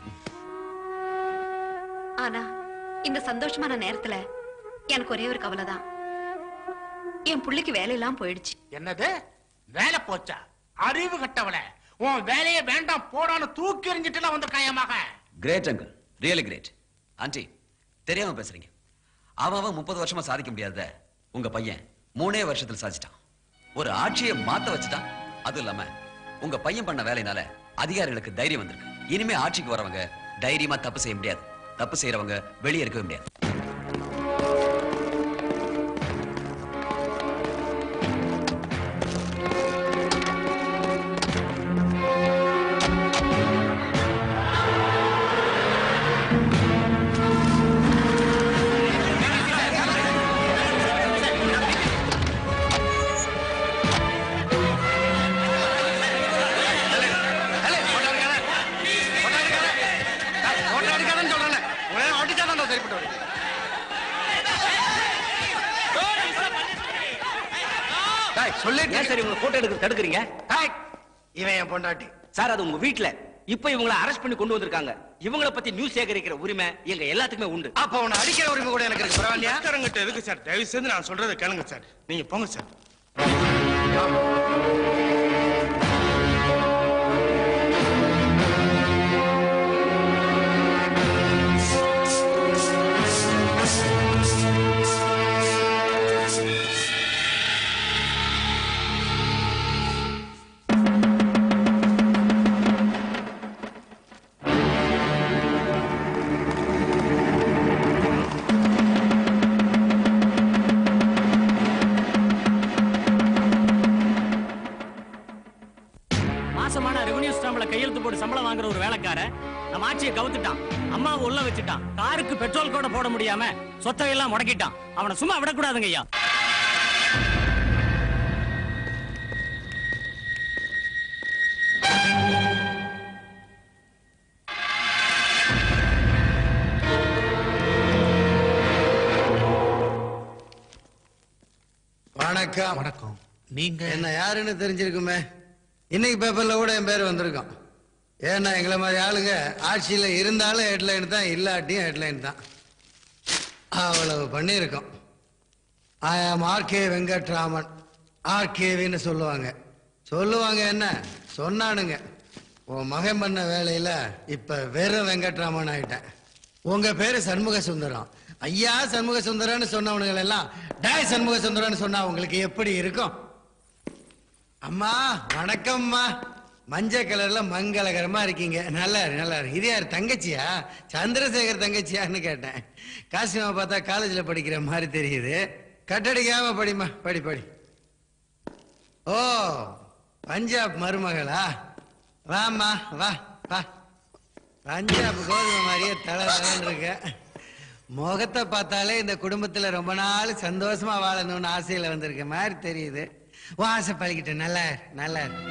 ஆனா இந்த சந்தோஷமான நேரத்துல எனக்கு ஒரே ஒரு கவலை தான் என் புள்ளைக்கு வேலையெல்லாம் போயிடுச்சு என்னது வேலை போச்சா அறிவு கட்டவள உன் வேலையே வேண்டாம் போடான்னு தூக்கி எறிஞ்சிட்டுலாம் வந்திருக்கான் என் மகன் great uncle really great aunty தெரியாம பேசுறீங்க அவன் அவன் முப்பது வருஷமா சாதிக்க முடியாத உங்க பையன் மூணே வருஷத்துல சாதிச்சிட்டான் ஒரு ஆட்சியை மாத்த வச்சுட்டான் அதுவும் இல்லாம உங்க பையன் பண்ண வேலையினால அதிகாரிகளுக்கு தைரியம் வந்திருக்கு இனிமே ஆட்சிக்கு வரவங்க தைரியமா தப்பு செய்ய முடியாது தப்பு செய்யறவங்க வெளியே இருக்கவே முடியாது சொல்லிட்டு சரி உங்க போட்டோ எடுக்க தடுக்கிறீங்க இவன் என் பொண்டாட்டி சார் அது உங்க வீட்ல இப்ப இவங்கள அரெஸ்ட் பண்ணி கொண்டு வந்திருக்காங்க இவங்கள பத்தி நியூஸ் சேகரிக்கிற உரிமை எங்க எல்லாத்துக்குமே உண்டு அப்ப உன்னை அடிக்கிற உரிமை கூட எனக்கு இருக்கு பரவாயில்லையா கிட்ட எதுக்கு சார் தயவு செய்து நான் சொல்றதை கேளுங்க சார் நீங்க போங்க சார் மாசமான ரெவன்யூ ஸ்டாம்ப்ல கையெழுத்து போட்டு சம்பளம் வாங்குற ஒரு வேலைக்கார நம்ம ஆட்சியை கவுத்துட்டான் அம்மாவை உள்ள வச்சுட்டான் காருக்கு பெட்ரோல் கூட போட முடியாம சொத்தை எல்லாம் முடக்கிட்டான் அவனை சும்மா விடக்கூடாதுங்க ஐயா வணக்கம் வணக்கம் நீங்க என்ன யாருன்னு தெரிஞ்சிருக்குமே இன்னைக்கு பேப்பர்ல கூட என் பேர் வந்திருக்கும் ஏன்னா எங்களை மாதிரி ஆளுங்க ஆட்சியில இருந்தாலும் ஹெட்லைன் தான் இல்லாட்டியும் ஹெட்லைன் தான் அவ்வளவு பண்ணியிருக்கோம் ஐ ஆம் ஆர்கே வெங்கட்ராமன் ஆர்கேவின்னு சொல்லுவாங்க சொல்லுவாங்க என்ன சொன்னானுங்க உன் மகன் பண்ண வேலையில இப்ப வெறும் வெங்கட்ராமன் ஆயிட்டேன் உங்க பேரு சண்முக சுந்தரம் ஐயா சண்முக சுந்தரம்னு சொன்னவனுங்க எல்லாம் டாய் சண்முக சுந்தரம்னு சொன்னா உங்களுக்கு எப்படி இருக்கும் அம்மா வணக்கம்மா மஞ்சள் கலர்ல மங்களகரமா இருக்கீங்க நல்லா இருக்கு நல்லா இருக்கு இது யார் தங்கச்சியா சந்திரசேகர் தங்கச்சியான்னு கேட்டேன் காசிமா பார்த்தா காலேஜ்ல படிக்கிற மாதிரி தெரியுது கட்டடிக்காம படிமா படி படி ஓ பஞ்சாப் மருமகளா வாம்மா வா வா பஞ்சாப் கோதுமை மாதிரியே தலை தலைன்னு இருக்க முகத்தை பார்த்தாலே இந்த குடும்பத்துல ரொம்ப நாள் சந்தோஷமா வாழணும்னு ஆசையில வந்திருக்க மாதிரி தெரியுது உன் ஆசை பழிக்கிட்டேன் நல்லா இரு, நல்லா இரு.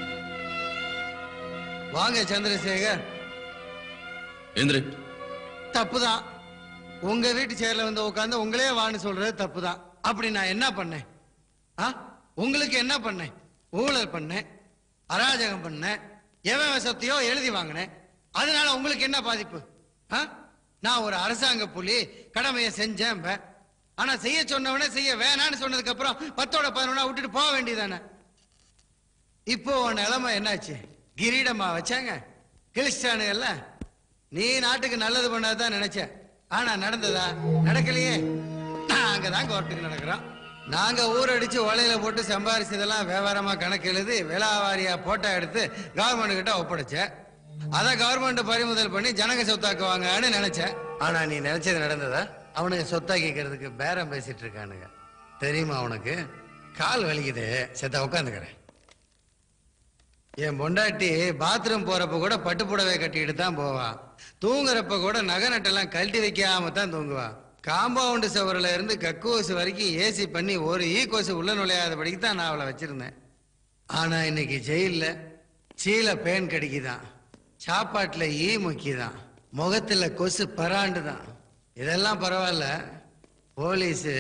வாங்க சந்திரசேகர் எந்திரி தப்புதான் உங்க வீட்டு சேர்ல வந்து உட்காந்து உங்களே வான்னு சொல்றது தப்புதான் அப்படி நான் என்ன பண்ணேன் ஆ உங்களுக்கு என்ன பண்ணேன் ஊழல் பண்ணேன் அராஜகம் பண்ணேன் எவன் சொத்தையோ எழுதி வாங்கினேன் அதனால உங்களுக்கு என்ன பாதிப்பு ஆ? நான் ஒரு அரசாங்க புலி கடமையை செஞ்சேன் பே. ஆனா செய்ய சொன்னவனே செய்ய வேணான்னு சொன்னதுக்கு அப்புறம் பத்தோட பதினொன்னா விட்டுட்டு போக வேண்டியதானே இப்போ உன் நிலைமை என்னாச்சு கிரீடமா வச்சாங்க கிழிச்சிட்டானுங்கல்ல நீ நாட்டுக்கு நல்லது பண்ணாதான் நினைச்ச ஆனா நடந்ததா நடக்கலையே நாங்க தான் கோர்ட்டுக்கு நடக்கிறோம் நாங்க ஊரடிச்சு ஒலையில போட்டு சம்பாரிச்சதெல்லாம் வியாபாரமா கணக்கு எழுதி விலாவாரியா போட்டோ எடுத்து கவர்மெண்ட் கிட்ட ஒப்படைச்சேன் அத கவர்மெண்ட் பறிமுதல் பண்ணி ஜனங்க சொத்தாக்குவாங்கன்னு நினைச்சேன் ஆனா நீ நினைச்சது நடந்ததா அவனுங்க சொத்தாக்கிக்கிறதுக்கு பேரம் பேசிட்டு இருக்கானுங்க தெரியுமா உனக்கு கால் வலிக்குது செத்த உட்காந்துக்கிறேன் என் பொண்டாட்டி பாத்ரூம் போறப்ப கூட பட்டு புடவை கட்டிட்டு தான் போவா தூங்குறப்ப கூட நகை நட்டெல்லாம் கழட்டி வைக்காம தான் தூங்குவா காம்பவுண்டு சுவரில் இருந்து கக்கூசு வரைக்கும் ஏசி பண்ணி ஒரு ஈ கொசு உள்ள நுழையாதபடிக்கு தான் நான் அவளை வச்சிருந்தேன் ஆனா இன்னைக்கு ஜெயில்ல சீல பேன் கடிக்குதான் சாப்பாட்டுல ஈ முக்கிதான் முகத்துல கொசு பராண்டுதான் இதெல்லாம் பரவாயில்ல போலீஸு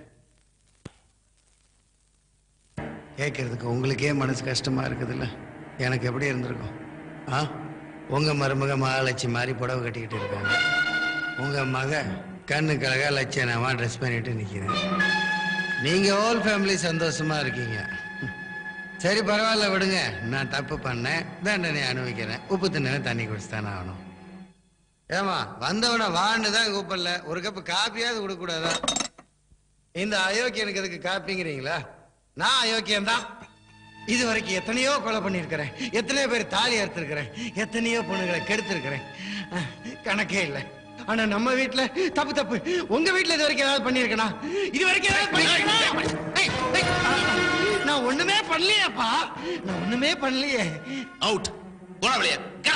கேட்கறதுக்கு உங்களுக்கே மனசு கஷ்டமா இருக்குதுல்ல எனக்கு எப்படி இருந்திருக்கும் ஆ உங்க மருமக மகாலட்சி மாதிரி புடவை கட்டிக்கிட்டு இருக்காங்க உங்க மக கண்ணு கழகா லட்சணமா ட்ரெஸ் பண்ணிட்டு நிக்கிறேன் நீங்க ஹோல் ஃபேமிலி சந்தோஷமா இருக்கீங்க சரி பரவாயில்ல விடுங்க நான் தப்பு பண்ணேன் தண்டனை அனுபவிக்கிறேன் உப்பு தின்னு தண்ணி குடிச்சு தானே ஆகணும் ஏமா வந்தவன வான்னு தான் கூப்பிடல ஒரு கப்பு காப்பியாவது கொடுக்க கூடாதா இந்த அயோக்கியனுக்கு எதுக்கு காப்பிங்கிறீங்களா நான் அயோக்கியம் தான் இது வரைக்கும் எத்தனையோ கொலை பண்ணியிருக்கிறேன் எத்தனையோ பேர் தாலி அறுத்திருக்கிறேன் எத்தனையோ பொண்ணுங்களை கெடுத்திருக்கிறேன் அஹ், கணக்கே இல்லை ஆனா நம்ம வீட்ல தப்பு தப்பு உங்க வீட்ல இது வரைக்கும் ஏதாவது பண்ணிருக்கனா இது வரைக்கும் ஏதாவது பண்ணிருக்கனா ஏய், ஏய், நான் ஒண்ணுமே பண்ணலையாப்பா நான் ஒண்ணுமே பண்ணலையே அவுட் போடா வெளியே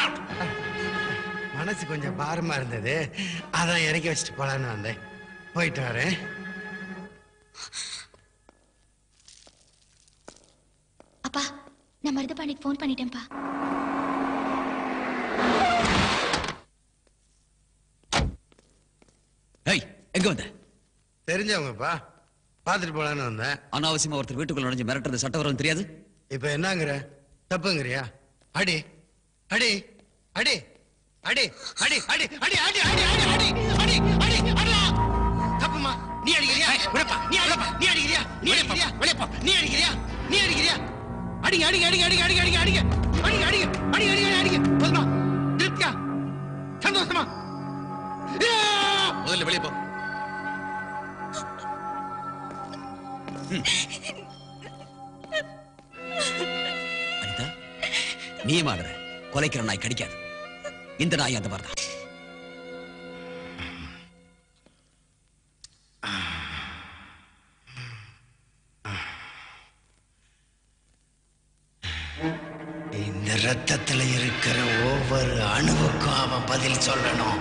மனசு கொஞ்சம் பாரமா இருந்தது அதான் இறக்கி வச்சுட்டு போலான்னு வந்தேன் போயிட்டு வரேன் அப்பா நான் மருதபாண்டிக்கு ஃபோன் பண்ணிட்டேன்ப்பா ஏய் எங்க வந்த தெரிஞ்சவங்கப்பா பார்த்துட்டு போலான்னு வந்தேன் அனாவசியமா ஒருத்தர் வீட்டுக்குள்ள நுழைஞ்சு மிரட்டுறது சட்டவரம் தெரியாது இப்ப என்னங்கிற தப்புங்கிறியா அடி அடி அடி அடி அடி அடி அடி அடி அடி அடி அடி அடி அடி அடிடா தப்புமா நீ அடிக்கிறியா விடப்பா நீ அடிப்பா நீ அடிக்கிறியா நீ அடிக்கிறியா வெளியப்பா நீ அடிக்கிறியா நீ அடிக்கிறியா அடிங்க அடிங்க அடிங்க அடிங்க அடிங்க அடிங்க அடிங்க அடிங்க அடிங்க அடிங்க அடிங்க அடிங்க போதுமா திருப்தியா சந்தோஷமா முதல்ல வெளியே போ அனிதா நீ ஆடுற கொலைக்கிற நாய் கடிக்காது இந்த நாய் அந்த மாதிரி தான் இந்த ரத்தத்துல இருக்கிற ஒவ்வொரு அணுவுக்கும் அவன் பதில் சொல்லணும்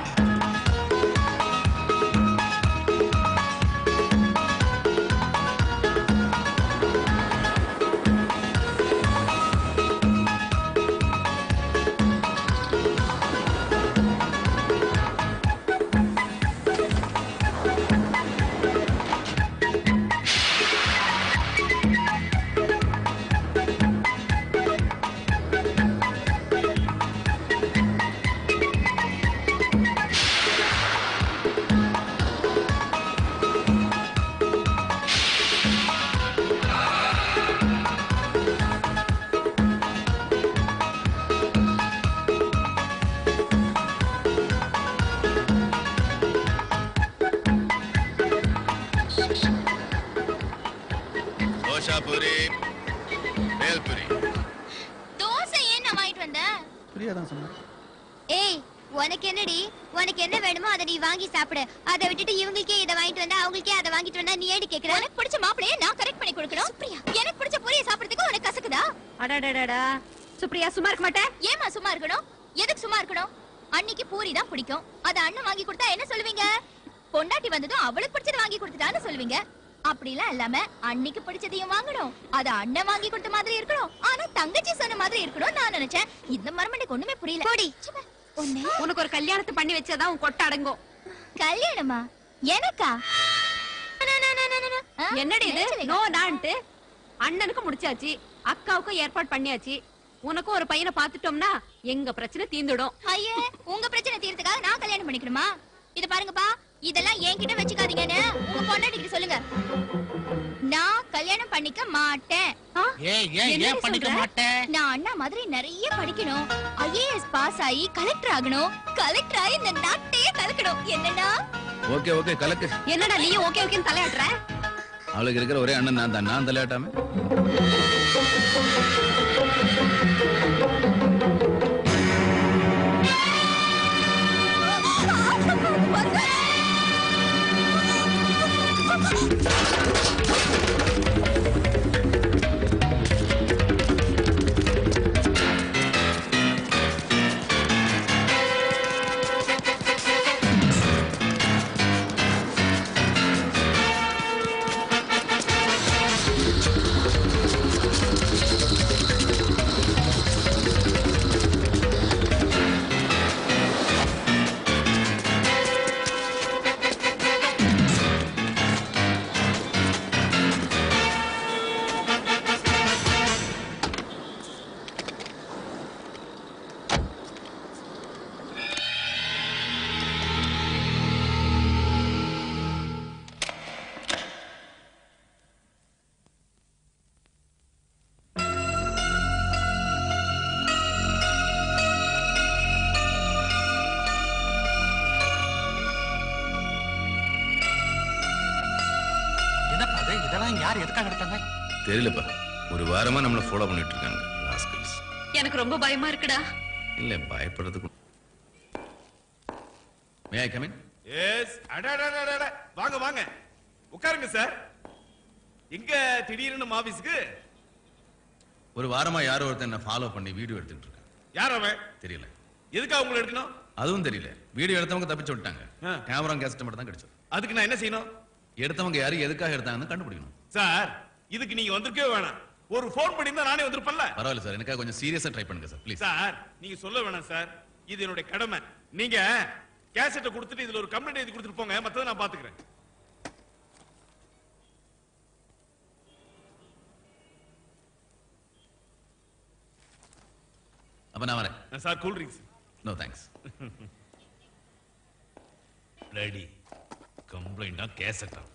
தோஷாபுரி வேல்புரி தோசை ஏன் நான் வாங்கிட்டு வந்தேன் பிரியா தான் சொன்னேன் ஏய் உனக்கு என்னடி உனக்கு என்ன வேணுமோ அதை நீ வாங்கி சாப்பிடு அதை விட்டுட்டு இவங்களுக்கே இதை வாங்கிட்டு வந்தா அவங்களுக்கே அதை வாங்கிட்டு வந்தா நீ ஏடி கேக்குற உனக்கு பிடிச்ச மாப்பிளைய நான் கரெக்ட் பண்ணி கொடுக்கணும் சுப்ரியா எனக்கு பிடிச்ச பொரிய சாப்பிடுறதுக்கு உனக்கு கசக்குதா அடடடடா சுப்ரியா சும்மா இருக்க மாட்டேன் ஏமா சும்மா இருக்கணும் எதுக்கு சும்மா இருக்கணும் அன்னைக்கு பூரி தான் பிடிக்கும் அத அண்ணன் வாங்கி கொடுத்தா என்ன சொல்லுவீங்க பொண்டாட்டி வந்ததும் அவளுக்கு பிடிச்சத வாங்கி கொடுத்துட்டான்னு சொல்லுவீங்க அப்படிலாம் இல்லாம அன்னைக்கு பிடிச்சதையும் வாங்கணும் அத அண்ணன் வாங்கி கொடுத்த மாதிரி இருக்கணும் ஆனா தங்கச்சி சொன்ன மாதிரி இருக்கணும் நான் நினைச்சேன் இந்த மரமண்டைக்கு ஒண்ணுமே புரியல போடி ஒண்ணு உனக்கு ஒரு கல்யாணத்தை பண்ணி வச்சாதான் உன் கொட்டை அடங்கும் கல்யாணமா எனக்கா என்னடி இது நோ நான்ட்டு அண்ணனுக்கு முடிச்சாச்சு அக்காவுக்கும் ஏற்பாடு பண்ணியாச்சு உனக்கும் ஒரு பையனை பாத்துட்டோம்னா எங்க பிரச்சனை தீந்துடும் ஐயே உங்க பிரச்சனை தீர்த்துக்காக நான் கல்யாணம் பண்ணிக்கணுமா இது பாருங்கப்பா இதெல்லாம் என்கிட்ட வச்சுக்காதீங்கன்னு உங்க பொண்டாட்டிக்கிட்ட சொல்லுங்க நான் கல்யாணம் பண்ணிக்க மாட்டேன் ஏய், ஏன், ஏன் என்னடி பண்ணிக்க சொல்ற? மாட்ட? நான் அண்ணா மாதிரி நிறைய படிக்கணும் ஐஏஎஸ் பாஸ் ஆகி கலெக்டர் ஆகணும் கலெக்டர் ஆகி இந்த நாட்டையே கலக்கணும் என்னடா ஓகே ஓகே கலக்கு என்னடா நீயும் ஓகே ஓகேன்னு தலையாட்டுற அவளுக்கு இருக்கிற ஒரே அண்ணன் நான் தான் நான் தலையாட்டாம ஆ டேய், இதெல்லாம் யார் எதுக்காக எடுத்தாங்க தெரியலப்பா ஒரு வாரமா நம்மளை ஃபாலோ பண்ணிட்டு இருக்காங்க ராஸ்கல்ஸ் எனக்கு ரொம்ப பயமா இருக்குடா இல்ல பயப்படுறதுக்கு மே ஐ கம் இன் எஸ் அட வாங்க வாங்க உட்காருங்க சார் எங்க திடீர்னு ஆபீஸ்க்கு ஒரு வாரமா யாரோ ஒருத்தன் என்ன ஃபாலோ பண்ணி வீடியோ எடுத்துட்டு இருக்கான் யார் அவன் தெரியல எதுக்காக உங்களை எடுக்கணும் அதுவும் தெரியல வீடியோ எடுத்தவங்க தப்பிச்சு விட்டாங்க ஆ. கேமரா கேசட் மட்டும் தான் கிடைச்சது அதுக்கு நான் என்ன செய்யணும் எடுத்தவங்க யாரு எதுக்காக எடுத்தாங்கன்னு கண்டுபிடிக்கணும் சார் இதுக்கு நீங்க வந்திருக்கவே வேணாம் ஒரு ஃபோன் பண்ணியிருந்தா நானே வந்திருப்பேன்ல பரவாயில்ல சார் எனக்காக கொஞ்சம் சீரியஸா ட்ரை பண்ணுங்க சார் ப்ளீஸ் சார் நீங்க சொல்ல வேணாம் சார் இது என்னுடைய கடமை நீங்க கேசட்டை கொடுத்துட்டு இதுல ஒரு கம்ப்ளைண்ட் எழுதி கொடுத்துட்டு போங்க மத்ததை நான் பாத்துக்கிறேன் அப்ப நான் வரேன் sir cool drinks no thanks ready கம்ப்ளைண்டா கேசட்டா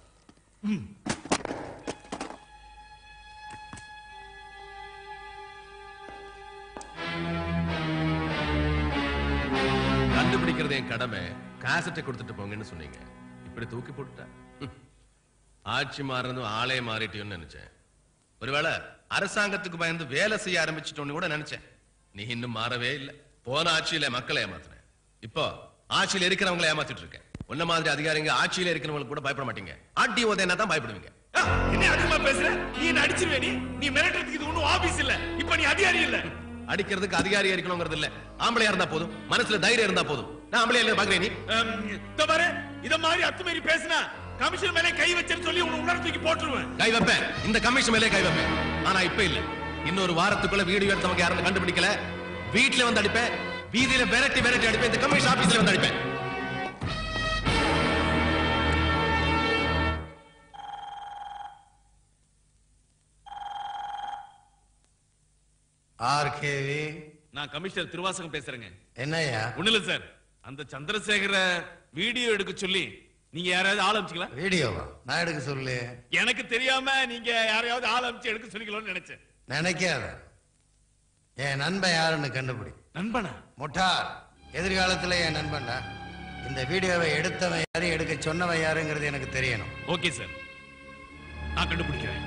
கண்டுபிடிக்கிறது என் கடமை காசட்டை கொடுத்துட்டு போங்கன்னு சொன்னீங்க இப்படி தூக்கி போட்டுட்டா ஹம். ஆட்சி மாறுறதும் ஆளே மாறிட்டியோன்னு நினைச்சேன் ஒருவேளை அரசாங்கத்துக்கு பயந்து வேலை செய்ய ஆரம்பிச்சிட்டோன்னு கூட நினைச்சேன் நீ இன்னும் மாறவே இல்லை போன ஆட்சியில மக்களை ஏமாத்தின இப்போ ஆட்சியில இருக்கிறவங்களை ஏமாத்திட்டு இருக்கேன் உன்ன மாதிரி அதிகாரிங்க ஆட்சியில இருக்கிறவங்களுக்கு கூட பயப்பட மாட்டீங்க ஆட்டி ஓதேனா தான் பயப்படுவீங்க என்ன அதிகமா பேசுற நீ என்ன அடிச்சிருவே நீ நீ மிரட்டுறதுக்கு இது ஒண்ணும் ஆபீஸ் இல்ல இப்ப நீ அதிகாரி இல்ல அடிக்கிறதுக்கு அதிகாரியா இருக்கணுங்கிறது இல்ல ஆம்பளையா இருந்தா போதும் மனசுல தைரியம் இருந்தா போதும் நான் ஆம்பளையா இல்ல பாக்குறேன் நீ அம், இதோ பாரு இத மாதிரி அத்துமீறி பேசினா கமிஷன் மேலே கை வச்சேன்னு சொல்லி உன்னை உணர தூக்கி போட்டுருவேன் கை வைப்பேன் இந்த கமிஷன் மேலே கை வைப்பேன் ஆனா இப்ப இல்ல இன்னொரு வாரத்துக்குள்ள வீடியோ எடுத்தவங்க யாரும் கண்டுபிடிக்கல வீட்ல வந்து அடிப்பேன் வீதியில விரட்டி விரட்டி அடிப்பேன் இந்த கமிஷன் ஆபீஸ்ல வந்து அடிப்பேன் ஆர்கேவி நான் கமிஷனர் திருவாசகம் பேசுறேங்க என்னய்யா ஒண்ணு இல்ல சார் அந்த சந்திரசேகர வீடியோ எடுக்க சொல்லி நீங்க யாராவது ஆள் அமைச்சிக்கலாம் வீடியோவா நான் எடுக்க சொல்லு எனக்கு தெரியாம நீங்க யாரையாவது ஆள் அமைச்சு எடுக்க சொன்னீங்களோன்னு நினைச்சேன் நினைக்காத என் நண்பன் யாருன்னு கண்டுபிடி நண்பனா முட்டாள் எதிர்காலத்துல என் நண்பன்டா இந்த வீடியோவை எடுத்தவன் யாரு எடுக்க சொன்னவன் யாருங்கிறது எனக்கு தெரியணும் ஓகே சார் நான் கண்டுபிடிக்கிறேன்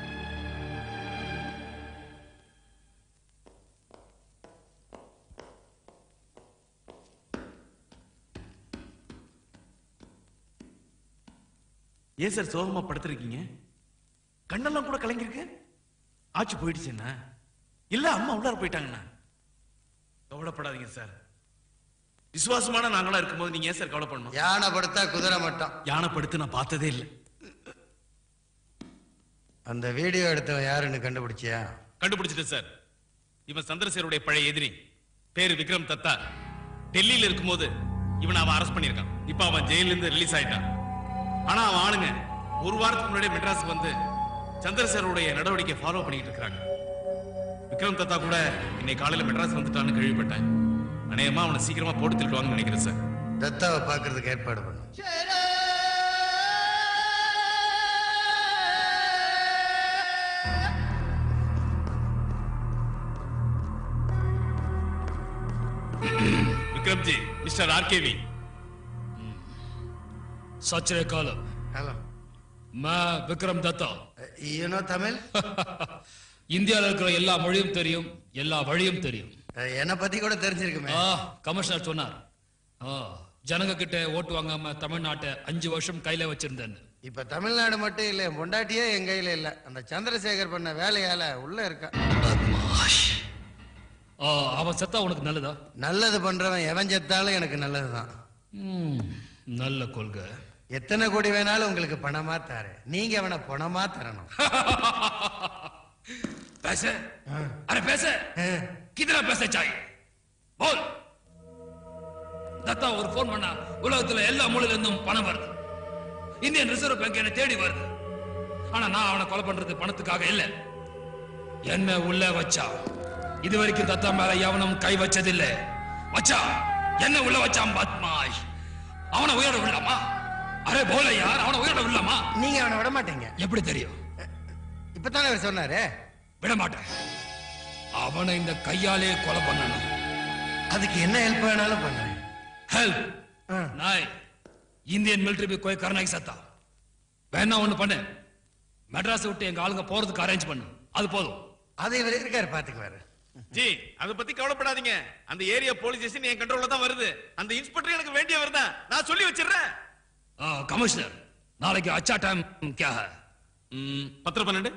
ஏன் சார் சோகமா படுத்திருக்கீங்க கண்ணெல்லாம் கூட கலங்கிருக்கு ஆச்சு போயிடுச்சு என்ன இல்ல அம்மா உள்ளார போயிட்டாங்கண்ணா கவலைப்படாதீங்க சார் விசுவாசமான நாங்களா இருக்கும்போது நீங்க ஏன் சார் கவலை பண்ணணும் யானை படுத்தா குதிரை மட்டும் யானை படுத்து நான் பார்த்ததே இல்லை அந்த வீடியோ எடுத்தவன் யாருன்னு கண்டுபிடிச்சியா கண்டுபிடிச்சிட்டேன் சார் இவன் சந்திரசேருடைய பழைய எதிரி பேரு விக்ரம் தத்தா டெல்லியில இருக்கும்போது இவனை அவன் அரெஸ்ட் பண்ணியிருக்கான் இப்ப அவன் ஜெயில இருந்து ரிலீஸ் ஆயிட்டான் ஆனா அவன் ஆளுங்க ஒரு வாரத்துக்கு முன்னாடியே மெட்ராஸுக்கு வந்து சந்திரசேருடைய நடவடிக்கை ஃபாலோ பண்ணிட்டு இருக்காங்க விக்ரம் தத்தா கூட இன்னைக்கு காலையில மெட்ராஸ் வந்துட்டான்னு கேள்விப்பட்டேன் அநேகமா அவனை சீக்கிரமா போட்டு திருடுவாங்கன்னு நினைக்கிறேன் சார் தத்தாவை பார்க்கறதுக்கு ஏற்பாடு பண்ணு விக்ரம்ஜி மிஸ்டர் ஆர்கேவி सत श्री अकाल हेलो मैं விக்ரம் தத்தா யூ நோ தமிழ் இந்தியால இருக்கிற எல்லா மொழியும் தெரியும் எல்லா வழியும் தெரியும் என்னை பத்தி கூட தெரிஞ்சிருக்குமே ஆ கமிஷனர் சொன்னார் ஆ ஜனங்க கிட்ட ஓட்டு வாங்காம தமிழ்நாட்டை அஞ்சு வருஷம் கையில வச்சிருந்தேன் இப்ப தமிழ்நாடு மட்டும் இல்ல என் பொண்டாட்டியே என் கையில இல்ல அந்த சந்திரசேகர் பண்ண வேலையால உள்ள இருக்கா ஆ, அவன் செத்தா உனக்கு நல்லதா நல்லது பண்றவன் எவன் செத்தாலும் எனக்கு நல்லதுதான் ம், நல்ல கொள்கை எத்தனை கோடி வேணாலும் உங்களுக்கு பணமா தரேன் நீங்க அவனை பணமா தரணும் पैसे अरे पैसे कितना पैसे चाहिए बोल தத்தா ஒரு போன் பண்ணா உலகத்துல எல்லா மூலையில இருந்தும் பணம் வருது இந்தியன் ரிசர்வ் பேங்க் என்ன தேடி வருது ஆனா நான் அவனை கொலை பண்றது பணத்துக்காக இல்ல என்ன உள்ள வச்சா இது வரைக்கும் தத்தா மேல எவனும் கை வச்சதில்ல வச்சா என்ன உள்ள வச்சான் பத்மாய் அவனை உயர விடலாமா அரே போல யார் அவனை உயர விடலாமா நீங்க அவனை விட மாட்டீங்க எப்படி தெரியும் இப்பதானே அவர் சொன்னாரு விட மாட்டேன் அவனை இந்த கையாலே கொலை பண்ணணும் அதுக்கு என்ன ஹெல்ப் வேணாலும் பண்றேன் हेल्प नहीं इंडियन मिलिट्री में कोई करना ही सकता வேணா ஒண்ணு பண்ணு மெட்ராஸ் விட்டு எங்க ஆளுங்க போறதுக்கு அரேஞ்ச் பண்ணு அது போதும் அது இவர் இருக்காரு பாத்துக்குவாரு ஜி அத பத்தி கவலைப்படாதீங்க அந்த ஏரியா போலீஸ் ஸ்டேஷன் என் கண்ட்ரோல்ல தான் வருது அந்த இன்ஸ்பெக்டர் எனக்கு வேண்டியவர் தான் நான் சொல்லி வச்சிடுறேன் கமிஷனர் நாளைக்கு அச்சா டைம் क्या है பத்திர பன்னெண்டு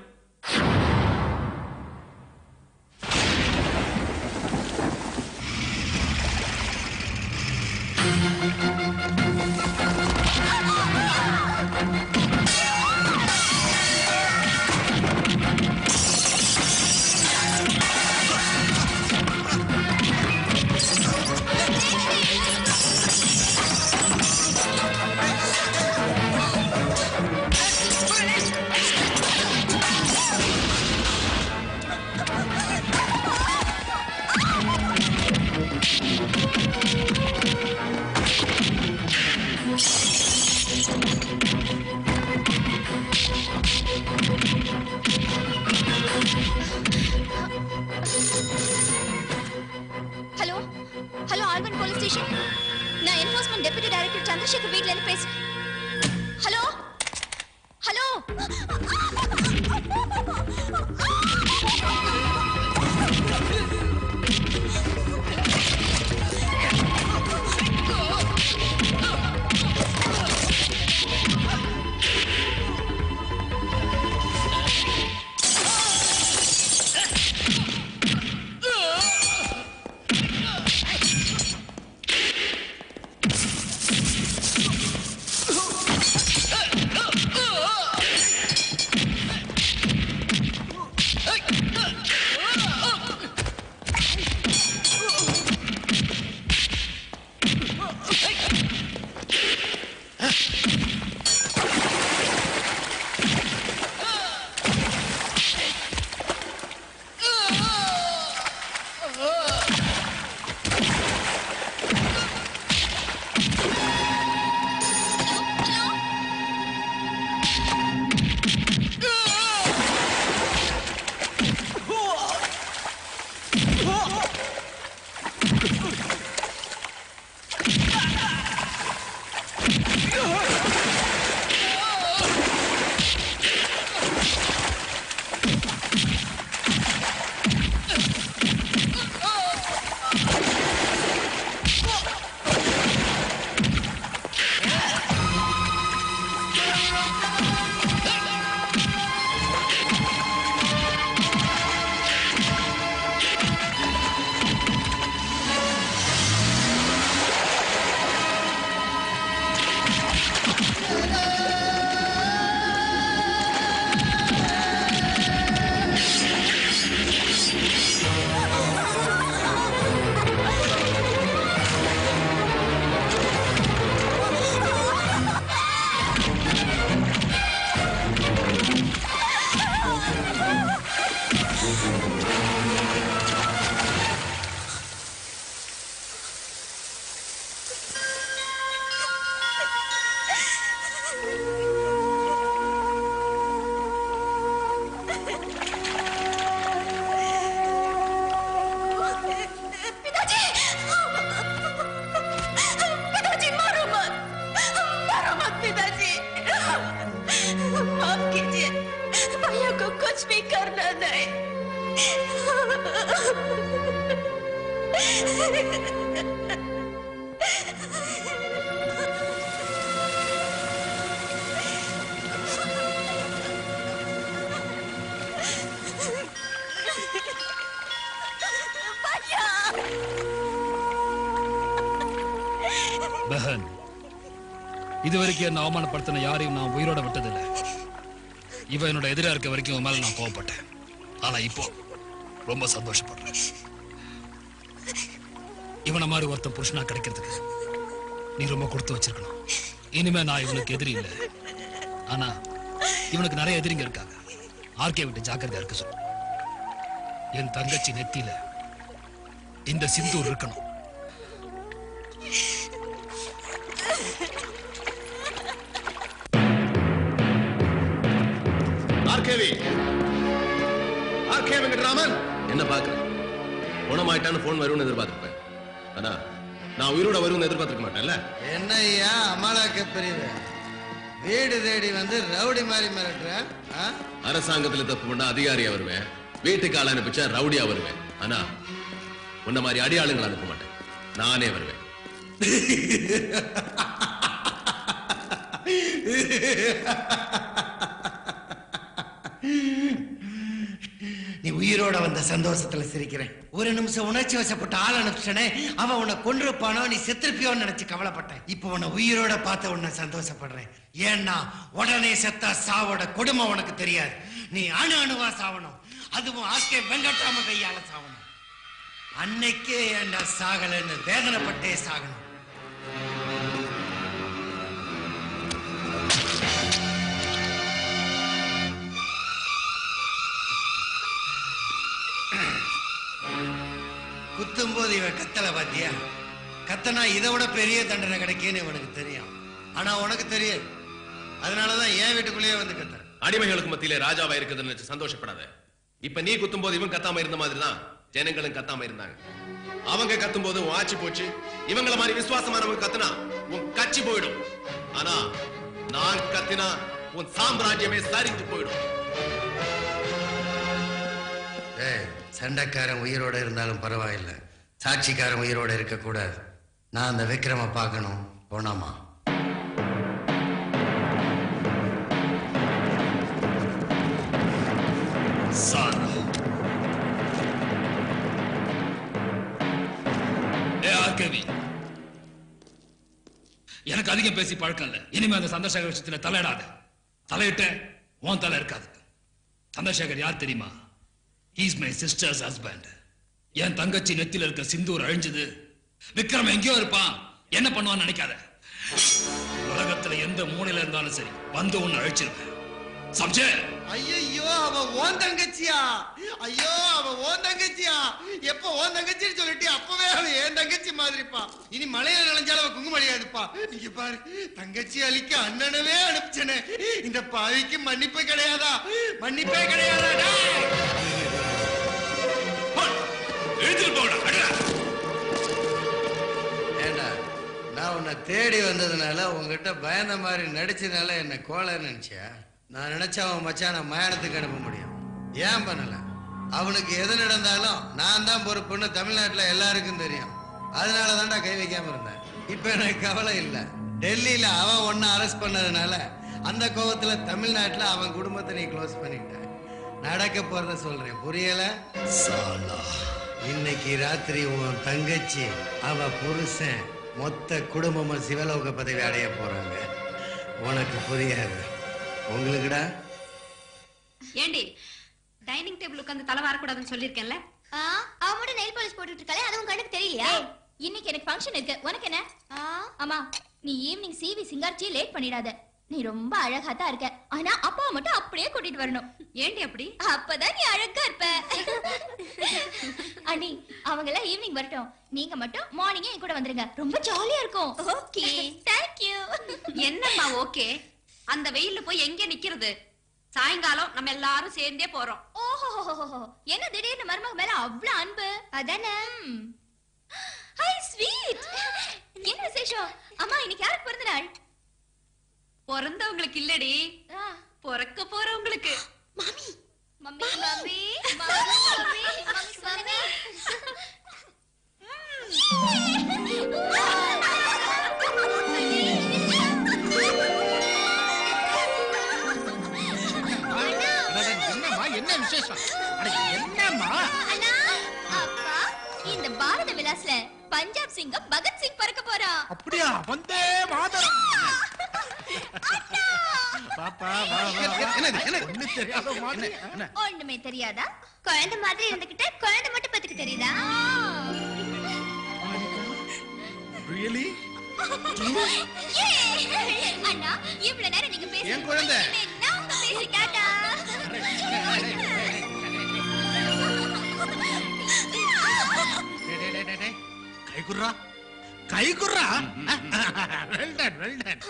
ஹலோ ஹலோ ஆல்பன் போலீஸ் ஸ்டேஷன் நான் என்ஃபோர்ஸ்மெண்ட் டெபுட்டி டைரக்டர் சந்திரசேகர் வீட்ல இருந்து பேசுறேன் ஹலோ ஹலோ पिताजी पिताजी मारो मत मारो मत पिताजी माफ कीजिए भैया को कुछ भी करना பெஹன் இதுவரைக்கும் என்ன அவமானப்படுத்தின யாரையும் நான் உயிரோட விட்டதில்லை இவன் என்னோட எதிரா இருக்க வரைக்கும் இவன் மேல நான் கோவப்பட்டேன் ஆனா இப்போ ரொம்ப சந்தோஷப்படுறேன் இவனை மாதிரி ஒருத்தன் புருஷனா கிடைக்கிறதுக்கு நீ ரொம்ப கொடுத்து வச்சிருக்கணும் இனிமே நான் இவனுக்கு எதிரி இல்லை ஆனா இவனுக்கு நிறைய எதிரிங்க இருக்காங்க ஆர்கே விட்டு ஜாக்கிரதையா இருக்க சொல்லு என் தங்கச்சி நெத்தியில இந்த சிந்தூர் இருக்கணும் ஆர்கேவி ஆர்கே வெங்கட்ராமன் என்ன பாக்குற குணமாயிட்டான்னு போன் வரும்னு எதிர்பார்த்திருப்பேன் ஆனா நான் உயிரோட வரும்னு எதிர்பார்த்திருக்க மாட்டேன்ல என்ன ஐயா அமலாக்க பிரிவு வீடு தேடி வந்து ரவுடி மாதிரி மிரட்டுற ஆ? அரசாங்கத்துல தப்பு பண்ண அதிகாரியா வருவேன் வீட்டுக்கு ஆள் அனுப்பிச்சா ரவுடியா வருவேன் ஆனா உன்ன மாதிரி அடியாளுங்களை அனுப்ப மாட்டேன் நானே வருவேன் நீ உயிரோட வந்த சந்தோஷத்துல சிரிக்கிறேன் ஒரு நிமிஷம் உணர்ச்சி வசப்பட்ட ஆள் அனுப்பிச்சனே அவன் உன்னை கொண்டிருப்பானோ நீ செத்துருப்பியோன்னு நினைச்சு கவலைப்பட்டேன் இப்போ உன்னை உயிரோட பார்த்த உன்னை சந்தோஷப்படுறேன் ஏன்னா உடனே செத்தா சாவோட கொடுமை உனக்கு தெரியாது நீ அணு அணுவா சாவணும் அதுவும் ஆஸ்கே வெங்கட்ராம கையால சாவணும் அன்னைக்கே என்ன சாகலைன்னு வேதனைப்பட்டே சாகணும் குத்தும் போது இவன் கத்தல பாத்தியா கத்தனா இதை விட பெரிய தண்டனை கிடைக்குன்னு இவனுக்கு தெரியும் ஆனா உனக்கு தெரியாது அதனாலதான் என் வீட்டுக்குள்ளேயே வந்து கத்துற அடிமைகளுக்கு மத்தியிலே ராஜாவா இருக்குதுன்னு நினைச்சு சந்தோஷப்படாத இப்ப நீ குத்தும் போது இவன் கத்தாம இருந்த மாதிரி தான் ஜனங்களும் கத்தாம இருந்தாங்க அவங்க கத்தும் போது உன் ஆட்சி போச்சு இவங்கள மாதிரி விசுவாசமானவங்க கத்துனா உன் கட்சி போயிடும் ஆனா நான் கத்தினா உன் சாம்ராஜ்யமே சரிந்து போயிடும் ஏய் சண்டைக்காரன் உயிரோட இருந்தாலும் பரவாயில்லை சாட்சிக்காரன் உயிரோட இருக்கக்கூடாது நான் அந்த விக்ரம பார்க்கணும் போனாமா சாரா ஏ ஆர்கேவி எனக்கு அதிகம் பேசி பழக்கம் இல்ல இனிமே அந்த சந்திரசேகர் விஷயத்துல தலையிடாத தலையிட்ட உன் தலை இருக்காது சந்திரசேகர் யார் தெரியுமா ஹீஸ் மை சிஸ்டர்ஸ் ஹஸ்பண்ட் என் தங்கச்சி நெத்தில இருக்க சிந்தூர் அழிஞ்சது விக்ரம் எங்கேயோ இருப்பான் என்ன பண்ணுவான்னு நினைக்காத உலகத்துல எந்த மூலையில இருந்தாலும் சரி வந்து உன்னை அழிச்சிருவேன் சம்ஜே ஐயோ அவ ஓன் தங்கச்சியா ஐயோ அவ ஓன் தங்கச்சியா எப்ப ஓன் தங்கச்சின்னு சொல்லிட்டு அப்பவே அவ என் தங்கச்சி மாதிரிப்பா இனி மலையில நனைஞ்சாலும் அவ குங்கும அழியாதுப்பா நீங்க பாரு தங்கச்சி அழிக்க அண்ணனவே அனுப்பிச்சனே இந்த பாவிக்கு மன்னிப்பு கிடையாதா மன்னிப்பே கிடையாதா டேய்? எழுதிட்டு போடா அடடா. ஏண்டா நான் உன்னை தேடி வந்ததுனால உங்ககிட்ட பயந்த மாதிரி நடிச்சதுனால என்ன கோலை நினைச்சியா நான் நினைச்சா அவன் மச்சான மயானத்துக்கு அனுப்ப முடியும் ஏன் பண்ணல அவனுக்கு எது நடந்தாலும் நான் தான் பொறுப்புன்னு தமிழ்நாட்டுல எல்லாருக்கும் தெரியும் அதனால தான்டா கை வைக்காம இருந்தேன் இப்ப எனக்கு கவலை இல்ல டெல்லியில அவன் ஒன்ன அரெஸ்ட் பண்ணதுனால அந்த கோவத்துல தமிழ்நாட்டுல அவன் குடும்பத்தை நீ க்ளோஸ் பண்ணிட்ட நடக்க போறத சொல்றேன் புரியல சாலா இன்னைக்கு ராத்திரி உன் தங்கச்சி அவ புருஷன் மொத்த குடும்பமும் சிவலோக பதவி அடைய போறாங்க உனக்கு புரியாது உங்களுக்குடா ஏண்டி டைனிங் டேபிள் உட்கார்ந்து தலை வாரக்கூடாதுன்னு சொல்லியிருக்கேன்ல ஆ, அவ மட்டும் நெயில் பாலிஷ் போட்டுட்டு இருக்காளே அது உன் கண்ணுக்கு தெரியலையா இன்னைக்கு எனக்கு ஃபங்க்ஷன் இருக்கு உனக்கு என்ன ஆமா நீ ஈவினிங் சிவி சிங்காரிச்சி லேட் பண்ணிடாத நீ ரொம்ப அழகா தான் இருக்க ஆனா அப்பாவை மட்டும் அப்படியே கூட்டிட்டு வரணும் ஏண்டி அப்படி அப்பதான் நீ அழகா இருப்ப அண்ணி அவங்க எல்லாம் ஈவினிங் வரட்டும் நீங்க மட்டும் மார்னிங்கே என் கூட வந்துருங்க ரொம்ப ஜாலியா இருக்கும் ஓகே தேங்க் யூ என்னம்மா ஓகே அந்த வெயில்ல போய் எங்க நிக்கிறது சாயங்காலம் நம்ம எல்லாரும் சேர்ந்தே போறோம் ஓஹோ என்ன திடீர்னு மருமக மேல அவ்வளவு அன்பு அதானே ஹாய் ஸ்வீட் என்ன விசேஷம் அம்மா இன்னைக்கு யாருக்கு பிறந்த நாள் பிறந்தவங்களுக்கு இல்லடி பிறக்க போறவங்களுக்கு mummy mummy mummy mummy mummy என்னம்மா என்ன விசேஷம் அட, என்னம்மா அண்ணா அப்பா இந்த பாரத விலாஸ்ல பஞ்சாப் சிங்கம் பகத்சிங் பறக்க போறான் அப்படியா வந்தே மாதரம் பாப்பா வா வா ஒண்ணு தெரியாத மாதிரி என்ன ஒண்ணுமே தெரியாதா குழந்தை மாதிரி இருந்துகிட்டு குழந்தை மட்டும் பத்துக்கு தெரியுதா ரியலி Yay! அண்ணா இவ்வளவு நேரம் நீங்க பேசி என் குழந்தை. நாம பேசி காட்டா கைகுர்ரா கைகுர்ரா well done well done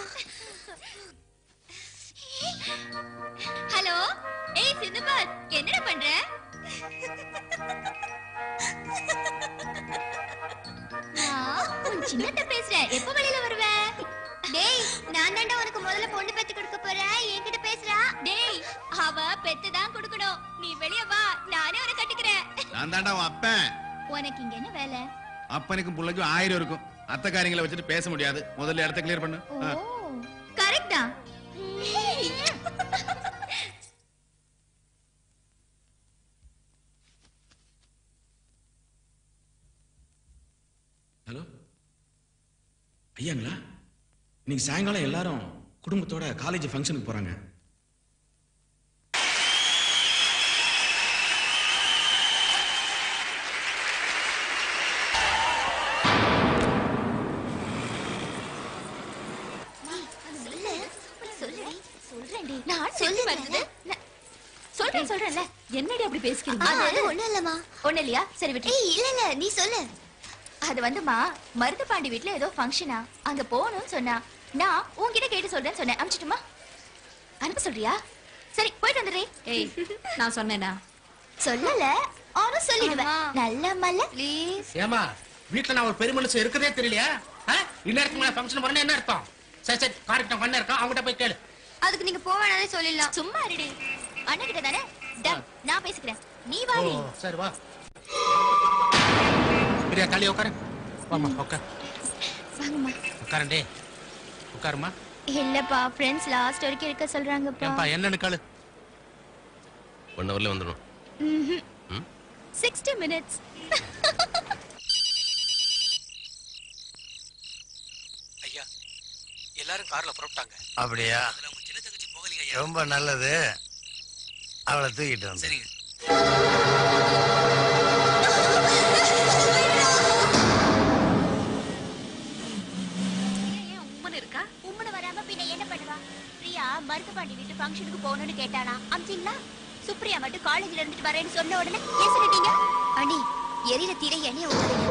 hello ஏய் சிந்துபாத் என்னடா பண்ற நான் உன் சின்னத்த பேசுறேன் எப்ப வெளியில வருவ டேய் நான் தாண்டா உனக்கு முதல்ல பொண்ணு பெத்து கொடுக்க போற என்கிட்ட பேசுறா டேய் அவ பெத்து தான் கொடுக்கணும் நீ வெளிய வா நானே உன்னை கட்டிக்கிறேன் நான் தாண்டா உன் அப்பன் உனக்கு இங்க என்ன வேலை அப்பனுக்கும் பிள்ளைக்கும் ஆயிரம் இருக்கும் அத்தை காரியங்களை வச்சுட்டு பேச முடியாது முதல்ல இடத்த கிளியர் பண்ணு ஆ. கரெக்ட் தான் ஹலோ ஐயாங்களா இன்னைக்கு சாயங்காலம் எல்லாரும் குடும்பத்தோட காலேஜ் ஃபங்க்ஷனுக்கு போறாங்க சொல்லுடி சொல்றேன்டி நான் சொல்லி வருது சொல்றேன் சொல்றேன்ல என்னடி அப்படி பேசிக்கிறீங்க அது ஒண்ணும் இல்லம்மா ஒண்ணு இல்லையா சரி விட்டு ஏய் இல்ல இல்ல நீ சொல்லு அது வந்துமா மருது பாண்டி வீட்ல ஏதோ ஃபங்க்ஷனா அங்க போகணும்னு சொன்னா நான் உன்கிட்ட கேட்டு சொல்றேன்னு சொன்னேன் அனுப்பிச்சிட்டுமா அனுப்ப சொல்றியா சரி போயிட்டு வந்துடுறேன் ஏய் நான் சொன்னேனா சொல்லல ஆனா சொல்லிடுவேன் நல்ல மல்ல ப்ளீஸ் ஏமா வீட்டுல நான் ஒரு பெரிய மனுஷன் இருக்கதே தெரியலையா ஆ? இந்நேரத்துக்கு மேல ஃபங்க்ஷன் பண்ண என்ன அர்த்தம் சரி சரி காரிட்ட பண்ண இருக்கான் அவங்ககிட்ட போய் கேளு அதுக்கு நீங்க போவேனாலே சொல்லிடலாம் சும்மா இருடி அண்ணன் கிட்ட தானே டன் நான் பேசிக்கிறேன் நீ ஓ வாடி சரி வா பிரியா காலி உட்காரு வாமா உட்கார் வாங்கம்மா உட்காரண்டே உட்காருமா இல்லப்பா ஃப்ரெண்ட்ஸ் லாஸ்ட் வரைக்கும் இருக்க சொல்றாங்கப்பா ஏன்பா என்னன்னு காலு ஒன் ஹவர்ல வந்துடும் ம்? சிக்ஸ்டி மினிட்ஸ் ஐயா எல்லாரும் கார்ல புறப்பட்டாங்க அப்படியா அதுல உங்க சின்ன தங்கச்சி போகலைங்க ஐயா ரொம்ப நல்லது அவளை தூக்கிட்டு வந்து சரிங்க உம்மன் இருக்கா உம்மன வராம பின்ன என்ன பண்ணுவா பிரியா மருத்துப்பாண்டி வீட்டு ஃபங்க்ஷனுக்கு போகணும்னு கேட்டானா அமிச்சிங்களா சுப்ரியா மட்டும் காலேஜ்ல இருந்துட்டு வரேன்னு சொன்ன உடனே ஏன் சொல்லிட்டீங்க அண்ணி எரியில தீர எண்ணெய்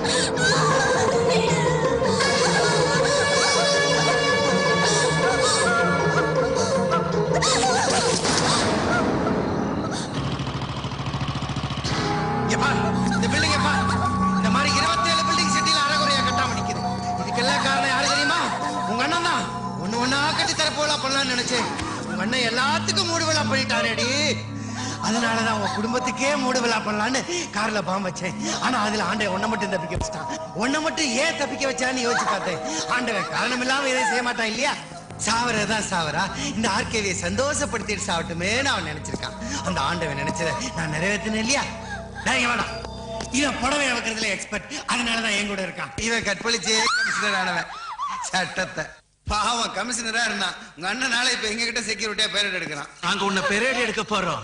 இங்க பாரு, இந்த பில்டிங் பாரு. இந்த மாதிரி 27 பில்டிங் சிட்டில அரைகுறையா கட்டாம நிக்குது இதுக்கெல்லாம் காரணம் யாரு தெரியுமா உங்க அண்ணன் தான் ஒண்ணு ஒண்ணா கட்டி தரப்போல பண்ணலாம்னு நினைச்சேன் உங்க அண்ணன் எல்லாத்துக்கும் மூடு விழா பண்ணிட்டானேடி அதனாலதான் உன் குடும்பத்துக்கே மூடு விழா பண்ணலான்னு கார்ல பாம்பு வச்சேன் ஆனா அதுல ஆண்டவன் ஒன்ன மட்டும் தப்பிக்க வச்சுட்டான் ஒன்ன மட்டும் ஏன் தப்பிக்க வச்சான்னு யோசிச்சு பார்த்தேன் ஆண்டவன் காரணம் இல்லாம எதையும் செய்ய மாட்டான் இல்லையா சாவரதான் சாவரா இந்த ஆர்கேவியை சந்தோஷப்படுத்திட்டு சாவட்டுமேன்னு அவன் நினைச்சிருக்கான் அந்த ஆண்டவன் நினைச்சதை நான் நிறைவேற்றினேன் இல்லையா டேய், இங்க வாடா இவன் புடவை வைக்கிறதுல எக்ஸ்பர்ட் அதனாலதான் என் கூட இருக்கான் இவன் கற்பழிச்சே கமிஷனர் ஆனவன் சட்டத்தை பாவம் கமிஷனரா இருந்தான் உங்க அண்ணனால இப்ப எங்க கிட்ட செக்யூரிட்டியா பேரட் எடுக்கிறான் நாங்க உன்னை பெரேடு எடுக்க போறோம்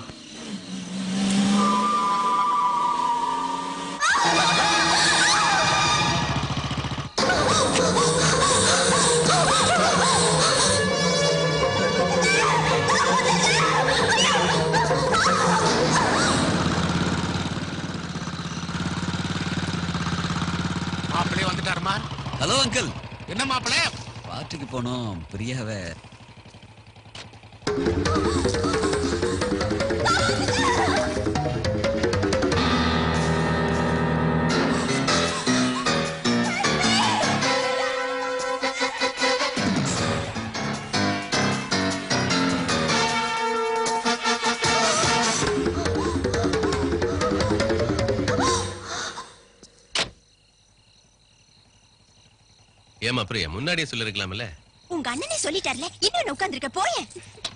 மாப்பிள்ளையே வந்துட்டாருமா ஹலோ அங்கிள் என்ன மாப்பிள்ளை பார்ட்டிக்கு போனோம் பிரியாவை ஏமா பிரியா முன்னாடியே சொல்லிருக்கலாம்ல உங்க அண்ணனே சொல்லிட்டார்ல இன்னும் உட்கார்ந்திருக்க போயேன்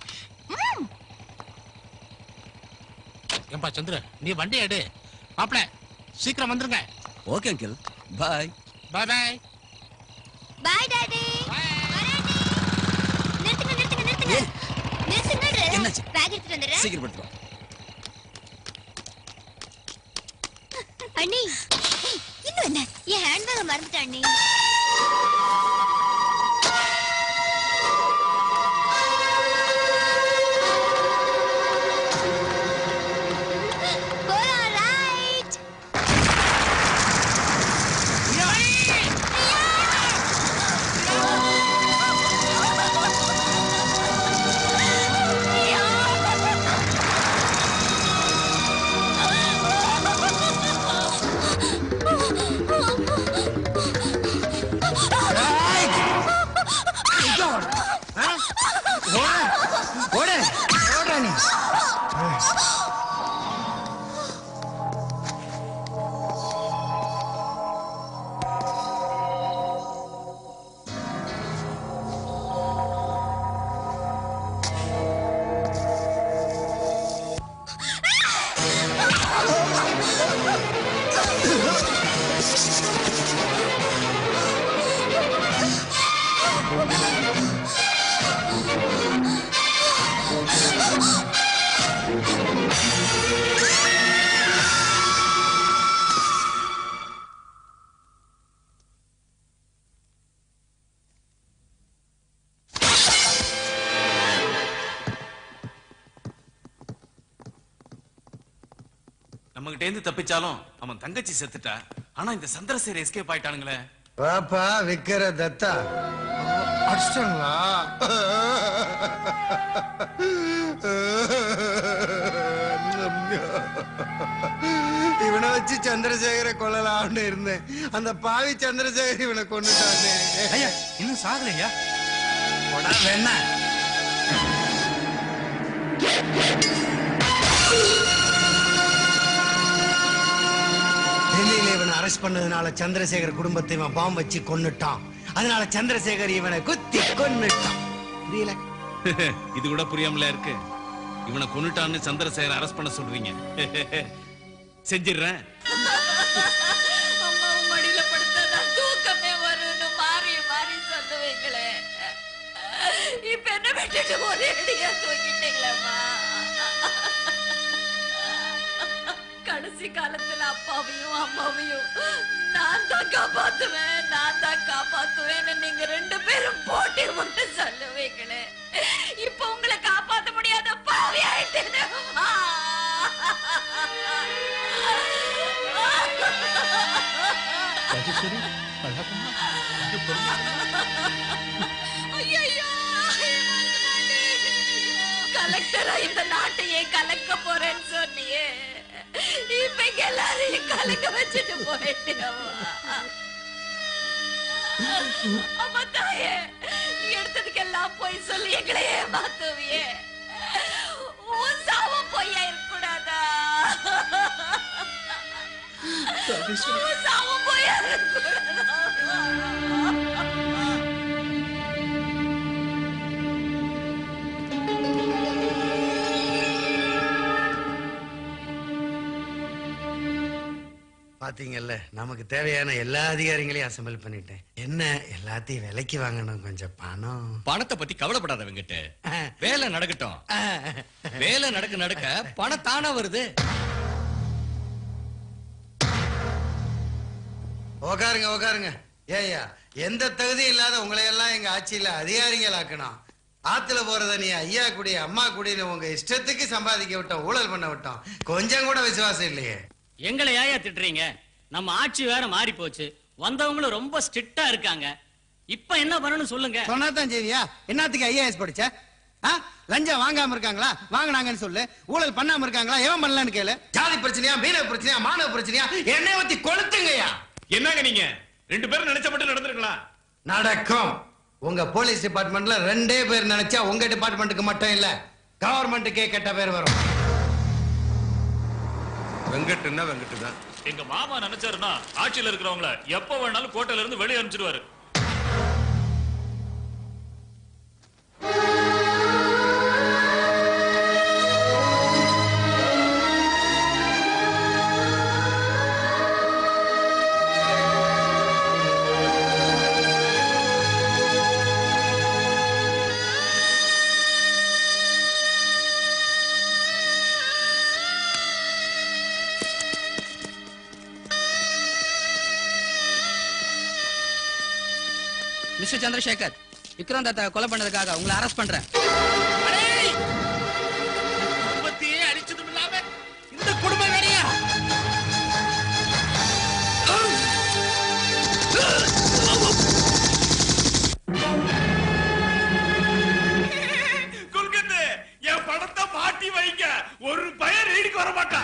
ஏன்பா சந்திர நீ வண்டி எடு மாப்பிள்ளை சீக்கிரம் வந்துருங்க okay uncle bye bye bye bye daddy நிறுத்துங்க நிறுத்துங்க நிறுத்துங்க நிறுத்துங்க என்னாச்சு? பேக் எடுத்துட்டு வந்துடுறேன் சீக்கிரம் படுத்துவா அண்ணி ஏய், இன்னும் என்ன என் ஹேண்ட்பேக் மறந்துட்டேன் அண்ணி போலாம் ரைட் ஏய், நம்ம கிட்ட இருந்து தப்பிச்சாலும் அவன் தங்கச்சி செத்துட்டா ஆனா இந்த சந்திரசேகர் எஸ்கேப் ஆயிட்டானுங்களே பாப்பா விக்கிர தத்தா அடிச்சிட்டாங்களா இவனை வச்சு சந்திரசேகரை கொல்லலாம்னு இருந்தேன் அந்த பாவி சந்திரசேகர் இவனை கொண்டுட்டானே ஐயா இன்னும் சாகலையா போடா வேணா டெல்லியில இவனை அரெஸ்ட் பண்ணதுனால சந்திரசேகர் குடும்பத்தை இவன் பாம்பு வச்சு கொன்னுட்டான் அதனால சந்திரசேகர் இவனை குத்தி கொன்னுட்டான் புரியல இது கூட புரியாமல இருக்கு இவனை கொன்னுட்டான்னு சந்திரசேகர் அரெஸ்ட் பண்ண சொல்றீங்க செஞ்சிடுறேன் அம்மா மடியில படுத்தா நான் தூக்கமே வரும்னு மாறி மாறி சொல்லுவீங்களே இப்ப என்ன விட்டுட்டு ஒரே அடியா தூங்கிட்டீங்களேம்மா கடைசி காலத்துல அப்பாவையும் அம்மாவையும் நான் தான் காப்பாத்துவேன் நான் தான் காப்பாத்துவேன்னு நீங்க ரெண்டு பேரும் போட்டி விட்டு சொல்லுவீங்களே இப்ப உங்களை காப்பாத்த முடியாத பாவி ஆயிட்டேனே அம்மா. ராஜேஸ்வரி அழகம்மா ஐயையோ, கலெக்டரா இந்த நாட்டையே கலக்க போறேன்னு சொன்னியே இப்ப இங்க எல்லாரையும் கலக்க வச்சுட்டு போயிட்டே அம்மா தாயே நீ எடுத்ததுக்கெல்லாம் போய் சொல்லி எங்களை ஏமாத்துவியே உன் சாவம் பொய்யா இருக்கக்கூடாதா உன் சாவம் பொய்யா இருக்கக்கூடாதா பாத்தீங்கல்ல நமக்கு தேவையான எல்லா அதிகாரிகளையும் அசம்பிள் பண்ணிட்டேன் என்ன எல்லாத்தையும் விலைக்கு வாங்கணும் கொஞ்சம் பணம் பணத்தை பத்தி கவலைப்படாத வெங்கட்டு வேலை நடக்கட்டும் வேலை நடக்க நடக்க பணம் தானா வருது உக்காருங்க உக்காருங்க ஏய்யா எந்த தகுதி இல்லாத உங்களை எல்லாம் எங்க ஆட்சியில அதிகாரிகள் ஆக்கணும் ஆத்துல போறத நீ ஐயா குடி அம்மா குடின்னு உங்க இஷ்டத்துக்கு சம்பாதிக்க விட்டோம் ஊழல் பண்ண விட்டோம் கொஞ்சம் கூட விசுவாசம் இல்லையே எங்களை ஏயா திட்டுறீங்க நம்ம ஆட்சி வேற மாறி போச்சு வந்தவங்களும் ரொம்ப ஸ்ட்ரிக்டா இருக்காங்க இப்ப என்ன பண்ணணும் சொல்லுங்க சொன்னாதான் சரியா என்னத்துக்கு ஐஏஎஸ் படிச்ச ஆ? லஞ்சம் வாங்காம இருக்காங்களா வாங்குனாங்கன்னு சொல்லு ஊழல் பண்ணாம இருக்காங்களா எவன் பண்ணலன்னு கேளு ஜாதி பிரச்சனையா மீனவ பிரச்சனையா மானவ பிரச்சனையா என்னை பத்தி கொளுத்துங்கய்யா என்னங்க நீங்க ரெண்டு பேரும் நினைச்ச மட்டும் நடந்திருக்கலாம் நடக்கும் உங்க போலீஸ் டிபார்ட்மெண்ட்ல ரெண்டே பேர் நினைச்சா உங்க டிபார்ட்மெண்ட்டுக்கு மட்டும் இல்ல கவர்மெண்ட்டுக்கே கெட்ட பேர் வரும் வெங்கட்டுன்னா வெங்கட்டு தான் எங்க மாமா நினைச்சாருன்னா ஆட்சியில இருக்கிறவங்கள எப்ப வேணாலும் கோட்டையில இருந்து வெளியே அனுப்பிச்சிடுவாரு மிஸ்டர் சந்திரசேகர் விக்ரம் தத்தா கொலை பண்ணதுக்காக உங்களை அரெஸ்ட் பண்றேன் குடும்பத்தையே அழிச்சதும் இல்லாம இந்த குடும்பம் வேறையா கொல்கத்து என் பணத்தை மாட்டி வைங்க ஒரு பையன் ரீடுக்கு வர மாட்டான்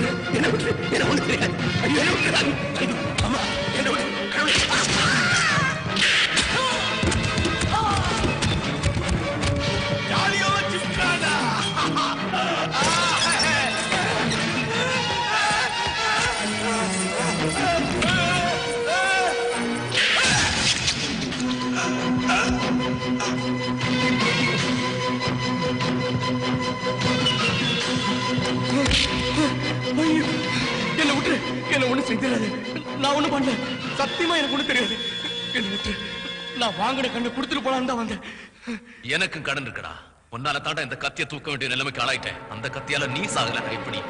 விட்டு என்ன விட்டு என்ன ஒண்ணு தெரியாது ஐயோ என்ன விட்டு ஐயோ அம்மா என்ன விட்டு கடவுளே யாரையோ வச்சுட்டாடா ஐயோ என்ன விட்டு என்ன ஒண்ணு செய்திடாது நான் ஒண்ணும் பண்ணல சத்தியமா எனக்கு ஒண்ணு தெரியாது என்ன விட்டு நான் வாங்கின கண்ணை கொடுத்துட்டு போலான்னு தான் வந்தேன் எனக்கும் கடன் இருக்குடா உன்னால தாண்டா இந்த கத்திய தூக்க வேண்டிய நிலைமைக்கு ஆளாயிட்டேன் அந்த கத்தியால நீ சாகல எப்படி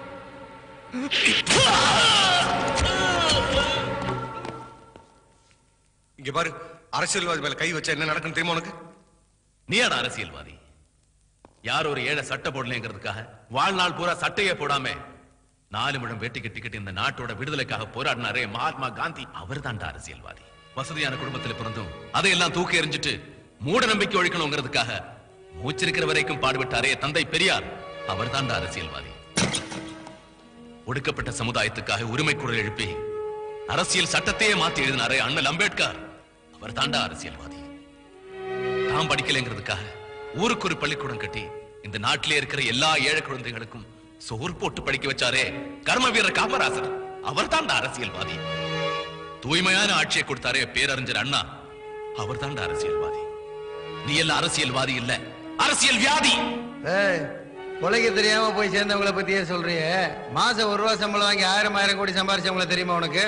இங்க பாரு அரசியல்வாதி மேல கை வச்சா என்ன நடக்கும் தெரியுமா உனக்கு நீயாடா அரசியல்வாதி யார் ஒரு ஏழை சட்டை போடலைங்கிறதுக்காக வாழ்நாள் பூரா சட்டையே போடாம நாலு முழம் வெட்டி கட்டிக்கிட்டு இந்த நாட்டோட விடுதலைக்காக போராடினாரே மகாத்மா காந்தி அவர் தான்டா அரசியல்வாதி வசதியான குடும்பத்தில் பிறந்தும் அதையெல்லாம் தூக்கி எறிஞ்சிட்டு மூட நம்பிக்கை ஒழிக்கணுங்கிறதுக்காக மூச்சிருக்கிற வரைக்கும் பாடுபட்டாரே தந்தை பெரியார் அவர் தான்டா அரசியல்வாதி ஒடுக்கப்பட்ட சமுதாயத்துக்காக உரிமை குரல் எழுப்பி அரசியல் சட்டத்தையே மாத்தி எழுதினாரே அண்ணல் அம்பேத்கர் அவர் தாண்டா அரசியல்வாதி தாம் படிக்கலைங்கிறதுக்காக ஊருக்கு ஒரு பள்ளிக்கூடம் கட்டி இந்த நாட்டிலே இருக்கிற எல்லா ஏழை குழந்தைகளுக்கும் சோறு போட்டு படிக்க வச்சாரே கர்ம வீரர் காமராசர் அவர் தாண்டா அரசியல்வாதி தூய்மையான ஆட்சியை கொடுத்தாரே பேரறிஞர் அண்ணா அவர் தாண்டா அரசியல்வாதி நீ எல்லாம் அரசியல்வாதி இல்ல அரசியல் வியாதி ஏய் கொலைக்கு தெரியாம போய் சேர்ந்தவங்கள பத்தியே சொல்றியே மாசம் ஒரு ரூபா சம்பளம் வாங்கி ஆயிரம் ஆயிரம் கோடி சம்பாரிச்சவங்கள தெரியுமா உனக்கு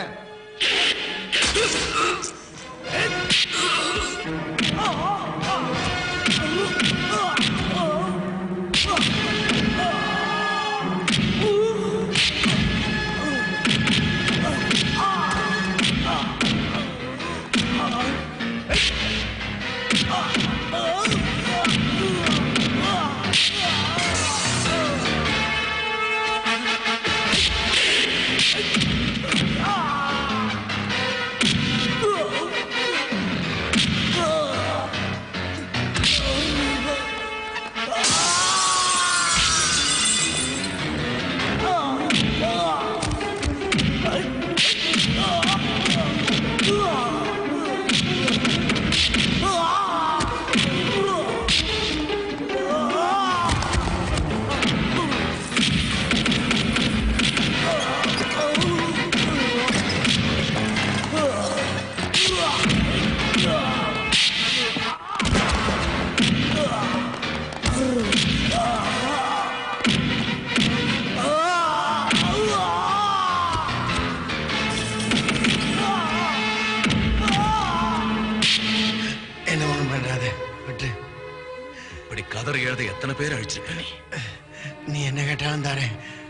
என்ன ஒண்ணும் பண்றாத விட்டு இப்படி கதறி எழுத எத்தனை பேர் அழிச்சிருக்க நீ நீ என்ன கேட்டாலும் தாரேன்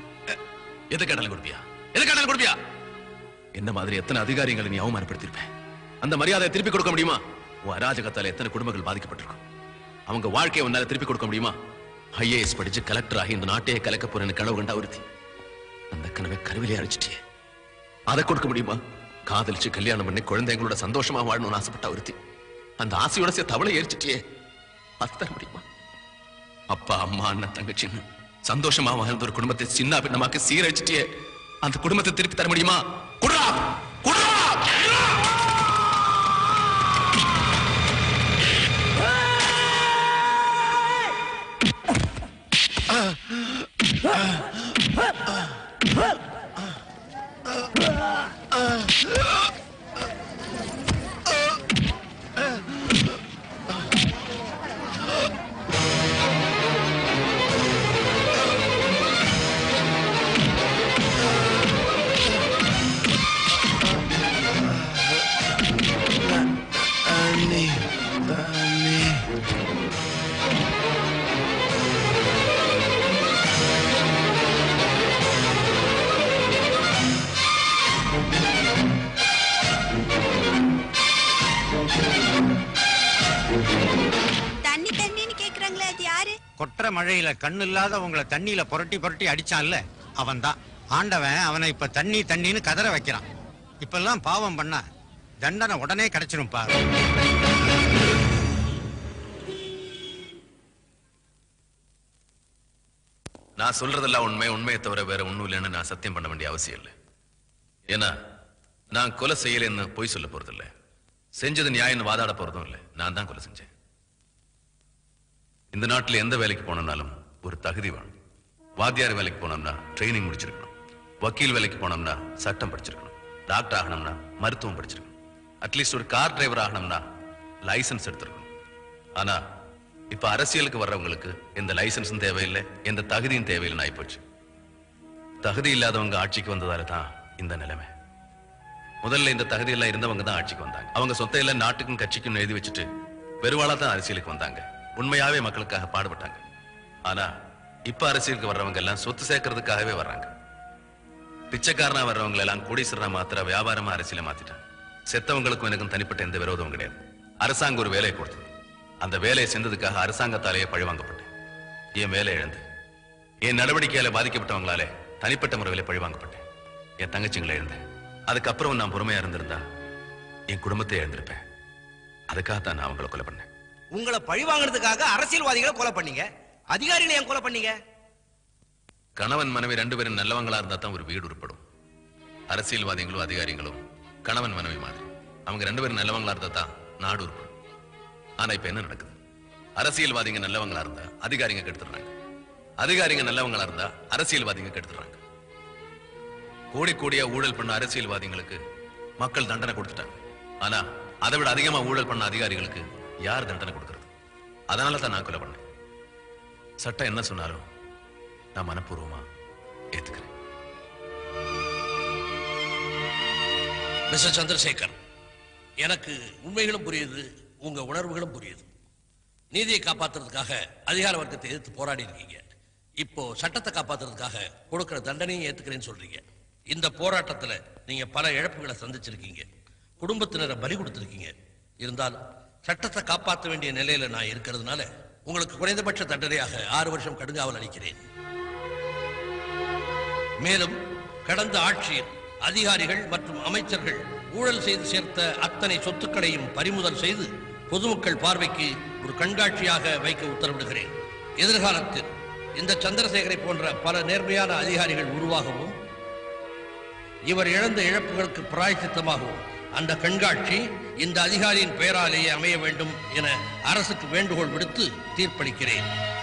எது கேட்டாலும் கொடுப்பியா எது கேட்டாலும் கொடுப்பியா என்ன மாதிரி எத்தனை அதிகாரிகளை நீ அவமானப்படுத்திருப்ப அந்த மரியாதையை திருப்பி கொடுக்க முடியுமா உன் அராஜகத்தால எத்தனை குடும்பங்கள் பாதிக்கப்பட்டிருக்கும் அவங்க வாழ்க்கையை உன்னால திருப்பி கொடுக்க முடியுமா ஐஏஎஸ் படிச்சு கலெக்டர் ஆகி இந்த நாட்டையே கலக்க போறேன்னு கனவு கண்டா ஒருத்தி அந்த கனவை கருவிலே அழிச்சிட்டியே அதை கொடுக்க முடியுமா காதலிச்சு கல்யாணம் பண்ணி குழந்தைங்களோட சந்தோஷமா வாழணும்னு ஆசைப்பட்ட ஒருத்தி அந்த ஆசையோட சேர்த்து தவளை எரிச்சிட்டியே அது தர முடியுமா அப்பா அம்மா அண்ணன் தங்கச்சின்னு சந்தோஷமா வாழ்ந்த ஒரு குடும்பத்தை சின்ன பின்னமாக்க சீரழிச்சிட்டியே அந்த குடும்பத்தை திருப்பி தர முடியுமா குடுறா குடுறா அண்ணி அண்ணி தண்ணி தண்ணின்னு கேக்குறாங்களே அது யாரு கொற்ற மழையில கண்ணு இல்லாத உங்களை தண்ணியில புரட்டி புரட்டி அடிச்சான்ல அவன் தான் ஆண்டவன் அவனை இப்ப தண்ணி தண்ணின்னு கதற வைக்கிறான் இப்பெல்லாம் பாவம் பண்ணா தண்டனை உடனே கிடைச்சிரும் பாரு நான் சொல்றதெல்லாம் உண்மை உண்மையை தவிர வேற ஒண்ணும் இல்லைன்னு நான் சத்தியம் பண்ண வேண்டிய அவசியம் இல்லை ஏன்னா நான் கொலை செய்யலைன்னு பொய் சொல்ல போறதில்ல செஞ்சது நியாயம்னு வாதாட போறதும் இல்லை நான் தான் கொலை செஞ்சேன் இந்த நாட்டுல எந்த வேலைக்கு போனோம்னாலும் ஒரு தகுதி வேணும் வாத்தியார் வேலைக்கு போனோம்னா ட்ரைனிங் முடிச்சிருக்கணும் வக்கீல் வேலைக்கு போனோம்னா சட்டம் படிச்சிருக்கணும் டாக்டர் ஆகணும்னா மருத்துவம் படிச்சிருக்கணும் அட்லீஸ்ட் ஒரு கார் டிரைவர் ஆகணும்னா லைசன்ஸ் எடுத்திருக்கணும் ஆனா இப்ப அரசியலுக்கு வர்றவங்களுக்கு எந்த லைசன்ஸும் தேவையில்லை எந்த தகுதியும் தேவையில்லைன்னு ஆயிப்போச்சு தகுதி இல்லாதவங்க ஆட்சிக்கு வந்ததால தான் இந்த நிலைமை முதல்ல இந்த தகுதி எல்லாம் இருந்தவங்க தான் ஆட்சிக்கு வந்தாங்க அவங்க சொத்த எல்லாம் நாட்டுக்கும் கட்சிக்கும் எழுதி வச்சுட்டு பெருவாளா தான் அரசியலுக்கு வந்தாங்க உண்மையாவே மக்களுக்காக பாடுபட்டாங்க ஆனா இப்ப அரசியலுக்கு வர்றவங்க எல்லாம் சொத்து சேர்க்கறதுக்காகவே வர்றாங்க பிச்சைக்காரனா வர்றவங்க எல்லாம் கோடீஸ்வரனா மாத்திர வியாபாரமா அரசியல மாத்திட்டாங்க செத்தவங்களுக்கும் எனக்கும் தனிப்பட்ட எந்த விரோதமும் கிடையாது அரசாங்கம் ஒரு வேலையை கொடுத்தது அந்த வேலையை செஞ்சதுக்காக அரசாங்கத்தாலேயே பழிவாங்கப்பட்டேன் என் வேலை இழந்து என் நடவடிக்கையால பாதிக்கப்பட்டவங்களாலே தனிப்பட்ட முறையில பழிவாங்கப்பட்டேன் என் தங்கச்சிங்களை இழந்தேன் அதுக்கப்புறம் நான் பொறுமையா இருந்திருந்தா என் குடும்பத்தை இழந்திருப்பேன் அதுக்காக தான் நான் அவங்களை கொலை பண்ணேன் உங்களை பழி வாங்குறதுக்காக அரசியல்வாதிகளை கொலை பண்ணீங்க அதிகாரிகளை ஏன் கொலை பண்ணீங்க கணவன் மனைவி ரெண்டு பேரும் நல்லவங்களா இருந்தா தான் ஒரு வீடு உருப்படும் அரசியல்வாதிகளும் அதிகாரிகளும் கணவன் மனைவி மாதிரி அவங்க ரெண்டு பேரும் நல்லவங்களா இருந்தா தான் நாடு உருப்படும் ஆனா இப்ப என்ன நடக்குது அரசியல்வாதிங்க நல்லவங்களா இருந்தா அதிகாரிங்க கெடுத்துடுறாங்க அதிகாரிங்க நல்லவங்களா இருந்தா அரசியல்வாதிங்க கெடுத்துடுறாங்க கோடி கோடியா ஊழல் பண்ண அரசியல்வாதிகளுக்கு மக்கள் தண்டனை கொடுத்துட்டாங்க ஆனா அதை விட அதிகமா ஊழல் பண்ண அதிகாரிகளுக்கு யார் தண்டனை கொடுக்கறது அதனால தான் நான் கொலை பண்ணேன் சட்டம் என்ன சொன்னாலும் நான் மனப்பூர்வமா ஏத்துக்கிறேன் மிஸ்டர் சந்திரசேகர் எனக்கு உண்மைகளும் புரியுது உங்க உணர்வுகளும் புரியுது நீதியை காப்பாத்துறதுக்காக அதிகார வர்க்கத்தை எதிர்த்து போராடி இருக்கீங்க இப்போ சட்டத்தை காப்பாத்துறதுக்காக கொடுக்கிற தண்டனையும் ஏத்துக்கிறேன்னு சொல்றீங்க இந்த போராட்டத்துல நீங்க பல இழப்புகளை சந்திச்சிருக்கீங்க குடும்பத்தினரை பலி கொடுத்திருக்கீங்க இருந்தாலும் சட்டத்தை காப்பாற்ற வேண்டிய நிலையில நான் இருக்கிறதுனால உங்களுக்கு குறைந்தபட்ச தண்டனையாக ஆறு வருஷம் கடுங்காவல் அளிக்கிறேன் மேலும் கடந்த ஆட்சியில் அதிகாரிகள் மற்றும் அமைச்சர்கள் ஊழல் செய்து சேர்த்த அத்தனை சொத்துக்களையும் பறிமுதல் செய்து பொதுமக்கள் பார்வைக்கு ஒரு கண்காட்சியாக வைக்க உத்தரவிடுகிறேன் எதிர்காலத்தில் இந்த சந்திரசேகரை போன்ற பல நேர்மையான அதிகாரிகள் உருவாகவும் இவர் இழந்த இழப்புகளுக்கு பிராய்ச்சித்தமாகவும் அந்த கண்காட்சி இந்த அதிகாரியின் பெயராலேயே அமைய வேண்டும் என அரசுக்கு வேண்டுகோள் விடுத்து தீர்ப்பளிக்கிறேன்